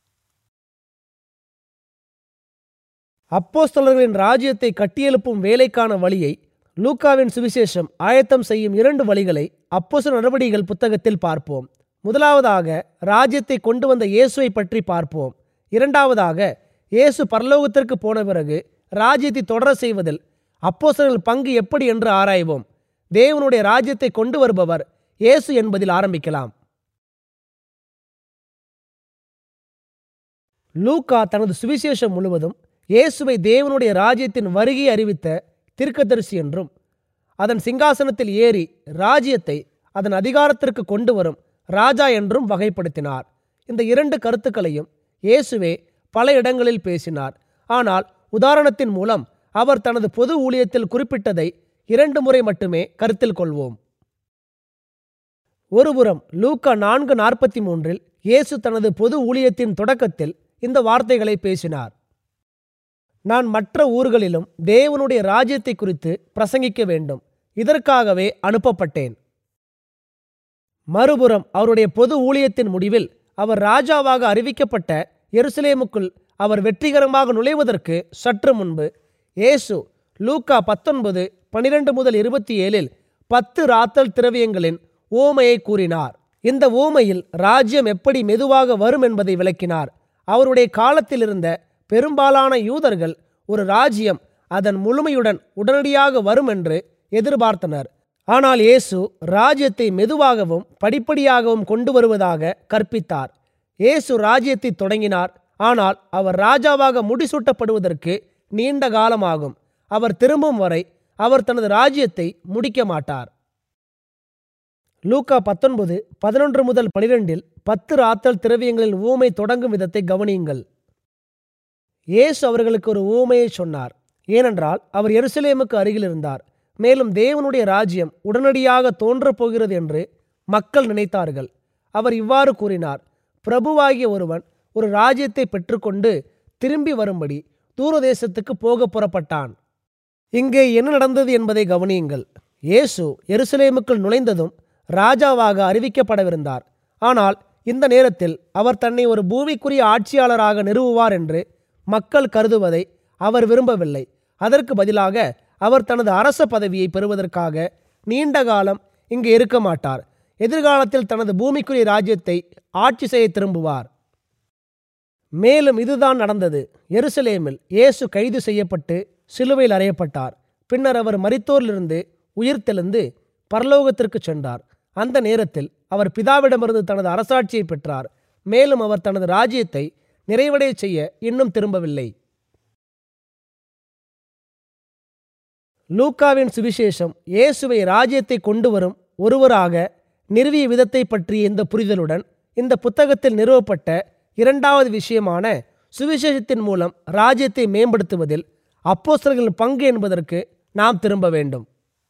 அப்போஸ்தலர்களின் ராஜ்யத்தை கட்டியெழுப்பும் வேலைக்கான வழியை லூக்காவின் சுவிசேஷம் ஆயத்தம் செய்யும் இரண்டு வழிகளை அப்போஸ்தலர் நடவடிக்கைகள் புத்தகத்தில் பார்ப்போம் முதலாவதாக ராஜ்யத்தை கொண்டு வந்த இயேசுவை பற்றி பார்ப்போம் இரண்டாவதாக இயேசு பரலோகத்திற்கு போன பிறகு ராஜ்யத்தை தொடர செய்வதில் அப்போஸ்தலர்கள் பங்கு எப்படி என்று ஆராய்வோம் தேவனுடைய ராஜ்யத்தை கொண்டு வருபவர் இயேசு என்பதில் ஆரம்பிக்கலாம் லூக்கா தனது சுவிசேஷம் முழுவதும் இயேசுவை தேவனுடைய ராஜ்யத்தின் வருகை அறிவித்த தீர்க்கதரிசி என்றும் அதன் சிங்காசனத்தில் ஏறி ராஜ்யத்தை அதன் அதிகாரத்திற்கு கொண்டு வரும் ராஜா என்றும் வகைப்படுத்தினார் இந்த இரண்டு கருத்துக்களையும் இயேசுவே பல இடங்களில் பேசினார் ஆனால் உதாரணத்தின் மூலம் அவர் தனது பொது ஊழியத்தில் குறிப்பிட்டதை இரண்டு முறை மட்டுமே கருத்தில் கொள்வோம் ஒருபுறம் லூக்கா நான்கு நாற்பத்தி மூன்றில் இயேசு தனது பொது ஊழியத்தின் தொடக்கத்தில் இந்த வார்த்தைகளை பேசினார் நான் மற்ற ஊர்களிலும் தேவனுடைய ராஜ்யத்தை குறித்து பிரசங்கிக்க வேண்டும் இதற்காகவே அனுப்பப்பட்டேன் மறுபுறம் அவருடைய பொது ஊழியத்தின் முடிவில் அவர் ராஜாவாக அறிவிக்கப்பட்ட எருசலேமுக்குள் அவர் வெற்றிகரமாக நுழைவதற்கு சற்று முன்பு இயேசு லூக்கா பத்தொன்பது பனிரெண்டு முதல் இருபத்தி ஏழில் பத்து ராத்தல் திரவியங்களின் ஓமையை கூறினார் இந்த ஓமையில் ராஜ்யம் எப்படி மெதுவாக வரும் என்பதை விளக்கினார் அவருடைய காலத்தில் இருந்த பெரும்பாலான யூதர்கள் ஒரு ராஜ்யம் அதன் முழுமையுடன் உடனடியாக வரும் என்று எதிர்பார்த்தனர் ஆனால் இயேசு ராஜ்யத்தை மெதுவாகவும் படிப்படியாகவும் கொண்டு வருவதாக கற்பித்தார் இயேசு ராஜ்யத்தை தொடங்கினார் ஆனால் அவர் ராஜாவாக முடிசூட்டப்படுவதற்கு நீண்ட காலமாகும் அவர் திரும்பும் வரை அவர் தனது ராஜ்யத்தை முடிக்க மாட்டார் லூக்கா பத்தொன்பது பதினொன்று முதல் பனிரெண்டில் பத்து ராத்தல் திரவியங்களின் ஊமை தொடங்கும் விதத்தை கவனியுங்கள் இயேசு அவர்களுக்கு ஒரு ஊமையை சொன்னார் ஏனென்றால் அவர் எருசலேமுக்கு அருகில் இருந்தார் மேலும் தேவனுடைய ராஜ்யம் உடனடியாக தோன்றப் போகிறது என்று மக்கள் நினைத்தார்கள் அவர் இவ்வாறு கூறினார் பிரபுவாகிய ஒருவன் ஒரு ராஜ்யத்தை பெற்றுக்கொண்டு திரும்பி வரும்படி தூரதேசத்துக்கு போக புறப்பட்டான் இங்கே என்ன நடந்தது என்பதை கவனியுங்கள் இயேசு எருசலேமுக்குள் நுழைந்ததும் ராஜாவாக அறிவிக்கப்படவிருந்தார் ஆனால் இந்த நேரத்தில் அவர் தன்னை ஒரு பூமிக்குரிய ஆட்சியாளராக நிறுவுவார் என்று மக்கள் கருதுவதை அவர் விரும்பவில்லை அதற்கு பதிலாக அவர் தனது அரச பதவியை பெறுவதற்காக நீண்ட காலம் இங்கு இருக்க மாட்டார் எதிர்காலத்தில் தனது பூமிக்குரிய ராஜ்யத்தை ஆட்சி செய்ய திரும்புவார் மேலும் இதுதான் நடந்தது எருசலேமில் இயேசு கைது செய்யப்பட்டு சிலுவையில் அறையப்பட்டார் பின்னர் அவர் மரித்தோரிலிருந்து உயிர்த்தெழுந்து பரலோகத்திற்கு சென்றார் அந்த நேரத்தில் அவர் பிதாவிடமிருந்து தனது அரசாட்சியை பெற்றார் மேலும் அவர் தனது ராஜ்யத்தை நிறைவடைய செய்ய இன்னும் திரும்பவில்லை லூக்காவின் சுவிசேஷம் இயேசுவை ராஜ்யத்தை கொண்டு வரும் ஒருவராக நிறுவிய விதத்தை பற்றிய இந்த புரிதலுடன் இந்த புத்தகத்தில் நிறுவப்பட்ட இரண்டாவது விஷயமான சுவிசேஷத்தின் மூலம் ராஜ்யத்தை மேம்படுத்துவதில் அப்போஸ்தலர்களின் பங்கு என்பதற்கு நாம் திரும்ப வேண்டும்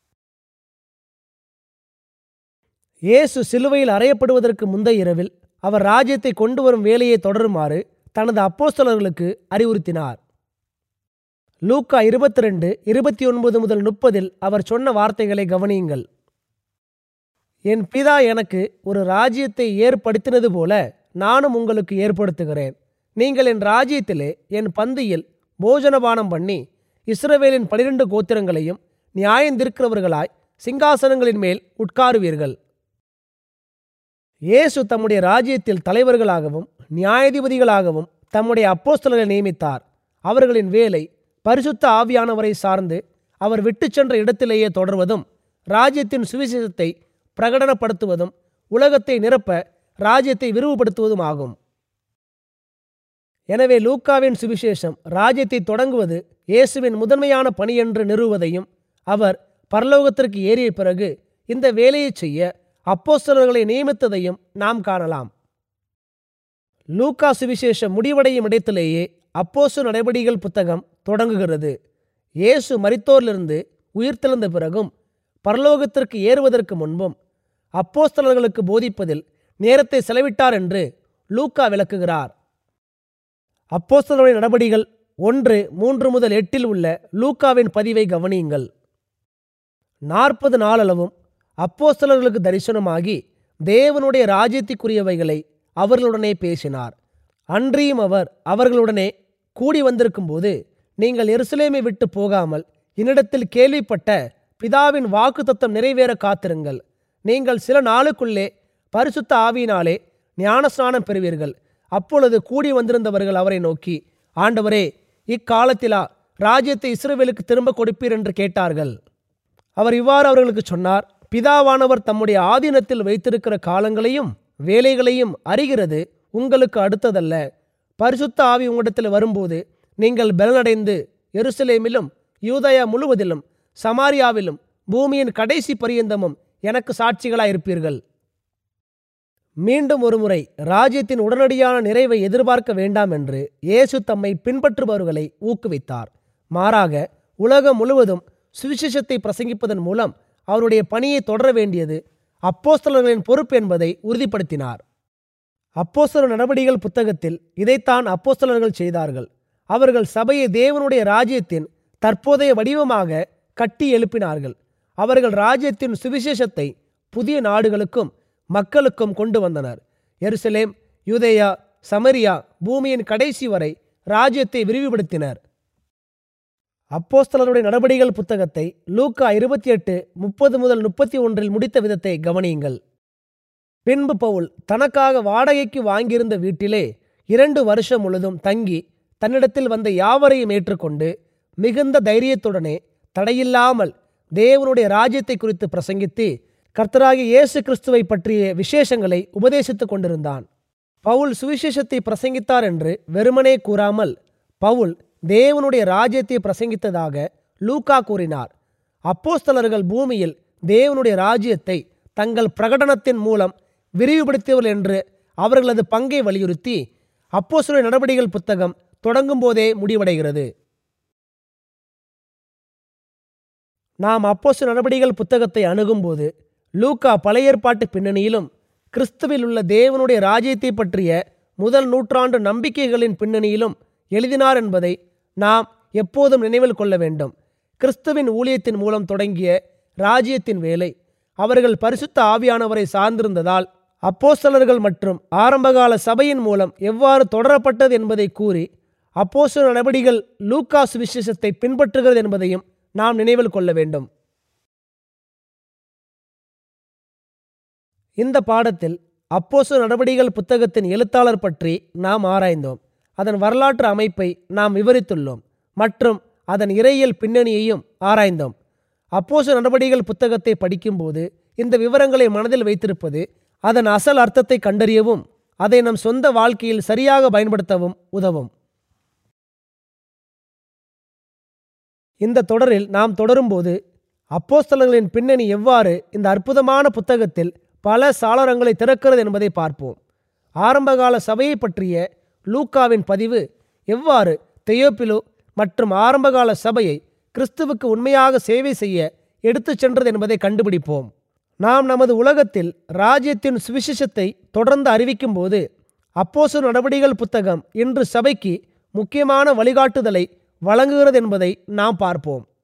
இயேசு சிலுவையில் அறையப்படுவதற்கு முந்தைய இரவில் அவர் ராஜ்யத்தை கொண்டு வரும் வேலையை தொடருமாறு தனது அப்போஸ்தலர்களுக்கு அறிவுறுத்தினார் லூக்கா இருபத்தி ரெண்டு இருபத்தி ஒன்பது முதல் முப்பதில் அவர் சொன்ன வார்த்தைகளை கவனியுங்கள் என் பிதா எனக்கு ஒரு ராஜ்யத்தை ஏற்படுத்தினது போல நானும் உங்களுக்கு ஏற்படுத்துகிறேன் நீங்கள் என் ராஜ்யத்திலே என் பந்தியில் போஜனபானம் பண்ணி இஸ்ரவேலின் பனிரெண்டு கோத்திரங்களையும் நியாயந்திருக்கிறவர்களாய் சிங்காசனங்களின் மேல் உட்காருவீர்கள் இயேசு தம்முடைய ராஜ்யத்தில் தலைவர்களாகவும் நியாயாதிபதிகளாகவும் தம்முடைய அப்போஸ்தலரை நியமித்தார் அவர்களின் வேலை பரிசுத்த ஆவியானவரை சார்ந்து அவர் விட்டுச் சென்ற இடத்திலேயே தொடர்வதும் ராஜ்யத்தின் சுவிசேஷத்தை பிரகடனப்படுத்துவதும் உலகத்தை நிரப்ப ராஜ்யத்தை விரிவுபடுத்துவதும் ஆகும் எனவே லூக்காவின் சுவிசேஷம் ராஜ்யத்தை தொடங்குவது இயேசுவின் முதன்மையான பணி என்று நிறுவுவதையும் அவர் பரலோகத்திற்கு ஏறிய பிறகு இந்த வேலையை செய்ய அப்போஸ்தலர்களை நியமித்ததையும் நாம் காணலாம் லூக்கா சுவிசேஷம் முடிவடையும் இடத்திலேயே அப்போசு நடவடிக்கைகள் புத்தகம் தொடங்குகிறது இயேசு மரித்தோரிலிருந்து உயிர்த்தெழுந்த பிறகும் பரலோகத்திற்கு ஏறுவதற்கு முன்பும் அப்போஸ்தலர்களுக்கு போதிப்பதில் நேரத்தை செலவிட்டார் என்று லூக்கா விளக்குகிறார் அப்போஸ்தலருடைய நடபடிகள் ஒன்று மூன்று முதல் எட்டில் உள்ள லூக்காவின் பதிவை கவனியுங்கள் நாற்பது நாளளவும் அப்போஸ்தலர்களுக்கு தரிசனமாகி தேவனுடைய ராஜ்யத்திற்குரியவைகளை அவர்களுடனே பேசினார் அன்றியும் அவர் அவர்களுடனே கூடி வந்திருக்கும்போது நீங்கள் எருசலேமை விட்டு போகாமல் என்னிடத்தில் கேள்விப்பட்ட பிதாவின் வாக்குத்தத்தம் நிறைவேற காத்திருங்கள் நீங்கள் சில நாளுக்குள்ளே பரிசுத்த ஆவியினாலே ஞானஸ்நானம் பெறுவீர்கள் அப்பொழுது கூடி வந்திருந்தவர்கள் அவரை நோக்கி ஆண்டவரே இக்காலத்திலா ராஜ்யத்தை இஸ்ரவேலுக்கு திரும்ப கொடுப்பீர் என்று கேட்டார்கள் அவர் இவ்வாறு அவர்களுக்கு சொன்னார் பிதாவானவர் தம்முடைய ஆதீனத்தில் வைத்திருக்கிற காலங்களையும் வேலைகளையும் அறிகிறது உங்களுக்கு அடுத்ததல்ல பரிசுத்த ஆவி உங்களிடத்தில் வரும்போது நீங்கள் பலனடைந்து எருசலேமிலும் யூதயா முழுவதிலும் சமாரியாவிலும் பூமியின் கடைசி பரியந்தமும் எனக்கு சாட்சிகளாயிருப்பீர்கள் மீண்டும் ஒருமுறை ராஜ்யத்தின் உடனடியான நிறைவை எதிர்பார்க்க வேண்டாம் என்று இயேசு தம்மை பின்பற்றுபவர்களை ஊக்குவித்தார் மாறாக உலகம் முழுவதும் சுவிசேஷத்தை பிரசங்கிப்பதன் மூலம் அவருடைய பணியை தொடர வேண்டியது அப்போஸ்தலர்களின் பொறுப்பு என்பதை உறுதிப்படுத்தினார் அப்போஸ்தலர் நடவடிக்கைகள் புத்தகத்தில் இதைத்தான் அப்போஸ்தலர்கள் செய்தார்கள் அவர்கள் சபையை தேவனுடைய ராஜ்யத்தின் தற்போதைய வடிவமாக கட்டி எழுப்பினார்கள் அவர்கள் ராஜ்யத்தின் சுவிசேஷத்தை புதிய நாடுகளுக்கும் மக்களுக்கும் கொண்டு வந்தனர் எருசலேம் யூதேயா சமரியா பூமியின் கடைசி வரை ராஜ்யத்தை விரிவுபடுத்தினர் அப்போஸ்தலருடைய நடபடிகள் புத்தகத்தை லூக்கா இருபத்தி எட்டு முப்பது முதல் முப்பத்தி ஒன்றில் முடித்த விதத்தை கவனியுங்கள் பின்பு பவுல் தனக்காக வாடகைக்கு வாங்கியிருந்த வீட்டிலே இரண்டு வருஷம் முழுதும் தங்கி தன்னிடத்தில் வந்த யாவரையும் ஏற்றுக்கொண்டு மிகுந்த தைரியத்துடனே தடையில்லாமல் தேவனுடைய ராஜ்யத்தை குறித்து பிரசங்கித்து கர்த்தராகிய இயேசு கிறிஸ்துவை பற்றிய விசேஷங்களை உபதேசித்துக் கொண்டிருந்தான் பவுல் சுவிசேஷத்தை பிரசங்கித்தார் என்று வெறுமனே கூறாமல் பவுல் தேவனுடைய ராஜ்யத்தை பிரசங்கித்ததாக லூக்கா கூறினார் அப்போஸ்தலர்கள் பூமியில் தேவனுடைய ராஜ்யத்தை தங்கள் பிரகடனத்தின் மூலம் விரிவுபடுத்தியவர்கள் என்று அவர்களது பங்கை வலியுறுத்தி அப்போஸ்தலர் நடவடிக்கைகள் புத்தகம் தொடங்கும் போதே முடிவடைகிறது நாம் அப்போஸ்தலர் நடவடிக்கைகள் புத்தகத்தை அணுகும்போது லூக்கா பழைய ஏற்பாட்டு பின்னணியிலும் கிறிஸ்துவில் உள்ள தேவனுடைய ராஜ்யத்தை பற்றிய முதல் நூற்றாண்டு நம்பிக்கைகளின் பின்னணியிலும் எழுதினார் என்பதை நாம் எப்போதும் நினைவில் கொள்ள வேண்டும் கிறிஸ்துவின் ஊழியத்தின் மூலம் தொடங்கிய ராஜ்யத்தின் வேலை அவர்கள் பரிசுத்த ஆவியானவரை சார்ந்திருந்ததால் அப்போஸ்தலர்கள் மற்றும் ஆரம்பகால சபையின் மூலம் எவ்வாறு தொடரப்பட்டது என்பதை கூறி அப்போஸ்தல நடவடிகள் லூக்கா சுவிசேஷத்தை பின்பற்றுகிறது என்பதையும் நாம் நினைவில் கொள்ள வேண்டும் இந்த பாடத்தில் அப்போசு நடவடிக்கைகள் புத்தகத்தின் எழுத்தாளர் பற்றி நாம் ஆராய்ந்தோம் அதன் வரலாற்று அமைப்பை நாம் விவரித்துள்ளோம் மற்றும் அதன் இறையியல் பின்னணியையும் ஆராய்ந்தோம் அப்போசு நடவடிக்கைகள் புத்தகத்தை படிக்கும்போது இந்த விவரங்களை மனதில் வைத்திருப்பது அதன் அசல் அர்த்தத்தை கண்டறியவும் அதை நம் சொந்த வாழ்க்கையில் சரியாக பயன்படுத்தவும் உதவும் இந்த தொடரில் நாம் தொடரும்போது அப்போஸ்தலர்களின் பின்னணி எவ்வாறு இந்த அற்புதமான புத்தகத்தில் பல சாளரங்களை திறக்கிறது என்பதை பார்ப்போம் ஆரம்பகால சபையை பற்றிய லூக்காவின் பதிவு எவ்வாறு தெயோப்பிலு மற்றும் ஆரம்பகால சபையை கிறிஸ்துவுக்கு உண்மையாக சேவை செய்ய எடுத்துச் சென்றது என்பதை கண்டுபிடிப்போம் நாம் நமது உலகத்தில் ராஜ்யத்தின் சுவிசேஷத்தை தொடர்ந்து அறிவிக்கும் போது அப்போசு நடவடிக்கைகள் புத்தகம் இன்று சபைக்கு முக்கியமான வழிகாட்டுதலை வழங்குகிறது என்பதை நாம் பார்ப்போம்